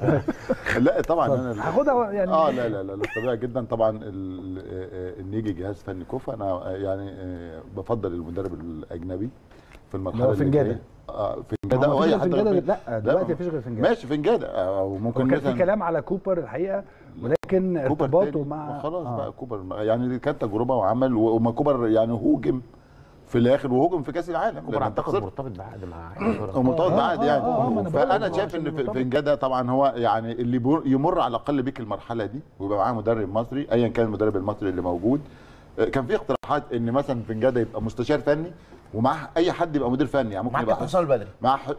لا طبعا انا
هاخدها يعني
اه لا لا لا لا طبيعي جدا طبعا ال- آه، ان يجي جهاز فني كوفه انا آه، يعني آه، بفضل المدرب الاجنبي في المرحله
هو
اللي
فنجادة.
جايه اه
هو
فنجاده او
مفيش
اي
غير
حد
فنجادة
غير-
لا دلوقتي مفيش غير فنجادة
ماشي فنجاده او ممكن
وكان في
مثلا
كلام على كوبر الحقيقه ولكن
كوبر
ارتباطه
تاني.
مع
خلاص
آه.
بقى كوبر يعني دي كانت تجربه وعمل وما كوبر يعني هوجم في الاخر وهوجم في كاس العالم
كوبر
لأن أنت
اعتقد
خسرت.
مرتبط بعقد مع
او مرتبط
آه،
بعقد
آه،
يعني
آه، ما أنا بقول
فانا
لك
شايف
عشان
ان في-
مرتبط.
فنجاده طبعا هو يعني اللي بيمر- يمر على الاقل بيك المرحله دي ويبقى معاه مدرب مصري ايا كان المدرب المصري اللي موجود آه، كان في اقتراحات ان مثلا فنجاده يبقى مستشار فني ومعاه اي حد يبقى مدير فني يعني ممكن
معاك
يبقى
حسام البدري
مع ح...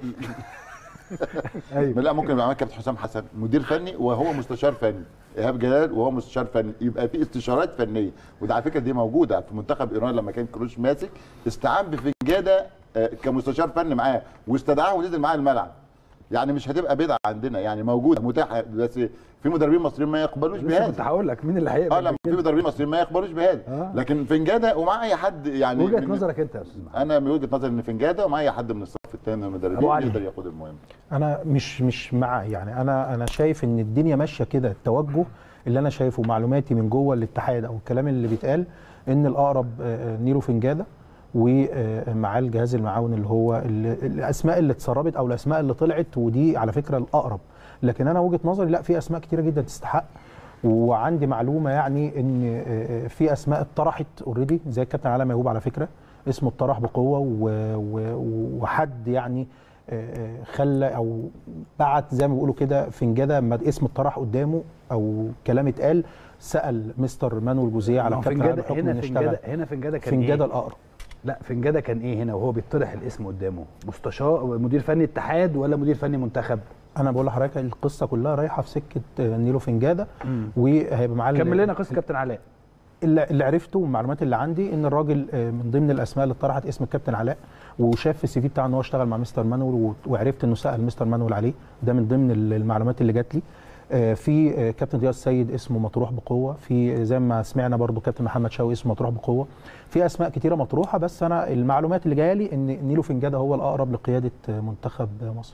ايوه
لا ممكن يبقى معاه كابتن حسام حسن مدير فني وهو مستشار فني ايهاب جلال وهو مستشار فني يبقى في استشارات فنيه وده على فكره دي موجوده في منتخب ايران لما كان كروش ماسك استعان بفنجاده آه، كمستشار فني معاه واستدعاه ونزل معاه الملعب يعني مش هتبقى بدعه عندنا يعني موجوده متاحه بس في مدربين مصريين ما يقبلوش
لسه كنت
بهذا
هقول لك مين اللي هيقبل
اه لا في مدربين مصريين ما يقبلوش بهذا
آه.
لكن فنجاده ومع اي حد يعني
وجهه
من-
نظرك انت يا استاذ محمد
انا من وجهه نظري ان فنجاده ومع اي حد من الصف الثاني من
أبو
المدربين
علي.
يقدر ياخد المهم
انا مش مش مع يعني انا انا شايف ان الدنيا ماشيه كده التوجه اللي انا شايفه معلوماتي من جوه الاتحاد او الكلام اللي بيتقال ان الاقرب آه، آه، نيرو فنجاده ومعاه الجهاز المعاون اللي هو ال- الاسماء اللي اتسربت او الاسماء اللي طلعت ودي على فكره الاقرب لكن انا وجهه نظري لا في اسماء كتيره جدا تستحق وعندي معلومه يعني ان آه، آه، في اسماء اتطرحت اوريدي زي الكابتن علي ميهوب على فكره اسمه اتطرح بقوه و- و- وحد يعني آه، خلى او بعت زي ما بيقولوا كده فنجاده اما اسم اتطرح قدامه او كلام اتقال سال مستر مانويل جوزيه على
ما هو
كابتن علي
فنجاده
بحكم
هنا
انه
فنجاده
اشتغل
هنا فنجاده كان
فنجاده
إيه؟
الاقرب
لا فنجاده كان ايه هنا وهو بيطرح الاسم قدامه مستشار مدير فني اتحاد ولا مدير فني منتخب
انا بقول لحضرتك القصه كلها رايحه في سكه آه، نيلو فنجاده وهيبقى معاه
كمل لنا قصه كابتن علاء
اللي اللي عرفته والمعلومات اللي عندي ان الراجل آه، من ضمن الاسماء اللي اتطرحت اسم الكابتن علاء وشاف في السي في بتاعه ان هو اشتغل مع مستر مانويل و- وعرفت انه سال مستر مانويل عليه ده من ضمن ال- المعلومات اللي جات لي آه، في آه، كابتن ضياء السيد اسمه مطروح بقوه في زي ما سمعنا برضو كابتن محمد شوقي اسمه مطروح بقوه في اسماء كتيره مطروحه بس انا المعلومات اللي جايه لي ان نيلو فنجاده هو الاقرب لقياده آه، منتخب مصر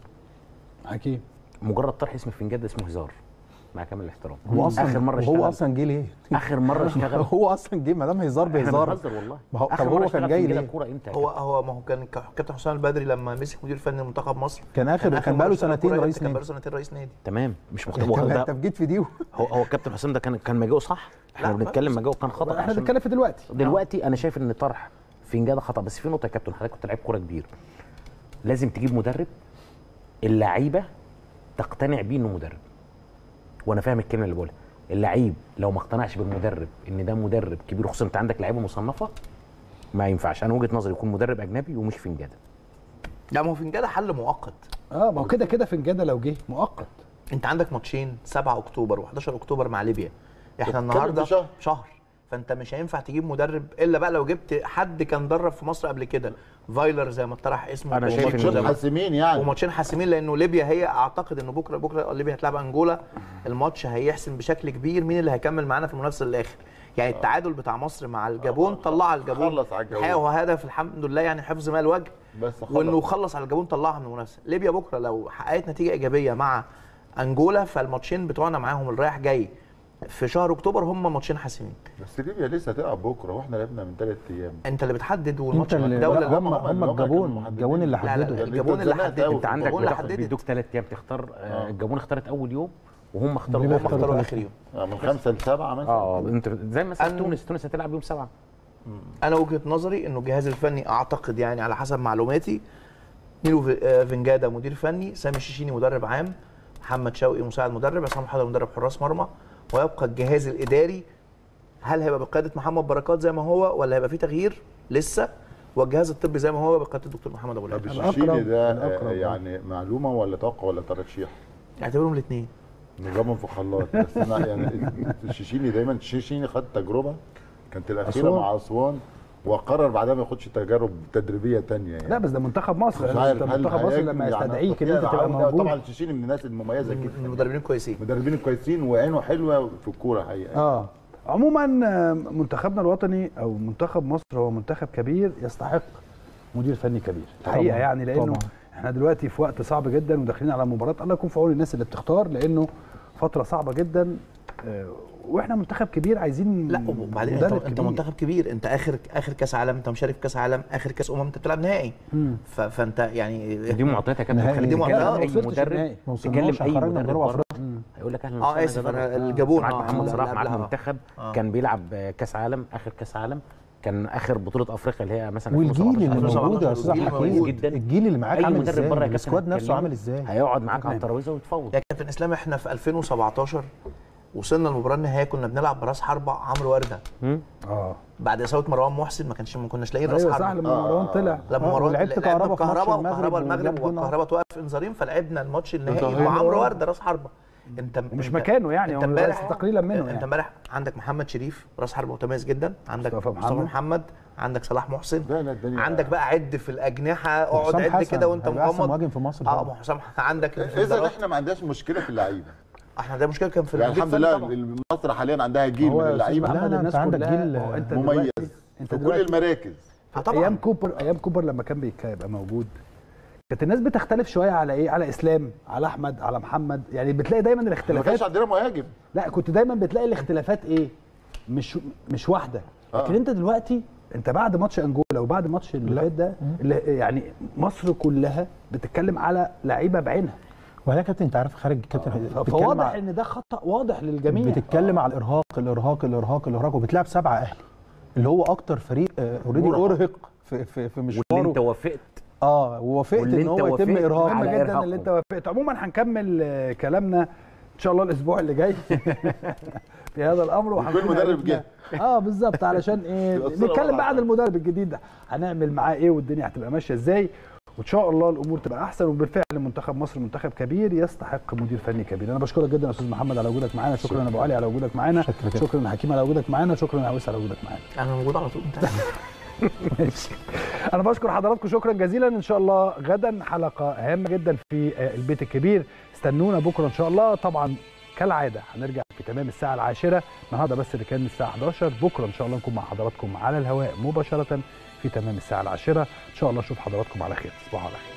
حكيم
مجرد طرح اسم فنجان ده اسمه هزار مع كامل الاحترام
هو اصلا
اخر مره
هو
اشتغل
اصلا جه ليه؟
اخر مره اشتغل
هو اصلا جه ما دام هزار
احنا
بهزار
بنهزر والله
ما هو-
آخر
طب
مرة
هو
اشتغل
كان جاي
فنجان
ليه؟
الكورة امتى يا
هو
كابتن؟
هو ما هو كان ك- كابتن حسام البدري لما مسك مدير فني منتخب مصر
كان اخر كان
مرة
بقاله
اشتغل
سنتين
كورة
رئيس
إمتى؟ كان
نادي
بقاله سنتين رئيس نادي
تمام مش مختلف
انت
هو
انت
ده
جيت في دي
هو هو كابتن حسام ده كان كان مجاؤه صح احنا
لا،
بنتكلم مجاؤه كان خطا
احنا
عشان-
بنتكلم في دلوقتي
دلوقتي انا شايف ان طرح فنجان خطا بس في نقطه يا كابتن حضرتك كنت لعيب كوره كبير لازم تجيب مدرب اللعيبه تقتنع بيه انه مدرب وانا فاهم الكلمه اللي بقولها اللعيب لو ما اقتنعش بالمدرب ان ده مدرب كبير خصوصا انت عندك لعيبه مصنفه ما ينفعش انا وجهه نظري يكون مدرب اجنبي ومش فنجان
لا ما هو فنجان حل مؤقت
اه ما هو كده كده فنجاده لو جه مؤقت
انت عندك ماتشين 7 اكتوبر و11 اكتوبر مع ليبيا احنا
بتتكلم
النهارده
في شهر.
شهر فانت مش هينفع تجيب مدرب الا بقى لو جبت حد كان درب في مصر قبل كده فايلر زي ما اقترح اسمه
أنا شايف إن
ماتشين
زي ما-
حاسمين يعني
وماتشين حاسمين لانه ليبيا هي اعتقد انه بكره بكره ليبيا هتلعب انجولا الماتش هيحسم بشكل كبير مين اللي هيكمل معانا في المنافسه للاخر يعني التعادل بتاع مصر مع الجابون طلع الجابون
خلص على الجابون.
الحقيقه هو هدف الحمد لله يعني حفظ ماء الوجه
بس خلص.
وانه خلص على الجابون طلعها من المنافسه ليبيا بكره لو حققت نتيجه ايجابيه مع انجولا فالماتشين بتوعنا معاهم الرايح جاي في شهر اكتوبر هم ماتشين حاسمين
بس ليبيا لسه هتلعب بكره واحنا لعبنا من ثلاث ايام
انت اللي بتحدد
انت
والماتش
اللي
الدوله
لا،
اللي
هم هم الجابون الجابون اللي
لا لا
حددوا
الجابون اللي حددت
أوي.
انت عندك
الجابون اللي
بتاخد
حددت
بيدوك ثلاث ايام تختار آه،
آه.
الجابون اختارت اول يوم وهم اختاروا
ليبيا
آخر
هم
اختاروا
اختاروا
ثلاثة.
اخر يوم
آه، من خمسه لسبعه مثلا
اه انت زي مثلا
أن-
تونس تونس هتلعب يوم سبعه
انا وجهه نظري انه الجهاز الفني اعتقد يعني على حسب معلوماتي نيلو في- آه، فينجادا مدير فني سامي الشيشيني مدرب عام محمد شوقي مساعد مدرب عصام حضر مدرب حراس مرمى ويبقى الجهاز الاداري هل هيبقى بقياده محمد بركات زي ما هو ولا هيبقى في تغيير لسه والجهاز الطبي زي ما هو بقياده الدكتور محمد ابو
طب
العلا
الشيشيني
الأقرب-
ده
الأقرب.
آه، يعني معلومه ولا توقع ولا ترشيح؟
اعتبرهم الاثنين
نظامهم في خلاط بس انا يعني الشيشيني دايما الشيشيني خد تجربه كانت الاخيره
أسوان.
مع اسوان وقرر بعدها ما ياخدش تجارب تدريبيه تانية يعني
لا بس ده منتخب مصر
مش
انت
عارف هل
منتخب مصر
هيجم
لما
يعني
يستدعيك ان انت
أفريقيا
تبقى
العالم ده طبعا
موجود
الشيشيني من الناس المميزه
من
جدا
المدربين كويسين
مدربين كويسين وعينه حلوه في الكوره حقيقه
اه عموما آه، منتخبنا الوطني او منتخب مصر هو منتخب كبير يستحق مدير فني كبير الحقيقه
طبعاً،
يعني لانه
طبعاً.
احنا دلوقتي في وقت صعب جدا وداخلين على مباراه الله يكون في عون الناس اللي بتختار لانه فتره صعبه جدا آه، واحنا منتخب كبير عايزين
لا وبعدين انت,
مدرب
انت
كبير.
منتخب كبير انت اخر اخر كاس عالم انت مشارك في كاس عالم اخر كاس امم انت بتلعب نهائي
مم.
ف- فانت يعني
دي معطيات يا كابتن
نهائي.
خليك
دي
تتكلم
معطيات.
اي
ما وصلتش
مدرب
النهائي.
ما
تكلم
وصلناش
اي
خرجنا من
مدرب
جنوب
بره
افريقيا
هيقول لك اهلا
اه
وسهلا
اسف
ده
انا
ده-
الجابون
معاك
اه
محمد صلاح معاك
قبلها.
منتخب
آه.
كان بيلعب كاس عالم اخر كاس عالم كان اخر بطوله افريقيا اللي هي مثلا
والجيل
2017.
اللي
2017
موجود يا استاذ
والجيل
حكيم
موجود
جدا.
الجيل اللي معاك
اي
عامل
مدرب
ازاي
بره يا كابتن
السكواد نفسه
هتكلمه،
عامل ازاي
هيقعد معاك على
تمام.
الترابيزه ويتفاوض
يا كابتن اسلام احنا في 2017 وصلنا المباراه النهائيه كنا بنلعب براس حربه عمرو ورده
مم.
اه
بعد اصابه مروان محسن ما كانش ما كناش لاقيين راس
ايوه صح
حربه
لما مروان طلع
لما
آه،
مروان
ولعبت
لعبنا
كهربا في ماتش
كهربا
المغرب
وكهربا
وجاب
المغرب
جون.
وكهربا توقف انذارين فلعبنا الماتش النهائي
انت
مع عمرو
هو-
ورده راس حربه انت
مش
انت-
مكانه يعني
انت
هو
امبارح
بس تقليلا منه
انت
يعني
امبارح عندك محمد شريف راس حربه متميز جدا عندك
مصطفى
مصطفى
محمد.
محمد عندك صلاح محسن
لا لا الدنيا
عندك بقى عد في الاجنحه اقعد
حسام
عد
حسن
كده وانت
هيبقى احسن
مغمض
مهاجم في مصر
اه
طبعاً.
ما هو حسام عندك في
اذا
الدرجات.
احنا ما عندناش مشكله في اللعيبه
احنا ده مشكله كان في
يعني
المدير
الحمد
الفني
لله
طبعاً.
مصر حاليا عندها جيل
هو
من
يا أستاذ
اللعيبه
محمد
لا، لا،
الناس
أنت عندك
كلها-
جيل
هو انت
مميز
دلوقتي انت
في كل
دلوقتي
المراكز
آه طبعا
ايام كوبر ايام كوبر لما كان بيك- يبقى موجود كانت الناس بتختلف شويه على ايه على اسلام على احمد على محمد يعني بتلاقي دايما
ما
الاختلافات
كانش عندنا مهاجم
لا كنت دايما بتلاقي الاختلافات ايه مش مش واحده لكن
آه.
انت دلوقتي انت بعد ماتش انجولا وبعد ماتش اللي فات ده اللي يعني مصر كلها بتتكلم على لعيبه بعينها
وهي كابتن انت عارف خارج كابتن بتتكلم
فواضح
على-
ان ده خطا واضح للجميع
بتتكلم على الارهاق الارهاق الارهاق الارهاق وبتلعب سبعه اهلي اللي هو اكتر فريق اوريدي
مرهق.
ارهق في في, في
واللي
مشواره
انت وافقت
اه ووافقت
واللي
ان
انت
هو يتم
وافقت
ارهاقه
مهم
على
جدا
إرهاقهم.
اللي انت وافقت عموما هنكمل آه، كلامنا ان شاء الله الاسبوع اللي جاي في هذا الامر وهنكون
مدرب
عرفنا- اه بالظبط علشان ايه
يبقى الصورة
نتكلم
واضحة.
بقى عن المدرب الجديد ده هنعمل معاه ايه والدنيا هتبقى ماشيه ازاي وان شاء الله الامور تبقى احسن وبالفعل منتخب مصر منتخب كبير يستحق مدير فني كبير انا بشكرك جدا يا استاذ محمد على وجودك معانا شكرا يا ابو علي على وجودك معانا
شكرا جدا.
شكرا يا حكيم على وجودك معانا شكرا يا عويس على وجودك معانا
انا موجود على طول انت
ماشي. انا بشكر حضراتكم شكرا جزيلا ان شاء الله غدا حلقه هامه جدا في آه، البيت الكبير استنونا بكره ان شاء الله طبعا كالعاده هنرجع في تمام الساعه العاشرة النهارده بس اللي كان الساعه 11 بكره ان شاء الله نكون مع حضراتكم على الهواء مباشره في تمام الساعه العاشرة ان شاء الله اشوف حضراتكم على خير تصبحوا على خير